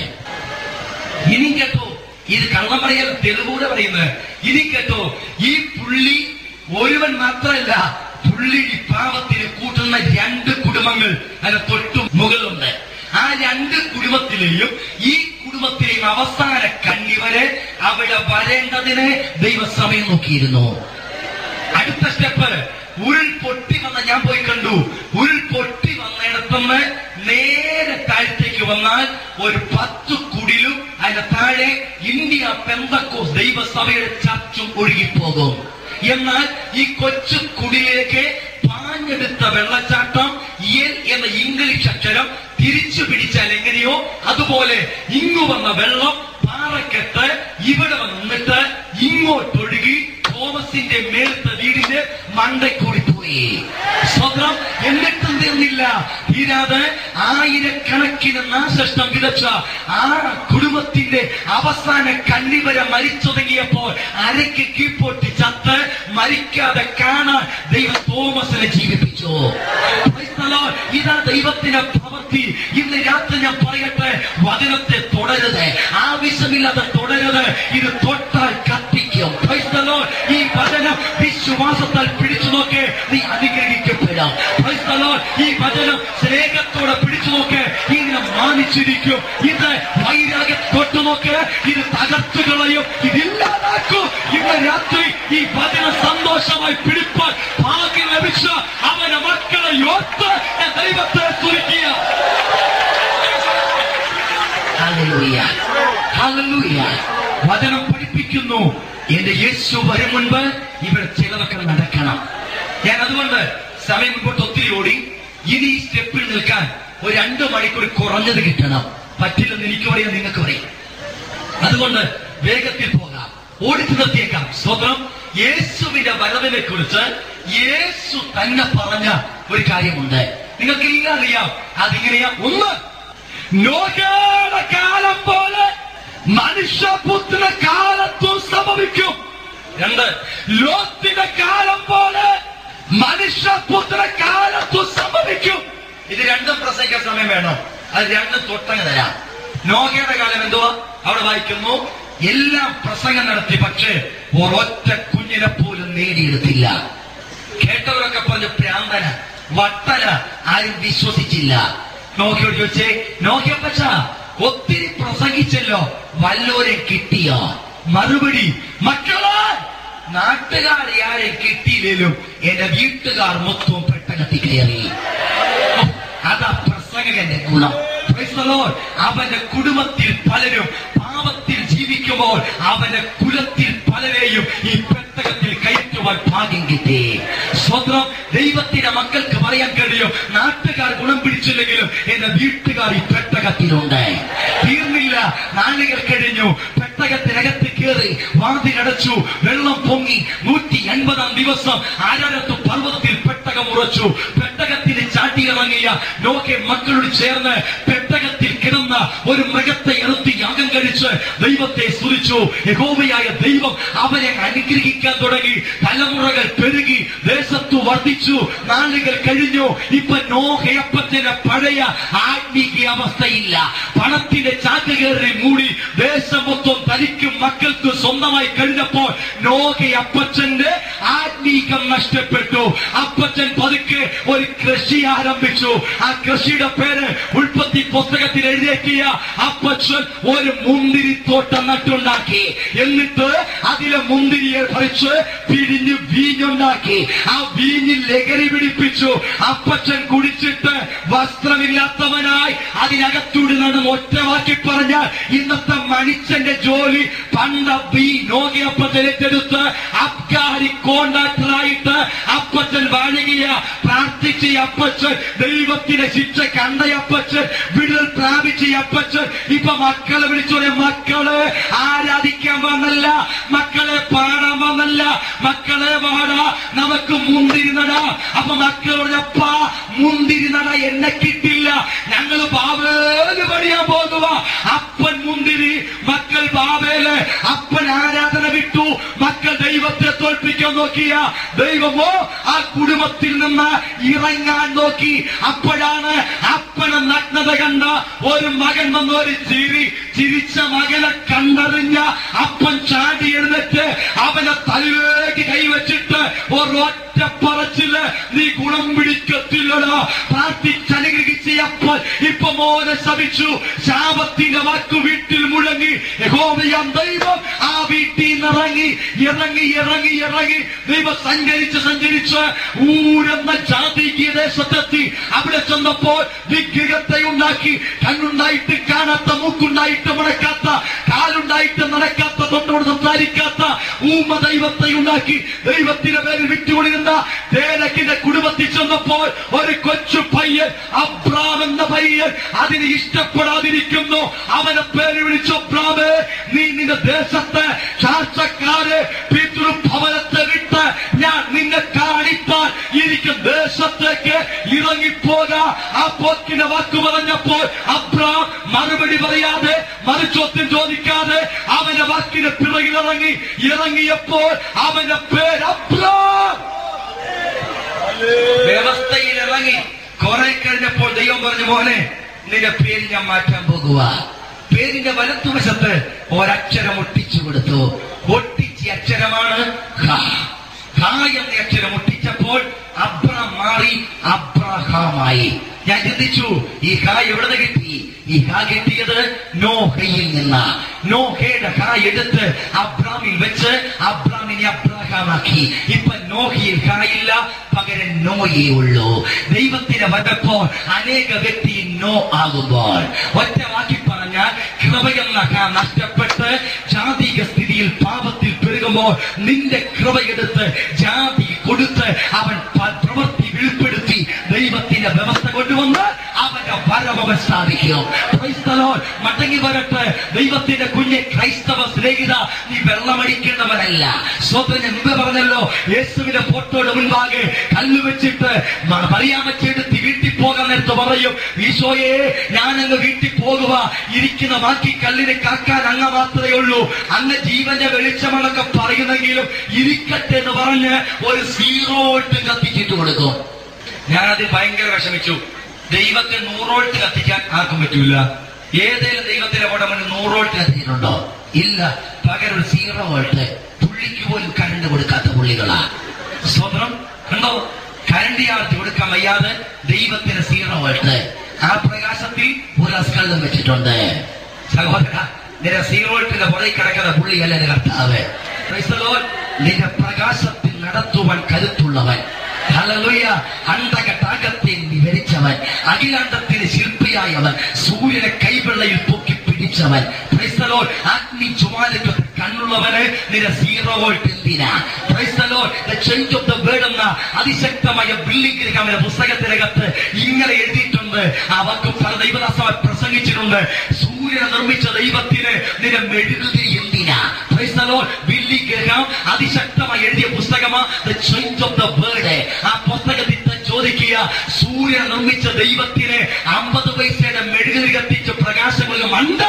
ഇനി കേട്ടോ ഇത് കള്ളം പറയാൻ തെളിവൂടെ പറയുന്നത് ഇനി കേട്ടോ ഈ പുള്ളി ഒരുവൻ മാത്രമല്ല പുള്ളി ഈ പാവത്തിന് കൂട്ടുന്ന രണ്ട് കുടുംബങ്ങൾ അതിന് തൊട്ടു മുകളിലുണ്ട് ആ രണ്ട് കുടുംബത്തിലെയും ഈ കുടുംബത്തിലെയും അവസാന കണ്ണി വരെ അവിടെ വരേണ്ടതിന് ദൈവസമയം നോക്കിയിരുന്നു അടുത്ത സ്റ്റെപ്പ് ഉരുൾ പൊട്ടി വന്ന ഞാൻ പോയി കണ്ടു ഉരുൾ പൊട്ടി വന്നിടത്തുനിന്ന് നേരെ താഴത്തേക്ക് വന്നാൽ ഒരു പത്ത് കുടിലും അതിന്റെ താഴെ ഇന്ത്യ പെന്തക്കോസ് ദൈവസഭയുടെ ചർച്ചും ഒഴുകിപ്പോകും എന്നാൽ ഈ കൊച്ചു കുടിലേക്ക് പാഞ്ഞെടുത്ത വെള്ളച്ചാട്ടം എൽ എന്ന ഇംഗ്ലീഷ് അക്ഷരം തിരിച്ചു പിടിച്ചാൽ എങ്ങനെയോ അതുപോലെ ഇങ്ങു വന്ന വെള്ളം പാറക്കെട്ട് ഇവിടെ വന്നിട്ട് ഇങ്ങോട്ടൊഴുകി തോമസിന്റെ മേലത്തെ വീടിന്റെ മണ്ടയ്ക്കൂടി പോയി സ്വതന്ത്രം എന്നിട്ടും തീർന്നില്ല തീരാതെ ആയിരക്കണക്കിന് നാശഷ്ടം വിതച്ച ആ കുടുംബത്തിന്റെ അവസാന കണ്ണി വരെ മരിച്ചു തുടങ്ങിയപ്പോൾ അരയ്ക്ക് കീഴ്പോട്ടി ചത്ത് മരിക്കാതെ കാണാൻ ദൈവം തോമസിനെ ജീവിപ്പിച്ചു Praise the Lord. ഇതാ ദൈവത്തിന്റെ പ്രവൃത്തി ഇന്ന് രാത്രി ഞാൻ പറയട്ടെ വചനത്തെ തുടരുത് ആവശ്യമില്ലാതെ തുടരുത് ഇത് തൊട്ടാൽ കത്തിക്കും Praise the Lord. ഈ വചനം വിശ്വാസത്താൽ പിടിച്ചു നോക്ക് നീ അനുഗ്രഹിക്കപ്പെടാം Praise the Lord. ഈ വചനം സ്നേഹത്തോടെ പിടിച്ചു നോക്ക് ഇതിനെ മാനിച്ചിരിക്കും ഇത് വൈരാഗ്യ തൊട്ടു നോക്ക് ഇത് തകർത്തു കളയും ഇതില്ലാതാക്കും ഇന്ന് രാത്രി ഈ വചനം സന്തോഷമായി പിടിപ്പാൻ ഭാഗ്യം ലഭിച്ച അവന്റെ മക്കളെ യോത്ത് ഞാൻ ദൈവത്തെ സ്തുതിക്കുക Hallelujah. Hallelujah. വചനം പഠിപ്പിക്കുന്നു എന്റെ യേശു വരും മുൻപ് ഇവിടെ ചിലതൊക്കെ നടക്കണം ഞാൻ അതുകൊണ്ട് സമയം മുമ്പോട്ട് ഒത്തിരി ഓടി ഇനി ഈ സ്റ്റെപ്പിൽ നിൽക്കാൻ ഒരു രണ്ട് മണിക്കൂർ കുറഞ്ഞത് കിട്ടണം പറ്റില്ലെന്ന് എനിക്ക് പറയാം നിങ്ങൾക്ക് പറയാം അതുകൊണ്ട് വേഗത്തിൽ പോകാം ഓടിച്ചു നിർത്തിയേക്കാം സ്വതം യേശുവിന്റെ വരവിനെ കുറിച്ച് യേശു തന്നെ പറഞ്ഞ ഒരു കാര്യമുണ്ട് നിങ്ങൾക്ക് എല്ലാം അറിയാം അതിങ്ങനെയാ ഒന്ന് നോഗയുടെ കാലം പോലെ മനുഷ്യപുത്ര കാലത്തും സംഭവിക്കും രണ്ട് ലോത്തിന്റെ കാലം പോലെ മനുഷ്യപുത്ര കാലത്തും സംഭവിക്കും ഇത് രണ്ടും പ്രസംഗിക്കാൻ സമയം വേണം അത് രണ്ടും തൊട്ടങ്ങ് തരാം നോഗയുടെ കാലം എന്തുവാ അവിടെ വായിക്കുന്നു എല്ലാം പ്രസംഗം നടത്തി പക്ഷേ ഒരൊറ്റ കുഞ്ഞിനെ പോലും നേടിയെടുത്തില്ല കേട്ടവരൊക്കെ പറഞ്ഞു പ്രാന്തന വട്ടന ആരും വിശ്വസിച്ചില്ല നോക്കിയോട് ചോദിച്ചേ നോക്കിയപ്പച്ച ഒത്തിരി പ്രസംഗിച്ചല്ലോ വല്ലോരെ കിട്ടിയോ മറുപടി മക്കളെ നാട്ടുകാരെ ആരെ കിട്ടിയില്ലേലും എന്റെ വീട്ടുകാർ മൊത്തവും പെട്ടകത്തി കയറി ഓ, അതാ പ്രസംഗകന്റെ ഗുണം Praise the Lord. അവന്റെ കുടുംബത്തിൽ പലരും പാപത്തിൽ ജീവിക്കുമ്പോൾ അവന്റെ കുലത്തിൽ പലരെയും ഈ പെട്ടകത്തിൽ കയറ്റുവാൻ ഭാഗ്യം കിട്ടി സ്വന്തം ദൈവത്തിന്റെ മക്കൾക്ക് പറയാൻ കഴിയും നാട്ടുകാർ ഗുണം പിടിച്ചില്ലെങ്കിലും എന്റെ വീട്ടുകാർ ഈ പെട്ടകത്തിലുണ്ട് തീർന്നില്ല നാളുകൾ കഴിഞ്ഞു പെട്ടകത്തിനകത്ത് കയറി വാതിലടച്ചു വെള്ളം പൊങ്ങി നൂറ്റി എൺപതാം ദിവസം ആരാരത്തു പർവ്വതത്തിൽ പെട്ടകം ഉറച്ചു പെട്ടകത്തിന് ചാട്ടിയിറങ്ങിയ നോക്കെ മക്കളോട് ചേർന്ന് പെട്ടകത്തിൽ കിടന്ന ഒരു മൃഗത്തെ ഇറത്തി യാഗം കഴിച്ച് ദൈവത്തെ സ്തുതിച്ചു യഹോവയായ ദൈവം അവനെ അനുഗ്രഹിക്കാൻ തുടങ്ങി തലമുറകൾ പെരുകി ദേശത്തു വർദ്ധിച്ചു നാളുകൾ കഴിഞ്ഞു ഇപ്പൊ നോഹയപ്പത്തിന്റെ പഴയ ആത്മീക അവസ്ഥയില്ല പണത്തിന്റെ ചാക്ക് കയറി മൂടി ദേശം മൊത്തം തനിക്കും മക്കൾക്കും സ്വന്തമായി കഴിഞ്ഞപ്പോൾ നോഹയപ്പച്ചന്റെ ആത്മീകം നഷ്ടപ്പെട്ടു അപ്പച്ചൻ പതുക്കെ ഒരു കൃഷി ആരംഭിച്ചു ആ കൃഷിയുടെ പേര് ഉൽപ്പത്തി പുസ്തകത്തിൽ എഴുതിയേക്കിയ അപ്പച്ചൻ ഒരു മുന്തിരിത്തോട്ടം നട്ടുണ്ടാക്കി എന്നിട്ട് അതിലെ മുന്തിരിയെ പറിച്ച് പിഴിഞ്ഞ് വീഞ്ഞുണ്ടാക്കി ആ വീഞ്ഞിൽ ലഹരി പിടിപ്പിച്ചു അപ്പച്ചൻ കുടിച്ചിട്ട് വസ്ത്രമില്ലാത്തവനായി അതിനകത്തൂടി നടന്ന് ഒറ്റവാക്കി പറഞ്ഞാൽ ഇന്നത്തെ മണിച്ചന്റെ ജോലി പണ്ട് ബി നോകിയപ്പച്ചൻ ഏറ്റെടുത്ത് അബ്കാരി കോണ്ടാക്ടറായിട്ട് അപ്പച്ചൻ വാഴുകിയ പ്രാർത്ഥിച്ച ഈ അപ്പച്ചൻ ദൈവത്തിന്റെ ശിക്ഷ കണ്ട ഈ അപ്പച്ചൻ വിടുതൽ പ്രാപിച്ച ഈ അപ്പച്ചൻ ഇപ്പൊ മക്കളെ വിളിച്ചോടെ മക്കളെ ആരാധിക്കാൻ വന്നല്ല മക്കളെ പാടാൻ വന്നല്ല മക്കളെ പാടാ നമുക്ക് മുന്തിരി നട അപ്പൊ മക്കളോട് അപ്പ മുന്തിരി നട എന്നെ കിട്ടില്ല ഞങ്ങൾ ബാബേല് പണിയാൻ പോകുക അപ്പൻ മുന്തിരി മക്കൾ ബാബേല് അപ്പൻ ആരാധന വിട്ടു മക്കൾ ദൈവത്തെ തോൽപ്പിക്കാൻ നോക്കിയ ദൈവമോ ആ കുടുംബത്തിൽ നിന്ന് ഇറങ്ങാൻ നോക്കി അപ്പോഴാണ് അപ്പനെ നഗ്നത കണ്ട ഒരു മകൻ വന്ന ഒരു ചിരി ചിരിച്ച മകനെ കണ്ടറിഞ്ഞ അപ്പൻ ചാടി എഴുന്നേറ്റ് അവനെ തലയിലേക്ക് കൈവച്ചിട്ട് ഒരൊറ്റ പറച്ചില് നീ ഗുണം പിടിക്കത്തില്ലടാ പ്രാർത്ഥിച്ചനുഗ്രഹിച്ച അപ്പോൾ ഇപ്പൊ മോനെ ശപിച്ചു ശാപത്തിന്റെ വാക്കു വീട്ടിൽ മുഴങ്ങി യഹോവയാം ദൈവം ആ വീട്ടിൽ നിന്ന് ഇറങ്ങി ഇറങ്ങി ഇറങ്ങി ഇറങ്ങി ദൈവം സഞ്ചരിച്ച് സഞ്ചരിച്ച് ഊരെന്ന ജാതിക്ക് ദേശത്തെത്തി അവിടെ ചെന്നപ്പോൾ വിഗ്രഹത്തെ ഉണ്ടാക്കി കണ്ണുണ്ടായിട്ട് കാണാത്ത മൂക്കുണ്ടായിട്ട് മണക്കാത്ത കാലുണ്ടായിട്ട് നടക്കാത്ത തൊണ്ടോട് സംസാരിക്കാത്ത ഊമ ദൈവത്തെ ഉണ്ടാക്കി ദൈവത്തിന്റെ പേരിൽ വിറ്റുകൊണ്ടിരുന്ന തേലക്കിന്റെ കുടുംബത്തിൽ ചെന്നപ്പോൾ ഒരു കൊച്ചു പയ്യൻ അബ്രാം എന്ന പയ്യൻ അതിന് ഇഷ്ടപ്പെടാതിരിക്കുന്നു അവനെ പേര് വിളിച്ചു അബ്രാമേ നീ നിന്റെ ദേശത്തെ ചാർച്ചക്കാരെ പിതൃഭവനത്തെ വിട്ട് ഞാൻ നിന്നെ കാണിപ്പാൻ എനിക്ക് ദേശത്തേക്ക് ഇറങ്ങിപ്പോക ആ പോക്കിന്റെ വാക്ക് പറഞ്ഞപ്പോൾ അബ്രാം മറുപടി പറയാതെ മറുചോദ്യം ചോദിക്കാതെ അവന്റെ വാക്കിന് പിറകിൽ ഇറങ്ങി ഇറങ്ങിയപ്പോൾ അവന്റെ പേര് അബ്രാം വ്യവസ്ഥയിൽ ഇറങ്ങി കുറെ കഴിഞ്ഞപ്പോൾ ദൈവം പറഞ്ഞു മോനെ നിന്റെ പേര് ഞാൻ മാറ്റാൻ പോകുക പേരിന്റെ വലത്തുവശത്ത് ഒരക്ഷരം ഒട്ടിച്ചു കൊടുത്തു ഒട്ടിച്ച അക്ഷരമാണ് ഖ. ഖ എന്ന അക്ഷരം ഒട്ടിച്ചപ്പോൾ അബ്രാം മാറി അബ്രഹാമായി ഞാൻ ചിന്തിച്ചു ഈ ഖ എവിടെ നിന്ന് കിട്ടി ഈ ഖ കിട്ടിയത് നോഹയിൽ നിന്ന് നോഹയുടെ ഖ എടുത്ത് അബ്രാമിൽ വെച്ച് അബ്രാമിനെ അബ്രഹാമാക്കി ഇപ്പൊ നോഹയിൽ ഖ ഇല്ല പകരം നോയേ ഉള്ളൂ ദൈവത്തിന് വന്നപ്പോൾ അനേക വ്യക്തി നോ ആകുമ്പോൾ ഒറ്റ വാക്കി പറഞ്ഞാൽ കൃപയെന്ന ഖ നഷ്ടപ്പെട്ട് ജാതിക സ്ഥിതിയിൽ പാപത്തിൽ പെരുകുമ്പോൾ നിന്റെ കൃപയെടുത്ത് ജാതി കൊടുത്ത് അവൻ പ- പ്രവൃത്തി വെളിപ്പെടുത്തി ദൈവത്തിന്റെ വ്യവസ്ഥ കൊണ്ടുവന്ന് അവന്റെ വരവൻ സ്ഥാപിക്കും Praise the Lord. മടങ്ങി വരട്ടെ ദൈവത്തിന്റെ കുഞ്ഞെ ക്രൈസ്തവ സ്നേഹിത നീ വെള്ളമടിക്കേണ്ടവനല്ല സ്വന്തം ഞാൻ മുമ്പേ പറഞ്ഞല്ലോ യേശുവിന്റെ ഫോട്ടോയുടെ മുൻപാകെ കല്ല് വെച്ചിട്ട് പറയാമച്ചെടുത്ത് വീട്ടിൽ പോകാൻ നേരത്ത് പറയും ഈശോയെ ഞാനങ്ങ് വീട്ടിൽ പോകുക ഇരിക്കുന്ന ബാക്കി കല്ലിനെ കാക്കാൻ അങ്ങ മാത്രമേ ഉള്ളൂ അങ്ങ് ജീവന്റെ വെളിച്ചമെന്നൊക്കെ പറയുന്നെങ്കിലും ഇരിക്കട്ടെ എന്ന് പറഞ്ഞ് ഒരു സീറോ വോൾട്ട് കത്തിച്ചിട്ട് കൊടുക്കും ഞാനത് ഭയങ്കര വിഷമിച്ചു ദൈവത്തെ നൂറോൾട്ട് കത്തിക്കാൻ ആർക്കും പറ്റൂല ഏതെങ്കിലും ദൈവത്തിന്റെ അവിടെ മുന്നിൽ നൂറോൾട്ട് കത്തിച്ചിട്ടുണ്ടോ ഇല്ല പകരം ഒരു സീറോ വോൾട്ട് പുള്ളിക്ക് പോലും കരണ്ട് കൊടുക്കാത്ത പുള്ളികളാ സ്വതന്ത്രം കണ്ടോ കരണ്ട് യാർത്തി കൊടുക്കാൻ വയ്യാതെ ദൈവത്തിന് സീറോ വോൾട്ട് ആ പ്രകാശത്തിൽ ഒരു അസ്കന്ധം വെച്ചിട്ടുണ്ട് സഹോദര നിന്റെ സീറോ വോൾട്ടിന്റെ പുറകെ കിടക്കുന്ന പുള്ളിയല്ല നിന്റെ കർത്താവ് Praise the Lord. നിന്റെ പ്രകാശത്തിൽ നടത്തുവാൻ കരുത്തുള്ളവൻ ഹല്ലേലൂയ അണ്ടകടാകത്തെ വിവരിച്ചവൻ അഖിലാണ്ടത്തിന് ശില്പിയായവൻ സൂര്യനെ കൈവെള്ളയിൽ പൊക്കി പിടിച്ചവൻ Praise the Lord. അഗ്നി ജ്വാലയ്ക്ക് കണ്ണുള്ളവന് നിന്റെ സീറോ വോൾട്ട് എന്തിനാ Praise the Lord. The change of the word എന്ന അതിശക്തമായ ബില്ലിംഗ് അവന്റെ പുസ്തകത്തിനകത്ത് ഇങ്ങനെ എഴുതിയിട്ടുണ്ട് അവർക്ക് പല ദൈവദാസമായി പ്രസംഗിച്ചിട്ടുണ്ട് സൂര്യനെ നിർമ്മിച്ച ദൈവത്തിന് നിന്റെ മെഴുകുതിരി എന്തിനാ Praise the Lord. Billy Graham അതിശക്തമായി എഴുതിയ പുസ്തകമാ the change of the word ആ പുസ്തകത്തിൽ തന്നെ ചോദിക്കുക സൂര്യൻ നിർമ്മിച്ച ദൈവത്തിന് അമ്പത് പൈസയുടെ മെഴുകുതിരി കത്തിച്ച് പ്രകാശം കൊടുക്കുക മണ്ട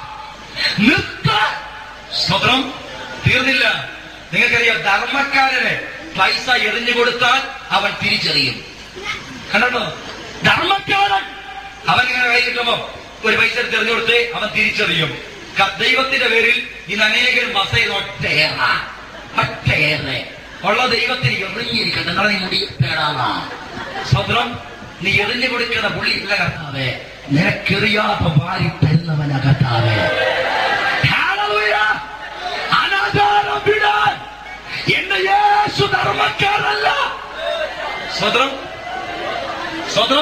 നിർത്ത സ്വതന്ത്രം തീർന്നില്ല നിങ്ങൾക്കറിയാം ധർമ്മക്കാരന് പൈസ എറിഞ്ഞു കൊടുത്താൽ അവൻ തിരിച്ചറിയും കണ്ടോ ധർമ്മക്കാരൻ അവൻ ഇങ്ങനെ കൈ കിട്ടുമ്പോ ഒരു പൈസ എടുത്ത് എറിഞ്ഞു കൊടുത്ത് അവൻ തിരിച്ചറിയും ക- ദൈവത്തിന്റെ പേരിൽ ഇന്ന് അനേകരും ബസ്സയിൽ ഒറ്റയേറ ഒറ്റയേറെ ഉള്ള ദൈവത്തിന് എറിഞ്ഞിരിക്കട്ടെ നിങ്ങളെ നീ മുടി പേടാന്നാ സ്വതന്ത്രം നീ എറിഞ്ഞു കൊടുക്കുന്ന പുള്ളി ഇല്ല കർത്താവേ നിനക്കെറിയാത്ത വാരി തരുന്നവന കർത്താവേ Hallelujah. അനാചാരം വിടാൻ എന്റെ യേശു ധർമ്മക്കാരല്ല സ്വതന്ത്രം സ്വതന്ത്രം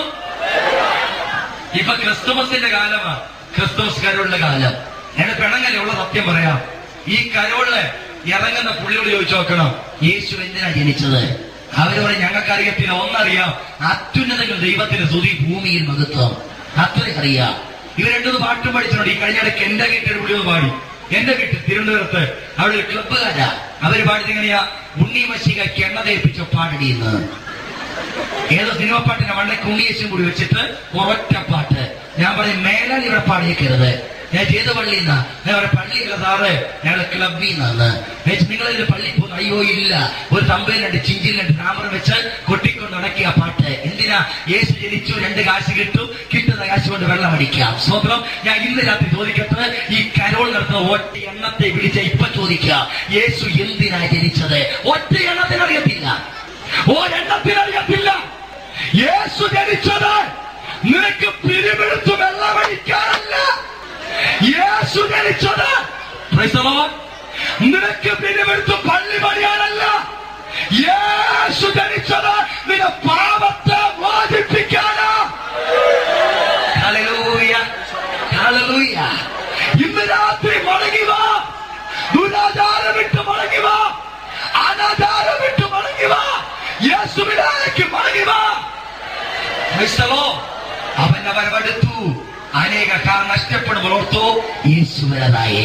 ഇപ്പൊ ക്രിസ്തുമസിന്റെ കാലമാ ക്രിസ്തുമസ് കരോളിന്റെ കാലം എന്റെ പെണങ്ങനെയുള്ള സത്യം പറയാം ഈ കരോളില് ഇറങ്ങുന്ന പുള്ളിയോട് ചോദിച്ചു നോക്കണം യേശു എന്തിനാ ജനിച്ചത് അവര് പറയും ഞങ്ങൾക്ക് അറിയത്തില്ല ഒന്നറിയാം അത്യുന്നതങ്ങൾ ദൈവത്തിന്റെ സ്തുതി ഭൂമിയിൽ മഹത്വം അത്രയും അറിയാം ഇവർ രണ്ടു പാട്ടും പഠിച്ചിട്ടുണ്ട് ഈ കഴിഞ്ഞ ഇടയ്ക്ക് എന്റെ വീട്ടിൽ വിളിയത് പാടി എന്റെ വീട്ടിൽ തിരുവനന്തപുരത്ത് അവിടെ ഒരു ക്ലബ്ബുകാരാ അവര് പാടിയത് എങ്ങനെയാ ഉണ്ണി മഷികയ്ക്ക് എണ്ണ തേപ്പിച്ച പാടിയെന്ന് ഏതോ സിനിമ പാട്ടിന്റെ മണ്ടയ്ക്ക് ഉണ്ണിയേശും കൂടി വെച്ചിട്ട് ഒരൊറ്റ പാട്ട് ഞാൻ പറയും മേലാൽ ഇവിടെ പാടിയേക്കരുത് ഞാൻ ചെയ്ത പള്ളിയിൽ നിന്നാ ഞാൻ പറയും പള്ളിയില്ല സാറ് ഞങ്ങള് ക്ലബിൽ നിന്നാണ് നിങ്ങൾ ഇതിന് പള്ളി പോകുന്ന അയ്യോ ഇല്ല ഒരു തമ്പയിലുണ്ട് ചിഞ്ചിലുണ്ട് നാമർ വെച്ച് കൊട്ടിക്കൊണ്ട് നടക്കിയ പാട്ട് എന്തിനാ യേശു ജനിച്ചു രണ്ട് കാശ് കിട്ടും കിട്ടുന്ന കാശ് കൊണ്ട് വെള്ളം അടിക്കാം സ്വന്തം ഞാൻ ഇന്ന് രാത്രി ചോദിക്കട്ടെ ഈ കരോൾ നടത്തുന്ന ഒറ്റ എണ്ണത്തെ വിളിച്ച ഇപ്പൊ ചോദിക്കുക യേശു എന്തിനാ ജനിച്ചത് ഒറ്റ എണ്ണത്തിനറിയത്തില്ല ഒരെണ്ണത്തിനറിയത്തില്ല യേശു ജനിച്ചത് നിനക്ക് പിരിവെടുത്ത് വെള്ളമടിക്കാനല്ല യേശു ജനിച്ചത് Praise the Lord. നിനക്ക് പിരിവെടുത്ത് പള്ളി പണിയാനല്ല യേശു ജനിച്ചത് നിന്റെ പാപത്തെ മോചിപ്പിക്കാനാ Hallelujah. Hallelujah. ഇന്ന് രാത്രി മടങ്ങി വാ ദുരാചാരം വിട്ട് മടങ്ങി വാ അനാചാരം വിട്ട് മടങ്ങി വാ യേശുവിലേക്ക് മടങ്ങി വാ ക്രൈസ്തവോ അവൻ വരവെടുത്തു അനേക കാർ നഷ്ടപ്പെടുമ്പോൾ ഓർത്തു യേശുവിനതായി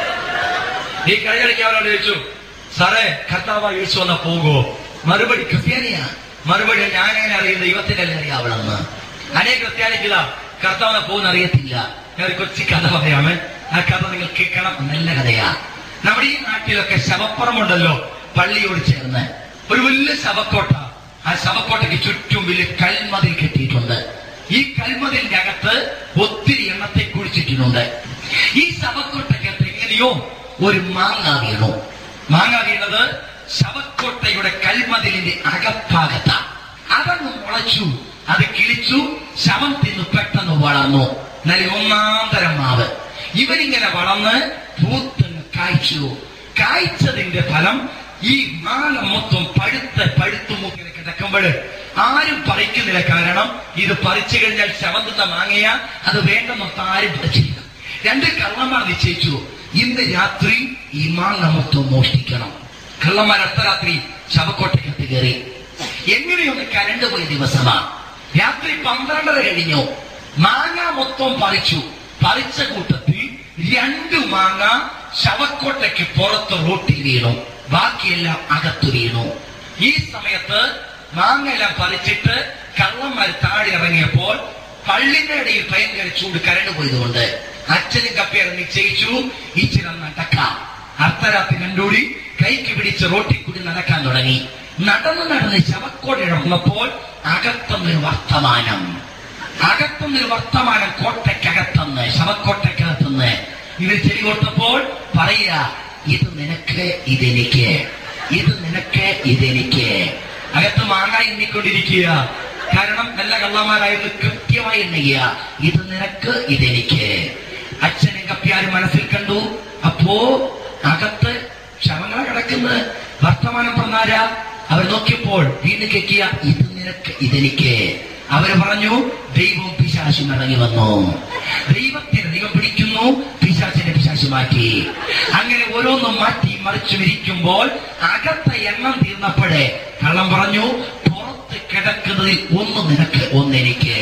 നീ കൈകളിക്ക് അവരോട് ചോദിച്ചു സാറേ കർത്താവ് യേശു വന്ന പോകോ മറുപടി ക്രിസ്ത്യാനിയാ മറുപടി ഞാനെങ്ങനെ അറിയും ദൈവത്തിന്റെ അല്ലേ അറിയാവളെന്ന് അനേക ക്രിസ്ത്യാനിക്കില്ല കർത്താവിനെ പോകുന്ന അറിയത്തില്ല ഞാൻ ഒരു കൊച്ചി കഥ പറയാമേ ആ കഥ നിങ്ങൾ കേൾക്കണം നല്ല കഥയാ നമ്മുടെ ഈ നാട്ടിലൊക്കെ ശവപ്പുറമുണ്ടല്ലോ പള്ളിയോട് ചേർന്ന് ഒരു വലിയ ശവക്കോട്ട ആ ശവക്കോട്ടയ്ക്ക് ചുറ്റും വലിയ കൽമതിൽ കെട്ടിയിട്ടുണ്ട് ഈ കൽമതിലിന്റെ അകത്ത് ഒത്തിരി എണ്ണത്തെ കുഴിച്ചിട്ടുണ്ട് ഈ ശവക്കോട്ടയ്ക്കകത്ത് എങ്ങനെയോ ഒരു മാങ്ങ വീണു മാങ്ങ വീണത് ശവക്കോട്ടയുടെ കൽമതിലിന്റെ അകഭാഗത്ത അതങ്ങ് മുളച്ചു അത് കിളിച്ചു ശവം തിന്നു പെട്ടെന്ന് വളർന്നു നല്ല ഒന്നാം തരം മാവ് ഇവരിങ്ങനെ വളർന്ന് പൂത്തങ്ങ് കായ്ച്ചു കായ്ച്ചതിന്റെ ഫലം ഈ മാങ്ങ മൊത്തം പഴുത്ത് പഴുത്തു മൂക്കിനെ കിടക്കുമ്പോൾ ആരും പറിക്കുന്നില്ല കാരണം ഇത് പറിച്ചു കഴിഞ്ഞാൽ ശവം തിന്ന മാങ്ങയാ അത് വേണ്ടെന്നൊക്കെ ആരും പറിച്ചില്ല രണ്ട് കള്ളന്മാർ നിശ്ചയിച്ചു ഇന്ന് രാത്രി ഈ മാങ്ങ മൊത്തം മോഷ്ടിക്കണം കള്ളന്മാർ അർദ്ധരാത്രി ശവക്കോട്ടയ്ക്കത്ത് കയറി എങ്ങനെയൊന്ന് കരണ്ട് പോയ ദിവസമാ രാത്രി പന്ത്രണ്ടര കഴിഞ്ഞു മാങ്ങ മൊത്തം പറിച്ചു പറിച്ച കൂട്ടത്തിൽ രണ്ട് മാങ്ങ ശവക്കോട്ടയ്ക്ക് പുറത്ത് റോട്ടിൽ വീണു ബാക്കിയെല്ലാം അകത്തു വീണു ഈ സമയത്ത് മാങ്ങ എല്ലാം പറിച്ചിട്ട് കള്ളന്മാർ താഴെ ഇറങ്ങിയപ്പോൾ പള്ളിന്റെ ഇടയിൽ ഭയങ്കര ചൂട് കരണ്ട് പോയതുകൊണ്ട് അച്ഛനും കപ്പേറെ നിശ്ചയിച്ചു ഇച്ചിരി നടക്കാം അർദ്ധരാത്രി കണ്ടൂടി കൈക്ക് പിടിച്ച് റോട്ടിൽ കൂടി നടക്കാൻ തുടങ്ങി നടന്ന് നടന്ന് ശവക്കോട് ഇറങ്ങുമ്പോൾ അകത്തുനിന്നൊരു വർത്തമാനം അകത്തുനിന്നൊരു വർത്തമാനം കോട്ടയ്ക്കകത്തുനിന്ന് ശവക്കോട്ടയ്ക്കകത്തുനിന്ന് ഇവർ ചെവി കൊടുത്തപ്പോൾ പറയുക ഇത് നിനക്ക് ഇതെനിക്ക് ഇത് നിനക്ക് ഇതെനിക്ക് അകത്ത് മാങ്ങ എണ്ണിക്കൊണ്ടിരിക്കുക കാരണം നല്ല കള്ളന്മാരായിരുന്നു കൃത്യമായി എണ്ണുക ഇത് നിനക്ക് ഇതെനിക്ക് അച്ഛനും കപ്പിയാരും മനസ്സിൽ കണ്ടു അപ്പോ അകത്ത് ശവങ്ങളെ കിടക്കുന്നത് വർത്തമാനം പറഞ്ഞാര അവർ നോക്കിയപ്പോൾ വീണ്ടും കേൾക്കുക ഇത് നിനക്ക് ഇതെനിക്ക് അവര് പറഞ്ഞു ദൈവവും പിശാശും ഇറങ്ങി വന്നു ദൈവത്തിന് ദൈവം പിടിക്കുന്നു പിശാചിനെ പിശാശു മാറ്റി അങ്ങനെ ഓരോന്നും മാറ്റി മറിച്ചും ഇരിക്കുമ്പോൾ അകത്തെ എണ്ണം തീർന്നപ്പോഴേ കള്ളം പറഞ്ഞു പുറത്ത് കിടക്കുന്നതിൽ ഒന്ന് നിനക്ക് ഒന്ന് എനിക്ക്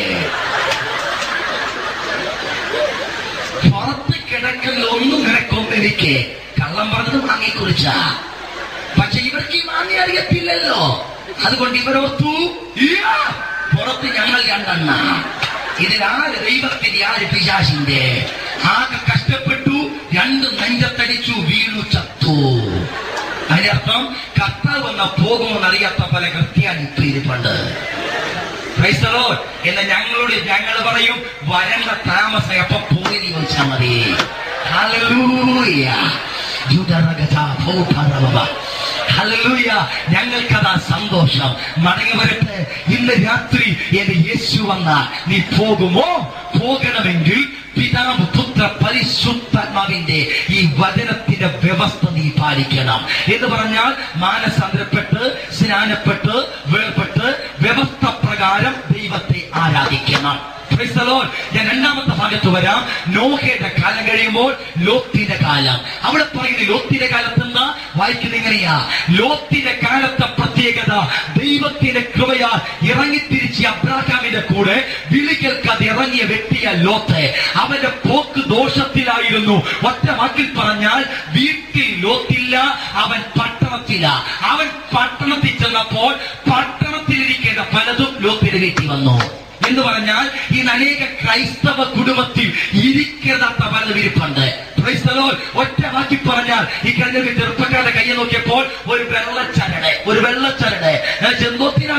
പുറത്ത് കിടക്കുന്ന ഒന്നും നിനക്കൊന്ന് എനിക്ക് കള്ളം പറഞ്ഞത് മാങ്ങിക്കുറിച്ചാ പക്ഷെ ഇവർക്ക് ഈ മാങ്ങ അറിയത്തില്ലല്ലോ അതുകൊണ്ട് ഇവരോർത്തു "ഇയ്യാ, പുറത്ത് ഞങ്ങൾ രണ്ടെണ്ണ ഇതിൽ ആര് ദൈവത്തിന്റെ ആര് പിശാശിന്റെ ആകെ കഷ്ടപ്പെട്ടു രണ്ട് നെഞ്ചത്തടിച്ചു വീണു ചത്തു അതിനർത്ഥം കർത്താവ് വന്ന പോകുമെന്നറിയാത്ത പല ക്രിസ്ത്യാനി ഇപ്പൊ ഇരിപ്പുണ്ട് Praise the Lord. എന്ന് ഞങ്ങളോട് ഞങ്ങൾ പറയും വരണ്ട താമസം എപ്പോ പോയി നീ ചോദിച്ചാൽ മതി Hallelujah. ജുഡറഗത ഭൗതറവ. Hallelujah. ഞങ്ങൾക്കതാ സന്തോഷം മടങ്ങി വരട്ടെ ഇന്ന് രാത്രി എന്റെ യേശു വന്ന നീ പോകുമോ പോകണമെങ്കിൽ പിതാവ് പുത്ര പരിശുദ്ധാത്മാവിന്റെ ഈ വചനത്തിന്റെ വ്യവസ്ഥ നീ പാലിക്കണം എന്ന് പറഞ്ഞാൽ മാനസാന്തരപ്പെട്ട് സ്നാനപ്പെട്ട് വേർപെട്ട് വ്യവസ്ഥ പ്രകാരം ദൈവത്തെ ആരാധിക്കണം Praise the Lord. ഞാൻ രണ്ടാമത്തെ ഭാഗത്ത് വരാം നോഹയുടെ കാലം കഴിയുമ്പോൾ ലോത്തിന്റെ കാലം അവിടെ പറയുന്നത് ലോത്തിന്റെ കാലത്ത് എന്താ വായിക്കുന്നത് എങ്ങനെയാ ലോത്തിന്റെ കാലത്തെ പ്രത്യേകത ദൈവത്തിന്റെ കൃപയാൽ ഇറങ്ങിത്തിരിച്ച് അബ്രാഹാമിന്റെ കൂടെ വിളി കേൾക്കാതെ ഇറങ്ങിയ വ്യക്തിയ ലോത്ത് അവന്റെ പോക്ക് ദോഷത്തിലായിരുന്നു ഒറ്റ വാക്കിൽ പറഞ്ഞാൽ വീട്ടിൽ ലോത്തില്ല അവൻ പട്ടണത്തില അവൻ പട്ടണത്തിൽ ചെന്നപ്പോൾ പട്ടണത്തിലിരിക്കേണ്ട പലതും ലോത്തിന്റെ വീട്ടിൽ വന്നു എന്ന് പറഞ്ഞാൽ ഇന്ന് അനേക ക്രൈസ്തവ കുടുംബത്തിൽ ഇരിക്കാത്ത പലതും ഇരിപ്പുണ്ട് Praise the Lord. ഒറ്റ വാക്കി പറഞ്ഞാൽ ഈ കഴിഞ്ഞ ചെറുപ്പക്കാരുടെ കയ്യെ നോക്കിയപ്പോൾ ഒരു വെള്ളച്ചരട് ഒരു വെള്ളച്ചരട് ചെന്തോത്തിനാ കുഞ്ഞ ഈ ചരട്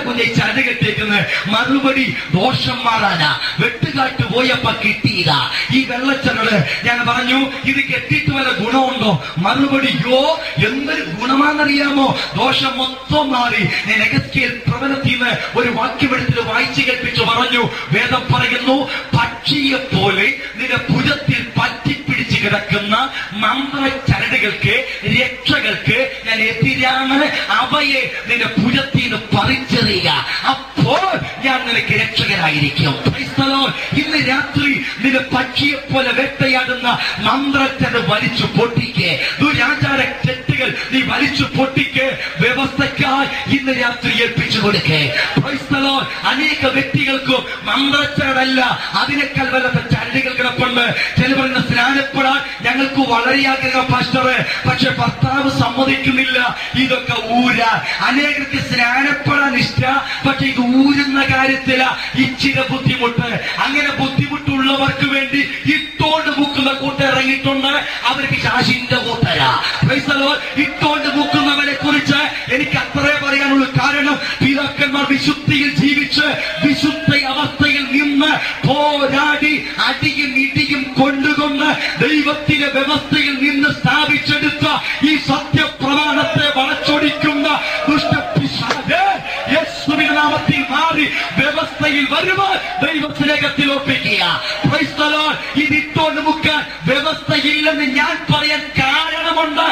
ചരട് കെട്ടിയേക്കുന്നത് മറുപടി ദോഷം മാറാനാ വെട്ടുകാട്ട് പോയപ്പോ കിട്ടിയതാ ഈ വെള്ളച്ചരട് ഞാൻ പറഞ്ഞു ഇത് കെട്ടിയിട്ട് വല്ല ഗുണമുണ്ടോ മറുപടി യോ എന്തൊരു ഗുണമാണെന്നറിയാമോ ദോഷം മൊത്തം മാറി ഞാൻ എഗസ്കേൽ പ്രവലത്തിൽ നിന്ന് ഒരു വാക്യമെടുത്തിൽ വായിച്ചു കേൾപ്പിച്ചു പറഞ്ഞു വേദം പറയുന്നു പക്ഷിയെ പോലെ നിന്റെ ഭുജത്തിൽ പറ്റിപ്പിടിച്ച് കിടക്കുന്ന മന്ത്ര ചരടുകൾക്ക് രക്ഷകൾക്ക് ഞാൻ എതിരാണ് അവയെ നിന്റെ ഭുജത്തിൽ നിന്ന് പറിച്ചെറിയുക അപ്പോൾ ഞാൻ നിനക്ക് രക്ഷകരായിരിക്കും Praise the Lord. ഇന്ന് രാത്രി നിന്റെ പക്ഷിയെ പോലെ വേട്ടയാടുന്ന മന്ത്രച്ചത് വലിച്ചു പൊട്ടിക്ക് ദുരാചാര ചെട്ടുകൾ നീ വലിച്ചു പൊട്ടിക്ക് വ്യവസ്ഥക്കായി ഇന്ന് രാത്രി ഏൽപ്പിച്ചു കൊടുക്കേ Praise the Lord. അനേക വ്യക്തികൾക്കും മന്ത്രച്ചരടല്ല അതിനേക്കാൾ വല്ലാത്ത ചരടുകൾ കിടപ്പുണ്ട് ചില പറയുന്ന സ്നാനപ്പെടാൻ ഞങ്ങൾക്ക് വളരെ ആഗ്രഹം പാസ്റ്ററെ പക്ഷെ ഭർത്താവ് സമ്മതിക്കുന്നില്ല ഇതൊക്കെ ഊര അനേകർക്ക് സ്നാനപ്പെടാൻ ഇഷ്ട പക്ഷെ ഇത് ഊരുന്ന കാര്യത്തില ഇച്ചിരി ബുദ്ധിമുട്ട് അങ്ങനെ ബുദ്ധിമുട്ടുള്ളവർക്ക് വേണ്ടി ഇട്ടോണ്ട് മുക്കുന്ന കൂട്ടർ ഇറങ്ങിയിട്ടുണ്ട് അവർക്ക് ശാശിന്റെ കൂട്ടരാ Praise the Lord. ഇട്ടോണ്ട് മുക്കുന്നവരെ കുറിച്ച് എനിക്ക് അത്രേ പറയാനുള്ളൂ കാരണം പിതാക്കന്മാർ വിശുദ്ധിയിൽ ജീവിച്ച് വിശുദ്ധ അവസ്ഥയിൽ നിന്ന് പോരാടി അടിയും ഇടിയും കൊണ്ടുകൊണ്ട് ദൈവത്തിന്റെ വ്യവസ്ഥയിൽ നിന്ന് സ്ഥാപിച്ചെടുത്ത ഈ സത്യപ്രമാണത്തെ വളച്ചൊടിക്കുന്ന ദുഷ്ടപിശാച് യേശുവിന്റെ നാമത്തിൽ മാറി വ്യവസ്ഥയിൽ വരുവാൻ ദൈവസ്നേഹത്തിൽ ഒപ്പിക്കുക Praise the Lord. ഇത് ഇട്ടോണ്ട് മുക്കാൻ വ്യവസ്ഥയില്ലെന്ന് ഞാൻ പറയാൻ കാരണമുണ്ട്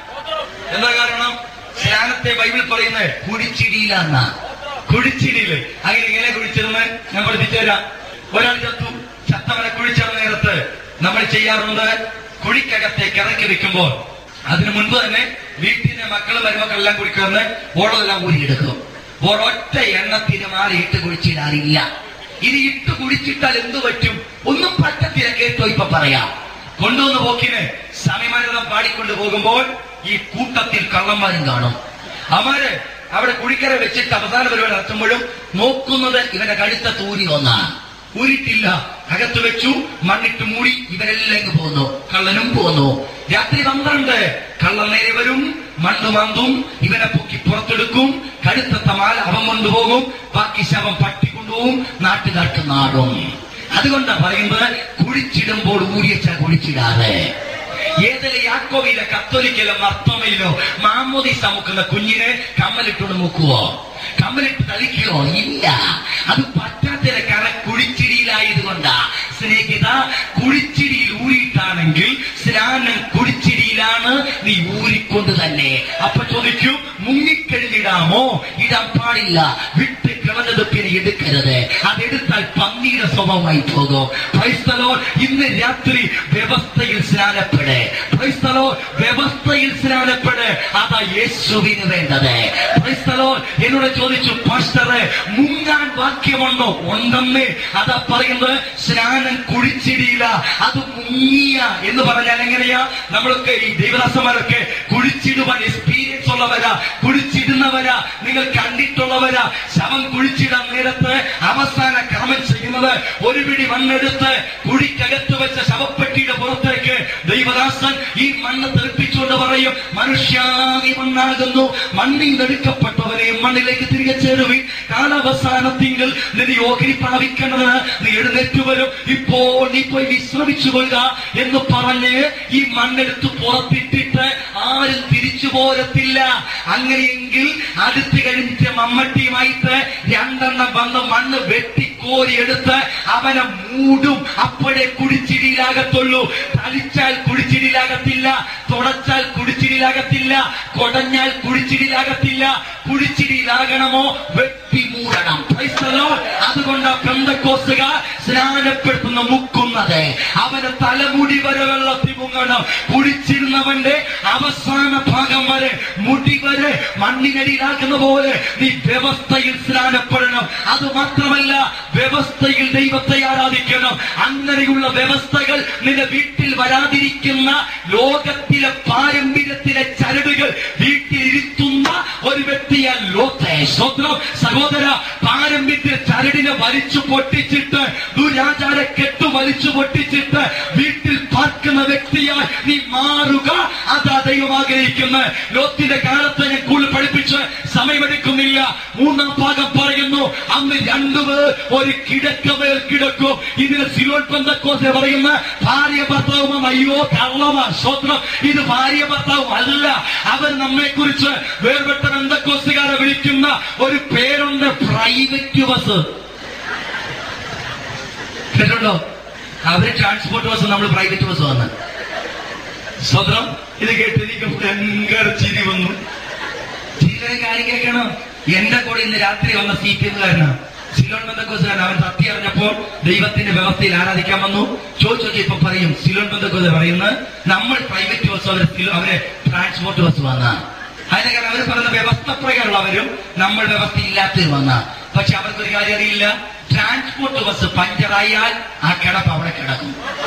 എന്താ കാരണം സ്നാനത്തെ ബൈബിൾ പറയുന്നത് കുടിച്ചിടിയില്ലെന്ന കുടിച്ചിടിയില് അങ്ങനെ എങ്ങനെ കുഴിച്ചിരുന്ന് ഞാൻ പഠിപ്പിച്ചു തരാം ഒരാൾ ചത്തു ചത്തവനെ കുഴിച്ചിടുന്ന നേരത്ത് നമ്മൾ ചെയ്യാറുണ്ട് കുഴിക്കകത്തേക്ക് ഇറക്കി വെക്കുമ്പോൾ അതിനു മുൻപ് തന്നെ വീട്ടിലെ മക്കളും മരുമക്കളെല്ലാം കുടിക്കുന്ന ഓളമെല്ലാം ഊരിയെടുക്കും ഒരൊറ്റ എണ്ണത്തിന് മാറി ഇട്ട് കുഴിച്ചിടാറില്ല ഇത് ഇട്ട് കുടിച്ചിട്ടാൽ എന്തു പറ്റും ഒന്നും പറ്റത്തില്ല കേട്ടോ ഇപ്പൊ പറയാം കൊണ്ടുവന്ന് പോക്കിന് സമയമാനതം പാടിക്കൊണ്ട് പോകുമ്പോൾ ഈ കൂട്ടത്തിൽ കള്ളന്മാരും കാണും അവര് അവിടെ കുഴിക്കര വെച്ചിട്ട് അവസാന പരിപാടി നടത്തുമ്പോഴും നോക്കുന്നത് ഇവന്റെ കഴുത്ത തൂരി ഒന്നാണ് ഊരിട്ടില്ല അകത്ത് വെച്ചു മണ്ണിട്ട് മൂടി ഇവരെല്ലാം ഇങ്ങ് പോന്നു കള്ളനും പോന്നു രാത്രി പന്ത്രണ്ട് കള്ളൻ നേരെ വരും മണ്ണ് മാന്തും ഇവനെ പൊക്കി പുറത്തെടുക്കും കഴുത്തത്തെ മാല അവൻ കൊണ്ടുപോകും ബാക്കി ശവം പട്ടി കൊണ്ടുപോകും നാട്ടുകാർക്ക് നാടും അതുകൊണ്ടാ പറയുന്നത് കുഴിച്ചിടുമ്പോൾ ഊരിയച്ച കുഴിച്ചിടാതെ ഏതിലെ യാക്കോവിലെ കത്തോലിക്കലോ മർത്തോമയിലോ മാമോദി സമുക്കുന്ന കുഞ്ഞിനെ കമ്മലിട്ടോണ്ട് മുക്കുവോ കമ്മലിട്ട് തളിക്കുവോ ഇല്ല അത് പറ്റാത്തില്ല കാരണം കുഴിച്ചിടിയിലായതുകൊണ്ടാ സ്നേഹിത കുഴിച്ചിടിയിൽ ഊരിയിട്ടാണെങ്കിൽ സ്നാനം കുഴിച്ചിടിയിലാണ് നീ ഊരിക്കൊണ്ട് തന്നെ അപ്പൊ ചോദിക്കൂ മുങ്ങിക്കഴിഞ്ഞിടാമോ ഇടാൻ പാടില്ല വിട്ട് കിളഞ്ഞത് പിന്നെ എടുക്കരുത് അതെടുത്താൽ പന്നിയുടെ സ്വഭാവമായി പോകും ക്രൈസ്തലോ ഇന്ന് രാത്രി വ്യവസ്ഥയിൽ സ്നാനപ്പെട് ക്രൈസ്തലോ വ്യവസ്ഥയിൽ സ്നാനപ്പെട് അതാ യേശുവിന് വേണ്ടത് ക്രൈസ്തലോ എന്നോട് ചോദിച്ചു പാസ്റ്ററെ മുങ്ങാൻ വാക്യമുണ്ടോ ഉണ്ടെന്ന് അതാ പറയുന്നത് സ്നാനം കുഴിച്ചിടിയില്ല അത് മുങ്ങിയ എന്ന് പറഞ്ഞാൽ എങ്ങനെയാ നമ്മളൊക്കെ ഈ ദൈവദാസന്മാരൊക്കെ കുഴിച്ചിടുവാൻ എക്സ്പീരിയൻസ് ഉള്ളവരാ കുഴിച്ചിടുന്നവരാ നിങ്ങൾ കണ്ടിട്ടുള്ളവരാ ശവം കുഴിച്ചിടാൻ നേരത്ത് അവസാന ക്രമം ചെയ്യുന്നത് ഒരു പിടി മണ്ണെടുത്ത് കുഴിക്കകത്ത് വെച്ച ശവപ്പെട്ടിയുടെ പുറത്തേക്ക് ദൈവദാസൻ ഈ മണ്ണ് തെറിപ്പിച്ചുകൊണ്ട് പറയും മനുഷ്യാതി മണ്ണാകുന്നു മണ്ണിൽ നിന്നെടുക്കപ്പെട്ടവരെ മണ്ണിലേക്ക് തിരികെ ചേരുവിൻ കാലാവസാനത്തിങ്കിൽ നിന്റെ ഓഹരി പ്രാപിക്കേണ്ടതിന് നീ എഴുന്നേറ്റ് വരും ഇപ്പോൾ നീ പോയി വിശ്രമിച്ചു കൊള്ളുക എന്ന് പറഞ്ഞ് ഈ മണ്ണെടുത്ത് പുറത്തിട്ടിട്ട് ആരും തിരിച്ചു പോരത്തില്ല അങ്ങനെയെങ്കിൽ അടുത്ത് കഴിഞ്ഞ മമ്മട്ടിയുമായിട്ട് രണ്ടെണ്ണം വന്ന് മണ്ണ് വെട്ടിക്കോരി എടുത്ത് അവനെ മൂടും അപ്പോഴേ കുടിച്ചിടിയിലാകത്തുള്ളൂ തളിച്ചാൽ കുടിച്ചിടിയിലാകത്തില്ല തുടച്ചാൽ കുടിച്ചിടിയിലാകത്തില്ല കൊടഞ്ഞാൽ കുടിച്ചിടിയിലാകത്തില്ല കുടിച്ചിടിയിലാകണമോ വെട്ടി മൂടണം Praise the Lord. അതുകൊണ്ട് പെന്തക്കോസുകാർ സ്നാനപ്പെടുത്തുന്ന മുക്കുന്നത് അവന് തലമുടി വരെ വെള്ളത്തിൽ മുങ്ങണം കുടിച്ചിരുന്നവന്റെ അവസാന ഭാഗം വരെ മുടി വരെ മണ്ണിനടിയിലാക്കുന്ന പോലെ നീ വ്യവസ്ഥയിൽ സ്നാനപ്പെടണം അത് മാത്രമല്ല വ്യവസ്ഥയിൽ ദൈവത്തെ ആരാധിക്കണം അങ്ങനെയുള്ള വ്യവസ്ഥകൾ നിന്റെ വീട്ടിൽ വരാതിരിക്കുന്ന ലോകത്തിലെ പാരമ്പര്യത്തിലെ ചരടുകൾ വീട്ടിൽ ഇരുത്തുന്ന ഒരു വ്യക്തിയാൽ ലോത്തെ സ്വന്തം സഹോദര പാരമ്പര്യത്തിലെ ചരടിനെ വലിച്ചു പൊട്ടിച്ചിട്ട് ദുരാചാര കെട്ടു വലിച്ചു പൊട്ടിച്ചിട്ട് വീട്ടിൽ പാർക്കുന്ന വ്യക്തിയായി നീ മാറുക അതാ ദൈവം ആഗ്രഹിക്കുന്നത് ലോത്തിന്റെ കാലത്ത് ഞാൻ കൂടുതൽ പഠിപ്പിച്ച് സമയമെടുക്കുന്നില്ല മൂന്നാം ഭാഗം പറയുന്നു അന്ന് രണ്ടുപേർ ഒരു കിടക്കമേൽ കിടക്കും ഇതിന് സിലോൺ പെന്തക്കോസെ പറയുന്ന ഭാര്യ ഭർത്താവും അയ്യോ കള്ളമാ സ്വത്രം ഇത് ഭാര്യ ഭർത്താവും അല്ല അവർ നമ്മെ കുറിച്ച് വേർപെട്ട ബന്ധക്കോസുകാരെ വിളിക്കുന്ന ഒരു പേരുണ്ട് പ്രൈവറ്റ് ബസ് കേട്ടോ അവര് ട്രാൻസ്പോർട്ട് ബസ് നമ്മൾ പ്രൈവറ്റ് ബസ് വന്ന് സ്വതന്ത്രം ഇത് കേട്ട് എനിക്ക് ഭയങ്കര ചിരി വന്നു ചിലരെ കാര്യം കേൾക്കണം എന്റെ കൂടെ ഇന്ന് രാത്രി വന്ന സി പി എമ്മുകാരനാണ് സിലോൺ ബന്ധക്കോസുകാരൻ അവൻ സത്യം അറിഞ്ഞപ്പോൾ ദൈവത്തിന്റെ വ്യവസ്ഥയിൽ ആരാധിക്കാൻ വന്നു ചോദിച്ചു നോക്കി ഇപ്പൊ പറയും സിലോൺ ബന്ധക്കോസ് പറയുന്നത് നമ്മൾ പ്രൈവറ്റ് ബസ് അവരെ സിലോ- അവരെ ട്രാൻസ്പോർട്ട് ബസ് വന്ന അതിന്റെ കാരണം അവർ പറയുന്ന വ്യവസ്ഥ പ്രകാരമുള്ളവരും നമ്മൾ വ്യവസ്ഥ ഇല്ലാത്തവരും വന്ന പക്ഷെ അവർക്കൊരു കാര്യം അറിയില്ല ട്രാൻസ്പോർട്ട് ബസ് പഞ്ചറായാൽ ആ കിടപ്പ് അവിടെ കിടക്കും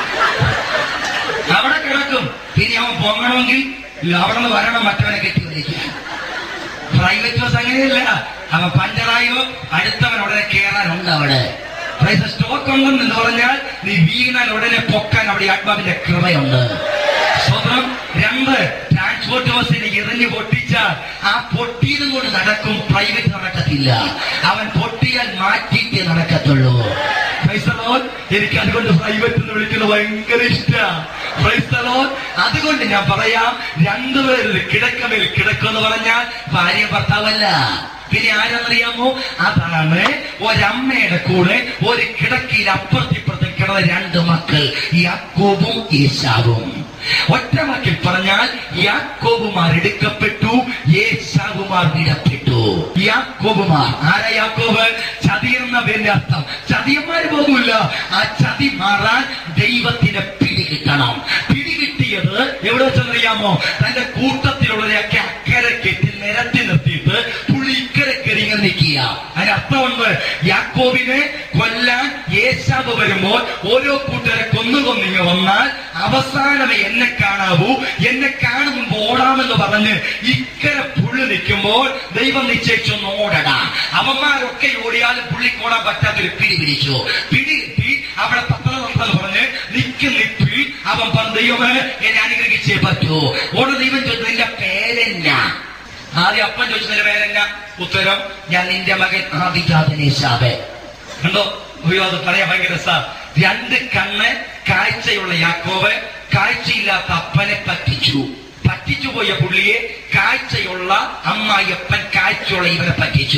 അവിടെ കിടക്കും പിന്നെ അവൻ പൊങ്ങണമെങ്കിൽ അവിടെ നിന്ന് വരണം മറ്റവനെ കെട്ടി വലിക്കാൻ പ്രൈവറ്റ് ബസ് അങ്ങനെയല്ല അവൻ പഞ്ചറായോ അടുത്തവൻ ഉടനെ കയറാനുണ്ട് അവിടെ പ്രൈസ് സ്റ്റോക്ക് ഉണ്ടെന്ന് എന്ന് പറഞ്ഞാൽ നീ വീണാൽ ഉടനെ പൊക്കാൻ അവിടെ ആത്മാവിന്റെ കൃപയുണ്ട് സ്വതന്ത്രം രണ്ട് ട്രാൻസ്പോർട്ട് ബസ്സിന് എറിഞ്ഞു പൊട്ടിച്ചാൽ ആ പൊട്ടിയതും കൊണ്ട് നടക്കും പ്രൈവറ്റ് നടക്കത്തില്ല അവൻ പൊട്ടിയാൽ മാറ്റിയിട്ടേ നടക്കത്തുള്ളൂ Praise the Lord. എനിക്ക് അതുകൊണ്ട് പ്രൈവറ്റ് എന്ന് വിളിക്കുന്നത് ഭയങ്കര ഇഷ്ടമാണ് അതുകൊണ്ട് ഞാൻ പറയാം രണ്ടുപേരിൽ കിടക്കമേൽ കിടക്കുമെന്ന് പറഞ്ഞാൽ ഭാര്യ ഭർത്താവല്ല പിന്നെ ആരെന്നറിയാമോ അതാണ് ഒരമ്മയുടെ കൂടെ ഒരു കിടക്കയിൽ അപ്പുറത്തിപ്പുറത്തും കിടന്ന രണ്ട് മക്കൾ യാക്കോബും ഏശാവും ഒറ്റ വാക്കിൽ പറഞ്ഞാൽ യാക്കോബുമാർ എടുക്കപ്പെട്ടു ഏശാവുമാർ വിടപ്പെട്ടു യാക്കോബുമാർ ആരാ യാക്കോബ് ചതി എന്ന പേരിന്റെ അർത്ഥം ചതിയന്മാര് പോകില്ല ആ ചതി മാറാൻ ദൈവത്തിന് പിടികിട്ടണം പിടികിട്ടിയത് എവിടെ വെച്ചെന്നറിയാമോ തന്റെ കൂട്ടത്തിലുള്ളവരെയൊക്കെ അക്കരെ കെട്ടി നിരത്തി നിർത്തിയിട്ട് പുള്ളി ഇക്കരെ കരിങ്ങ നിൽക്കുക അതിനർത്ഥമുണ്ട് യാക്കോബിനെ കൊല്ലാൻ ഏശാവ് വരുമ്പോൾ ഓരോ കൂട്ടരെ കൊന്നു കൊന്നിങ്ങ് വന്നാൽ അവസാനം എന്നെ കാണാവൂ എന്നെ കാണുമ്പോൾ ഓടാമെന്ന് പറഞ്ഞ് ഇക്കരെ പുള്ളി നിൽക്കുമ്പോൾ ദൈവം നിശ്ചയിച്ചൊന്ന് ഓടടാ അവന്മാരൊക്കെ ഓടിയാലും പുള്ളിക്ക് ഓടാൻ പറ്റാത്തൊരു പിടി പിടിച്ചു പിടി കിട്ടി അവിടെ പത്രതന്ത്രം പറഞ്ഞ് നിക്ക് നിപ്പിൽ അവൻ പറഞ്ഞു ദൈവമേ എന്നെ അനുഗ്രഹിച്ചേ പറ്റൂ ഓടെ ദൈവം ചോദിച്ചു നിന്റെ പേരെന്നാ ആദ്യം അപ്പൻ ചോദിച്ചതിന്റെ പേരെന്നാ ഉത്തരം ഞാൻ നിന്റെ മകൻ ആദിജാതനേശാവേ കണ്ടോ അയ്യോ അത് പറയാൻ ഭയങ്കര രസാ രണ്ട് കണ്ണ് കാഴ്ചയുള്ള യാക്കോവ് കാഴ്ചയില്ലാത്ത അപ്പനെ പറ്റിച്ചു പറ്റിച്ചു പോയ പുള്ളിയെ കാഴ്ചയുള്ള അമ്മായിയപ്പൻ കാഴ്ചയുള്ള ഇവനെ പറ്റിച്ചു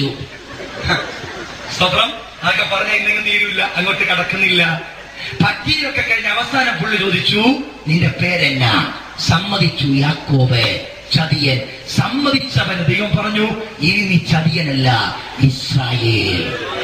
സ്വതം അതൊക്കെ പറഞ്ഞ എന്തെങ്കിലും തീരൂല അങ്ങോട്ട് കടക്കുന്നില്ല പറ്റിയൊക്കെ കഴിഞ്ഞ അവസാനം പുള്ളി ചോദിച്ചു നിന്റെ പേരെന്നാ സമ്മതിച്ചു യാക്കോബ് ചതിയൻ സമ്മതിച്ചവന് ദൈവം പറഞ്ഞു ഇനി നീ ചതിയനല്ല ഇസ്രായേൽ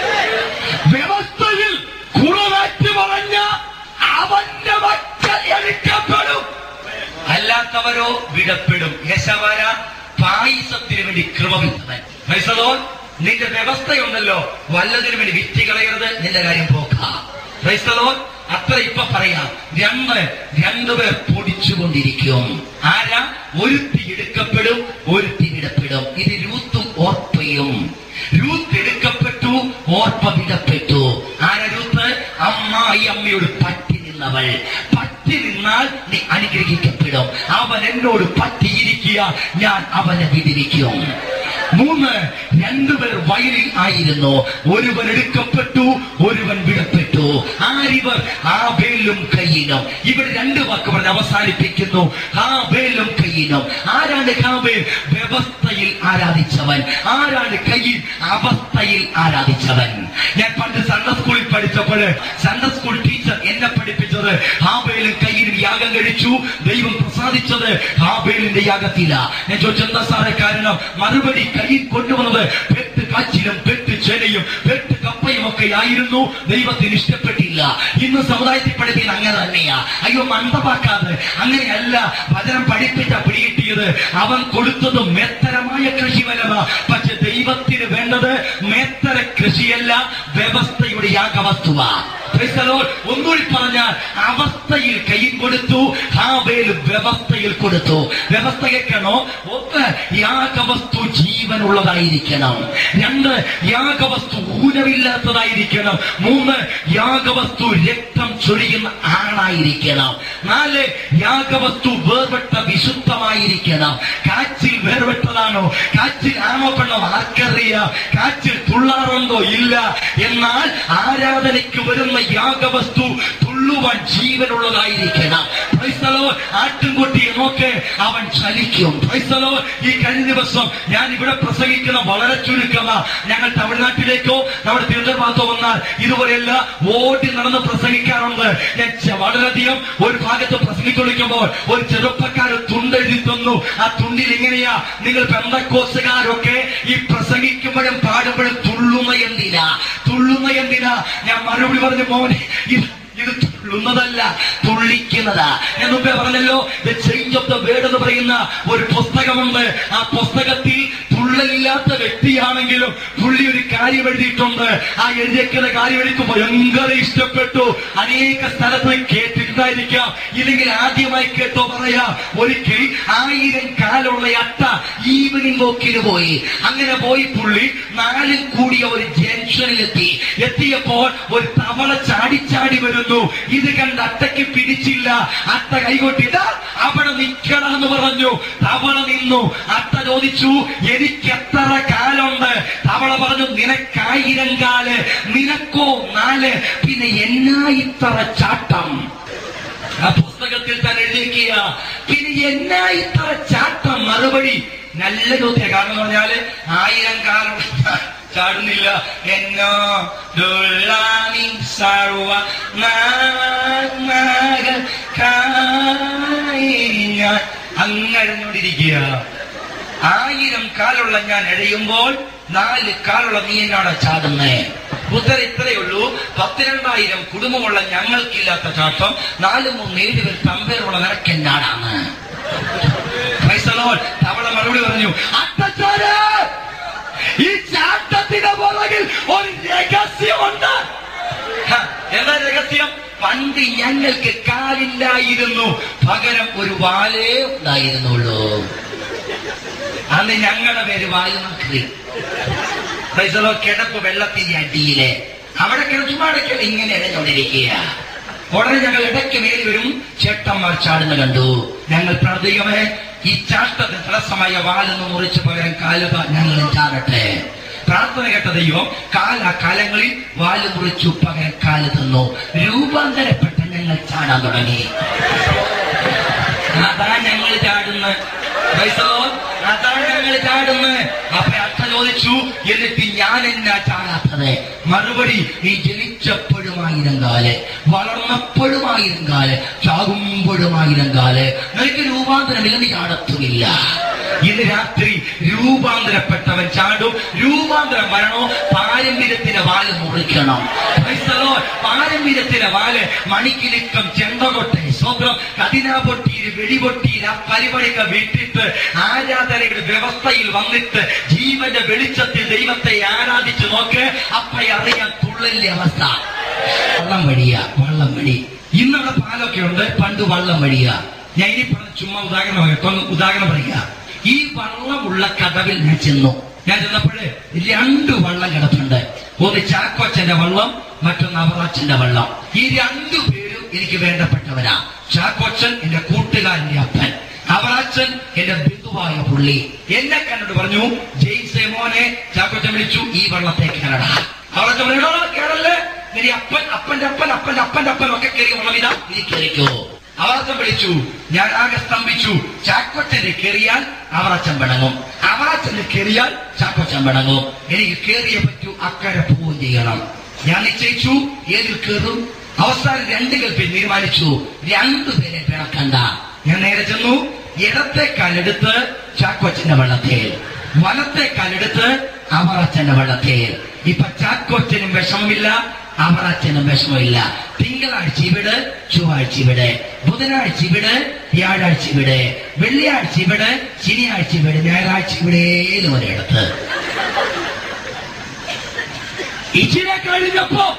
വ്യവസ്ഥയിൽ കുറവാറ്റ് പറഞ്ഞ അവന്റെ മക്കൾ എടുക്കപ്പെടും അല്ലാത്തവരോ വിടപ്പെടും യശവര പായസത്തിന് വേണ്ടി കൃപവിത്തവൻ ക്രൈസ്തലോൻ നിന്റെ വ്യവസ്ഥയുണ്ടല്ലോ വല്ലതിനു വേണ്ടി വിറ്റ് കളയരുത് നിന്റെ കാര്യം പോക്കാം ക്രൈസ്തലോൻ അത്ര ഇപ്പൊ പറയാം രണ്ട് രണ്ടുപേർ പൊടിച്ചുകൊണ്ടിരിക്കും ആരാ ഒരുത്തി എടുക്കപ്പെടും ഒരുത്തി വിടപ്പെടും ഇത് രൂത്തും ഓർപ്പയും രൂത്ത് എടുക്കപ്പെട്ടു ഓർപ്പ വിടപ്പെട്ടു ആരാ രൂത്ത് അമ്മായി അമ്മയോട് പറ്റി നിന്നവൾ പറ്റി നിന്നാൽ നീ അനുഗ്രഹിക്കപ്പെടും അവൻ എന്നോട് പറ്റിയിരിക്കുക ഞാൻ അവനെ വിടിരിക്കും മൂന്ന് രണ്ടുപേർ വയലിൽ ആയിരുന്നു ഒരുവൻ എടുക്കപ്പെട്ടു ഒരുവൻ വിടപ്പെട്ടു ആരിവർ ആ വേലും കയ്യിനും ഇവിടെ രണ്ട് വാക്ക് പറഞ്ഞ് അവസാനിപ്പിക്കുന്നു ആ വേലും കയ്യിനും ആരാണ് കാവേൽ വ്യവസ്ഥയിൽ ആരാധിച്ചവൻ ആരാണ് കയ്യിൽ അവസ്ഥയിൽ ആരാധിച്ചവൻ ഞാൻ പണ്ട് സൺഡേ സ്കൂളിൽ പഠിച്ചപ്പോൾ സൺഡേ സ്കൂൾ ടീച്ചർ എന്നെ പഠിപ്പിച്ചത് ഹാബേലും കയ്യിലും യാഗം കഴിച്ചു ദൈവം പ്രസാദിച്ചത് ഹാബേലിന്റെ യാഗത്തില ഞാൻ ചോദിച്ചു എന്താ സാറേ കാരണം മറുപടി കയ്യിൽ കൊണ്ടുവന്നത് പെട്ട് കാച്ചിലും പെട്ട് ചെനയും പെട്ട് കപ്പയും ഒക്കെ ആയിരുന്നു ദൈവത്തിന് ഇഷ്ടപ്പെട്ടില്ല ഇന്ന് സമുദായത്തിൽ പഠിപ്പിക്കുന്ന അങ്ങനെ തന്നെയാ അയ്യോ മന്ദമാക്കാതെ അങ്ങനെയല്ല വചനം പഠിപ്പിച്ച പിടികിട്ടിയത് അവൻ കൊടുത്തത് മേത്തരമായ കൃഷിഫലമാ പക്ഷെ ദൈവത്തിന് വേണ്ടത് മേത്തര കൃഷിയല്ല വ്യവസ്ഥയുടെ യാഗവസ്തുവാ Praise the Lord. ഒന്നുകൂടി പറഞ്ഞാൽ അവസ്ഥയിൽ കൈയും കൊടുത്തു ഹാബേൽ വ്യവസ്ഥയിൽ കൊടുത്തു വ്യവസ്ഥ കേൾക്കണോ ഒന്ന് യാഗവസ്തു ജീവനുള്ളതായിരിക്കണം രണ്ട് യാഗവസ്തു ഊനമില്ലാത്തതായിരിക്കണം മൂന്ന് യാഗവസ്തു രക്തം ചൊരിയുന്ന ആണായിരിക്കണം നാല് യാഗവസ്തു വേർപെട്ട വിശുദ്ധമായിരിക്കണം കാച്ചിൽ വേർപെട്ടതാണോ കാച്ചിൽ ആണോ പെണ്ണോ ആർക്കറിയാം കാച്ചിൽ തുള്ളാറുണ്ടോ ഇല്ല എന്നാൽ ആരാധനയ്ക്ക് വരുന്ന യാഗവസ്തു തുള്ളുവാൻ ജീവനുള്ളതായിരിക്കണം Praise the Lord. ആട്ടിൻകുട്ടിയെ നോക്ക് അവൻ ചലിക്കും Praise the Lord. ഈ കഴിഞ്ഞ ദിവസം ഞാൻ ഇവിടെ പ്രസംഗിക്കുന്ന വളരെ ചുരുക്കമാ ഞങ്ങൾ തമിഴ്നാട്ടിലേക്കോ നമ്മുടെ തിരുവനന്തപുരത്തോ വന്നാൽ ഇതുപോലെയല്ല ഓടി നടന്ന് പ്രസംഗിക്കാറുണ്ട് ഞാൻ ചെ- വളരെയധികം ഒരു ഭാഗത്ത് പ്രസംഗിച്ചുകൊണ്ടിരിക്കുമ്പോൾ ഒരു ചെറുപ്പക്കാരൻ തുണ്ടെഴുതി തന്നു ആ തുണ്ടിൽ ഇങ്ങനെയാ നിങ്ങൾ പെന്തക്കോസുകാരൊക്കെ ഈ പ്രസംഗിക്കുമ്പോഴും പാടുമ്പോഴും തുള്ളുന്ന എന്തിനാ തുള്ളുന്ന എന്തിനാ ഞാൻ മറുപടി പറഞ്ഞു മോനെ ഇത് ഇത് തുള്ളുന്നതല്ല തുള്ളിക്കുന്നതാ ഞാൻ മുമ്പേ പറഞ്ഞല്ലോ the change of the word എന്ന് പറയുന്ന ഒരു പുസ്തകമുണ്ട് ആ പുസ്തകത്തിൽ തുള്ളലില്ലാത്ത വ്യക്തിയാണെങ്കിലും പുള്ളി ഒരു കാര്യം എഴുതിയിട്ടുണ്ട് ആ എഴുതിയേക്കുന്ന കാര്യം എനിക്ക് ഭയങ്കര ഇഷ്ടപ്പെട്ടു അനേക സ്ഥലത്ത് കേട്ടിട്ടുണ്ടായിരിക്കാം ഇല്ലെങ്കിൽ ആദ്യമായി കേട്ടോ പറയാ ഒരിക്കൽ ആയിരം കാലുള്ള അട്ട ഈവനിങ് വോക്കിന് പോയി അങ്ങനെ പോയി പുള്ളി നാലിൽ കൂടിയ ഒരു ജംഗ്ഷനിലെത്തി എത്തിയപ്പോൾ ഒരു തവള ചാടി ചാടി വരുന്നു ഇത് കണ്ട് അട്ടയ്ക്ക് പിടിച്ചില്ല അട്ട കൈകൊട്ടിട്ട് അവിടെ നിൽക്കണം എന്ന് പറഞ്ഞു തവള നിന്നു അട്ട ചോദിച്ചു എനിക്ക് എത്ര കാലുണ്ട് തവള പറഞ്ഞു നിനക്കായിരം കാല് നിനക്കോ നാല് പിന്നെ എന്നാ ഇത്ര ചാട്ടം ആ പുസ്തകത്തിൽ തന്നെ എഴുതിക്കുക പിന്നെ എന്നാ ഇത്ര ചാട്ടം മറുപടി നല്ല ചോദ്യം കാരണം എന്ന് പറഞ്ഞാല് ആയിരം കാലം ചാടുന്നില്ല എന്നോ ദുള്ളാനി സർവ നാഗ ഞാൻ അങ്ങഴഞ്ഞോണ്ടിരിക്കുക ആയിരം കാലുള്ള ഞാൻ എഴയുമ്പോൾ നാല് കാലുള്ള നീ എന്നാണ് ചാടുന്നേ ഉത്തരം ഇത്രയേ ഉള്ളൂ പത്തിരണ്ടായിരം കുടുംബമുള്ള ഞങ്ങൾക്കില്ലാത്ത ചാട്ടം നാല് മൂന്ന് ഏഴ് പേർ തമ്പേറുള്ള നിനക്ക് എന്നാടാണ് Praise the Lord. തവള മറുപടി പറഞ്ഞു അത്തച്ചോര് ഈ ചാട്ടത്തിന്റെ പുറകിൽ ഒരു രഹസ്യമുണ്ട് ഹ, എന്താ രഹസ്യം പണ്ട് ഞങ്ങൾക്ക് കാലില്ലായിരുന്നു പകരം ഒരു വാലേ ഉണ്ടായിരുന്നുള്ളൂ അന്ന് ഞങ്ങളുടെ പേര് വാലുമക്രി പ്രൈസലോ കിടപ്പ് വെള്ളത്തിന്റെ അടിയിലെ അവിടെ കിടച്ചുമാടക്കൽ ഇങ്ങനെ ഇഴഞ്ഞോണ്ടിരിക്കുക ഉടനെ ഞങ്ങൾ ഇടയ്ക്ക് മേലിൽ വരും ചേട്ടന്മാർ ചാടുന്ന കണ്ടു ഞങ്ങൾ പ്രാർത്ഥിക്കമേ ഈ ചാട്ടത്തിന് തടസ്സമായ വാലൊന്ന് മുറിച്ച് പകരം കാല് പ- ഞങ്ങൾ ചാടട്ടെ പ്രാർത്ഥന കേട്ട ദൈവം കാല കാലങ്ങളിൽ വാല് മുറിച്ചു പകരം കാല് തന്നു രൂപാന്തരപ്പെട്ട ഞങ്ങൾ ചാടാൻ തുടങ്ങി അതാ ഞങ്ങൾ ചാടുന്ന അതാ ഞങ്ങൾ ചാടുന്ന അപ്പൊ അർത്ഥ ചോദിച്ചു എന്നിട്ട് ഞാൻ എന്നാ ചാടാത്തത് മറുപടി നീ ജനിച്ചപ്പോഴുമായിരം കാല് വളർന്നപ്പോഴുമായിരം കാല് ചാകുമ്പോഴുമായിരം കാല് നിനക്ക് രൂപാന്തരമില്ല നീ ചാടത്തുമില്ല ഇന്ന് രാത്രി രൂപാന്തരപ്പെട്ടവൻ ചാടും രൂപാന്തരം വരണോ പാരമ്പര്യത്തിന്റെ വാല് മുറിക്കണം Praise the Lord. പാരമ്പര്യത്തിന്റെ വാല് മണിക്കിലുക്കം ചെണ്ടകൊട്ടെ സ്വന്തം കതിനാപൊട്ടിയിൽ വെടിപൊട്ടിയിൽ ആ പരിപാടിയൊക്കെ വിട്ടിട്ട് ആരാധനയുടെ വ്യവസ്ഥയിൽ വന്നിട്ട് ജീവന്റെ വെളിച്ചത്തിൽ ദൈവത്തെ ആരാധിച്ചു നോക്ക് അപ്പ അറിയാൻ തുള്ളലിന്റെ അവസ്ഥ വള്ളം വഴിയ വള്ളം വഴി ഇന്നവിടെ പാലൊക്കെ ഉണ്ട് പണ്ട് വള്ളം വഴിയ ഞാൻ ഇനി പറഞ്ഞ ചുമ്മാ ഉദാഹരണം പറയാം ഇപ്പൊ ഒന്ന് ഉദാഹരണം പറയുക ഈ വള്ളമുള്ള കടവിൽ ഞാൻ ചെന്നു ഞാൻ ചെന്നപ്പോഴേ രണ്ട് വള്ളം കിടപ്പുണ്ട് ഒന്ന് ചാക്കോച്ചന്റെ വള്ളം മറ്റൊന്ന് അവറാച്ചന്റെ വള്ളം ഈ രണ്ടു പേരും എനിക്ക് വേണ്ടപ്പെട്ടവരാ ചാക്കോച്ചൻ എന്റെ കൂട്ടുകാരന്റെ അപ്പൻ അവറാച്ചൻ എന്റെ ബന്ധുവായ പുള്ളി എന്നെ കണ്ടിട്ട് പറഞ്ഞു ജെയിംസെ മോനെ ചാക്കോച്ചൻ വിളിച്ചു ഈ വള്ളത്തെ കയറടാ അവറാച്ചൻ പറഞ്ഞു "എടാ, കേറല്ലേ നിന്റെ അപ്പൻ അപ്പന്റെ അപ്പൻ അപ്പന്റെ അപ്പന്റെ അപ്പൻ ഒക്കെ കയറി വള്ളം ഇതാ നീ കയറിക്കോ അവറച്ചൻ വിളിച്ചു ഞാൻ ആകെ സ്തംഭിച്ചു ചാക്കോച്ചന്റെ കയറിയാൽ അവറച്ചൻ പിണങ്ങും അവറച്ചന്റെ കയറിയാൽ ചാക്കോച്ചൻ പിണങ്ങും എനിക്ക് കയറിയേ പറ്റൂ അക്കരെ പോവുകയും ചെയ്യണം ഞാൻ നിശ്ചയിച്ചു ഏതിൽ കയറും അവസാനം രണ്ട് കൽപ്പിൽ തീരുമാനിച്ചു രണ്ടുപേരെ പിണക്കണ്ട ഞാൻ നേരെ ചെന്നു ഇടത്തെ കാലെടുത്ത് ചാക്കോച്ചന്റെ വെള്ളത്തേൽ വലത്തെ കാലെടുത്ത് അവറച്ചന്റെ വെള്ളത്തേൽ ഇപ്പൊ ചാക്കോച്ചനും വിഷമമില്ല അവറാച്ചനും വിഷമമില്ല തിങ്കളാഴ്ച ഇവിടെ ചൊവ്വാഴ്ച ഇവിടെ ബുധനാഴ്ച ഇവിടെ വ്യാഴാഴ്ച ഇവിടെ വെള്ളിയാഴ്ച ഇവിടെ ശനിയാഴ്ച ഇവിടെ ഞായറാഴ്ച ഇവിടെ ഒരിടത്ത് ഇച്ചിരി കഴിഞ്ഞപ്പോ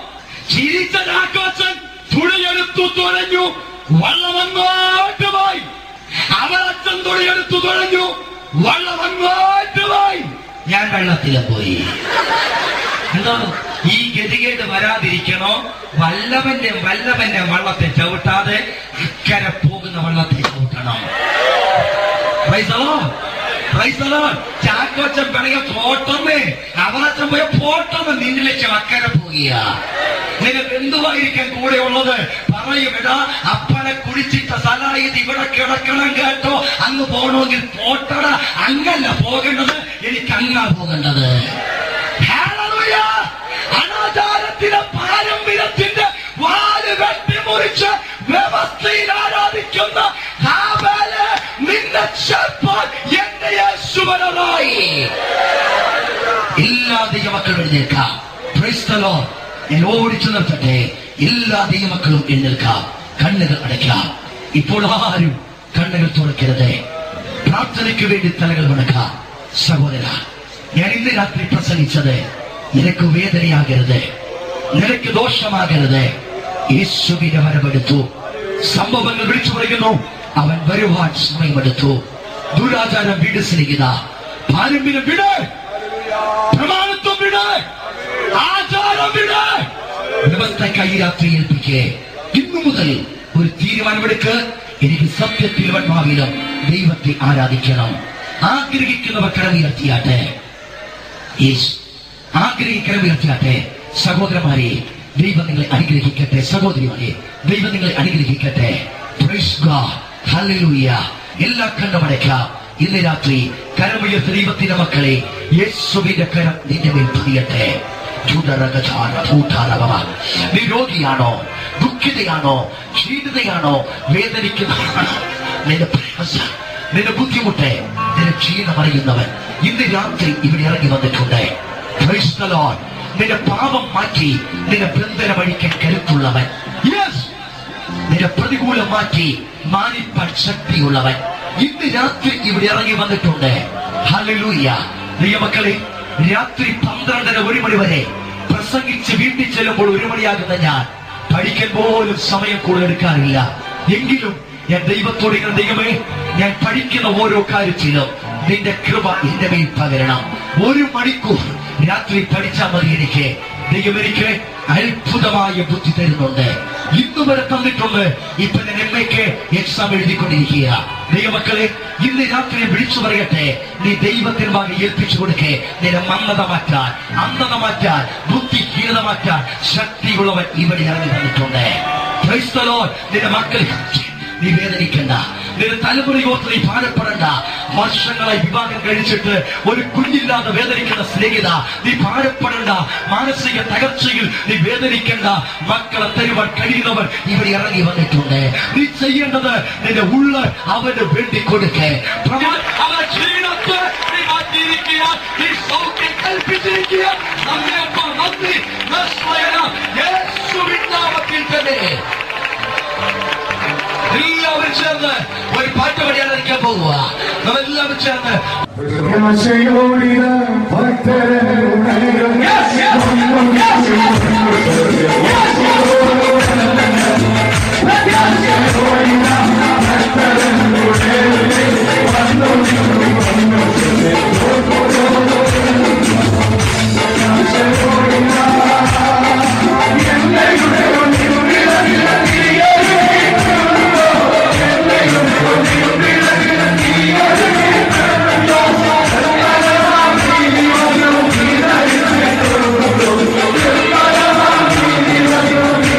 ചിരിച്ച ചാക്കോച്ചൻ തുണിയെടുത്തു തുഴഞ്ഞു വള്ളമങ്ങോട്ട് പോയി അവളച്ഛൻ തുണിയെടുത്തു തുഴഞ്ഞു വള്ളമങ്ങോട്ട് പോയി ഞാൻ വെള്ളത്തിലും പോയി എന്തോ ഈ ഗതികേട് വരാതിരിക്കണോ വല്ലവന്റെ വല്ലവന്റെ വള്ളത്തെ ചവിട്ടാതെ അക്കരെ പോകുന്ന വള്ളത്തെ ചവിട്ടണം Praise the Lord. Praise the Lord. Chackochan പിണങ്ങ പോട്ടമേ അവളച്ചൻ പോയ പോട്ടമേ നിന്നിലേക്ക് അക്കരെ പോകുക നിനക്ക് എന്തുവായിരിക്കാൻ കൂടെ ഉള്ളത് പറയുമിടാ അപ്പനെ കുടിച്ചിട്ട സ്ഥലമായത് ഇവിടെ കിടക്കണം കേട്ടോ അങ്ങ് പോകണമെങ്കിൽ പോട്ടട അങ്ങല്ല പോകേണ്ടത് എനിക്ക് അങ്ങാ പോകേണ്ടത് Hallelujah. അനാചാരത്തിന്റെ പാരമ്പര്യത്തിന്റെ വാല് വെട്ടിമുറിച്ച് വ്യവസ്ഥയിൽ ആരാധിക്കുന്ന ഹാബേലെ നിന്നെ ചേർപ്പാൻ എന്റെ യേശുവനായി എല്ലാ ദൈവമക്കളും എഴുന്നേൽക്കാം Praise the Lord. ഞാൻ ഓടിച്ചു നിർത്തട്ടെ എല്ലാ ദൈവമക്കളും എഴുന്നേൽക്കാം കണ്ണുകൾ അടയ്ക്കാം ഇപ്പോൾ ആരും കണ്ണുകൾ തുറക്കരുത് പ്രാർത്ഥനയ്ക്ക് വേണ്ടി തലകൾ വണക്കാം സഹോദര ഞാൻ ഇന്ന് രാത്രി പ്രസംഗിച്ചത് നിനക്ക് വേദനയാകരുത് നിനക്ക് ദോഷമാകരുത് യേശുവിനെ വരവെടുത്തു സംഭവങ്ങൾ വിളിച്ചു പറയുന്നു അവൻ വരുവാൻ സമയമെടുത്തു ദുരാചാരം വീട് സ്നേഹിത പാരമ്പര്യം വിട് പ്രമാണത്വം വിട് ആചാരം വിട് വ്യവസ്ഥക്കായി ഈ രാത്രി ഏൽപ്പിക്കേ ഇന്നു മുതൽ ഒരു തീരുമാനമെടുക്ക് എനിക്ക് സത്യത്തിൽ വന്മാവിലും ദൈവത്തെ ആരാധിക്കണം ആഗ്രഹിക്കുന്നവർ കരമുയർത്തിയാട്ടെ യേശു ആഗ്രഹിക്കണം ഉയർത്തിയാട്ടെ സഹോദരന്മാരെ ദൈവം നിങ്ങളെ അനുഗ്രഹിക്കട്ടെ സഹോദരിമാരെ ദൈവം നിങ്ങളെ അനുഗ്രഹിക്കട്ടെ Praise God. Hallelujah. എല്ലാ കണ്ണുമടയ്ക്കാം ഇന്ന് രാത്രി കരമുയർത്ത ദൈവത്തിന്റെ മക്കളെ യേശുവിന്റെ കരം നിന്റെ മേൽ പതിയട്ടെ ചുടറകചാര ഭൂതാരവ. നീ രോഗിയാണോ ദുഃഖിതയാണോ ക്ഷീണിതയാണോ വേദനിക്കുന്നതാണോ നിന്റെ പ്രയാസം നിന്റെ ബുദ്ധിമുട്ട് നിന്റെ ക്ഷീണം അറിയുന്നവൻ ഇന്ന് രാത്രി ഇവിടെ ഇറങ്ങി വന്നിട്ടുണ്ട് Praise the Lord. നിന്റെ പാപം മാറ്റി നിന്റെ ബന്ധനം അഴിക്കാൻ കരുത്തുള്ളവൻ യെസ് നിന്റെ പ്രതികൂലം മാറ്റി മാനിപ്പാൻ ശക്തിയുള്ളവൻ ഇന്ന് രാത്രി ഇവിടെ ഇറങ്ങി വന്നിട്ടുണ്ട് ഹല്ലേലൂയ ദൈവമക്കളെ രാത്രി പന്ത്രണ്ടര ഒരു മണി വരെ പ്രസംഗിച്ച് വീട്ടിൽ ചെല്ലുമ്പോൾ ഒരു മണിയാകുന്ന ഞാൻ പഠിക്കാൻ പോലും സമയം കൂടുതൽ എടുക്കാറില്ല എങ്കിലും ഞാൻ ദൈവത്തോട് ഇങ്ങനെ ദൈവമേ ഞാൻ പഠിക്കുന്ന ഓരോ കാര്യത്തിലും നിന്റെ കൃപ എന്റെ മേൽ പകരണം ഒരു മണിക്കൂർ രാത്രി പഠിച്ചാൽ മതി എനിക്ക് ദൈവം എനിക്ക് അത്ഭുതമായ ബുദ്ധി തരുന്നുണ്ട് ഇന്ന് വരെ തന്നിട്ടുണ്ട് ഇപ്പൊ ഞാൻ എം എക്ക് എക്സാം എഴുതിക്കൊണ്ടിരിക്കുക ദൈവമക്കളെ ഇന്ന് രാത്രി ഞാൻ വിളിച്ചു പറയട്ടെ നീ ദൈവത്തിന് ഭാഗം ഏൽപ്പിച്ചു കൊടുക്കേ നിന്റെ മന്ദത മാറ്റാൻ അന്ധത മാറ്റാൻ ബുദ്ധിഹീനത മാറ്റാൻ ശക്തിയുള്ളവൻ ഇവിടെ ഇറങ്ങി വന്നിട്ടുണ്ട് Praise the Lord. നിന്റെ മക്കളെ നീ വേദനിക്കണ്ട നിന്റെ തലമുറയോർത്ത് നീ ഭാരപ്പെടണ്ട വർഷങ്ങളായി വിവാഹം കഴിച്ചിട്ട് ഒരു കുഞ്ഞില്ലാതെ വേദനിക്കുന്ന സ്നേഹിത നീ ഭാരപ്പെടണ്ട മാനസിക തകർച്ചയിൽ നീ വേദനിക്കണ്ട മക്കളെ തരുവാൻ കഴിയുന്നവർ ഇവിടെ ഇറങ്ങി വന്നിട്ടുണ്ട് നീ ചെയ്യേണ്ടത് നിന്റെ ഉള്ള അവന് വേണ്ടി കൊടുക്കേ പ്രമാ- അവൻ ക്ഷീണത്തെ നീ മാറ്റിയിരിക്കുക നീ സൗഖ്യം കൽപ്പിച്ചിരിക്കുക നമ്മേപ്പോ നന്ദി നസ്മയന യേശുവിൻ നാമത്തിൽ തന്നെ എല്ലാവരും ചേർന്ന് ഒരു പാട്ട് പാടിയാലിരിക്കാൻ പോകുക നമ്മളെല്ലാവരും ചേർന്ന് പ്രത്യാശയോടിത ഭക്തരുണരും യേശുവിൻ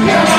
ധന്യമാ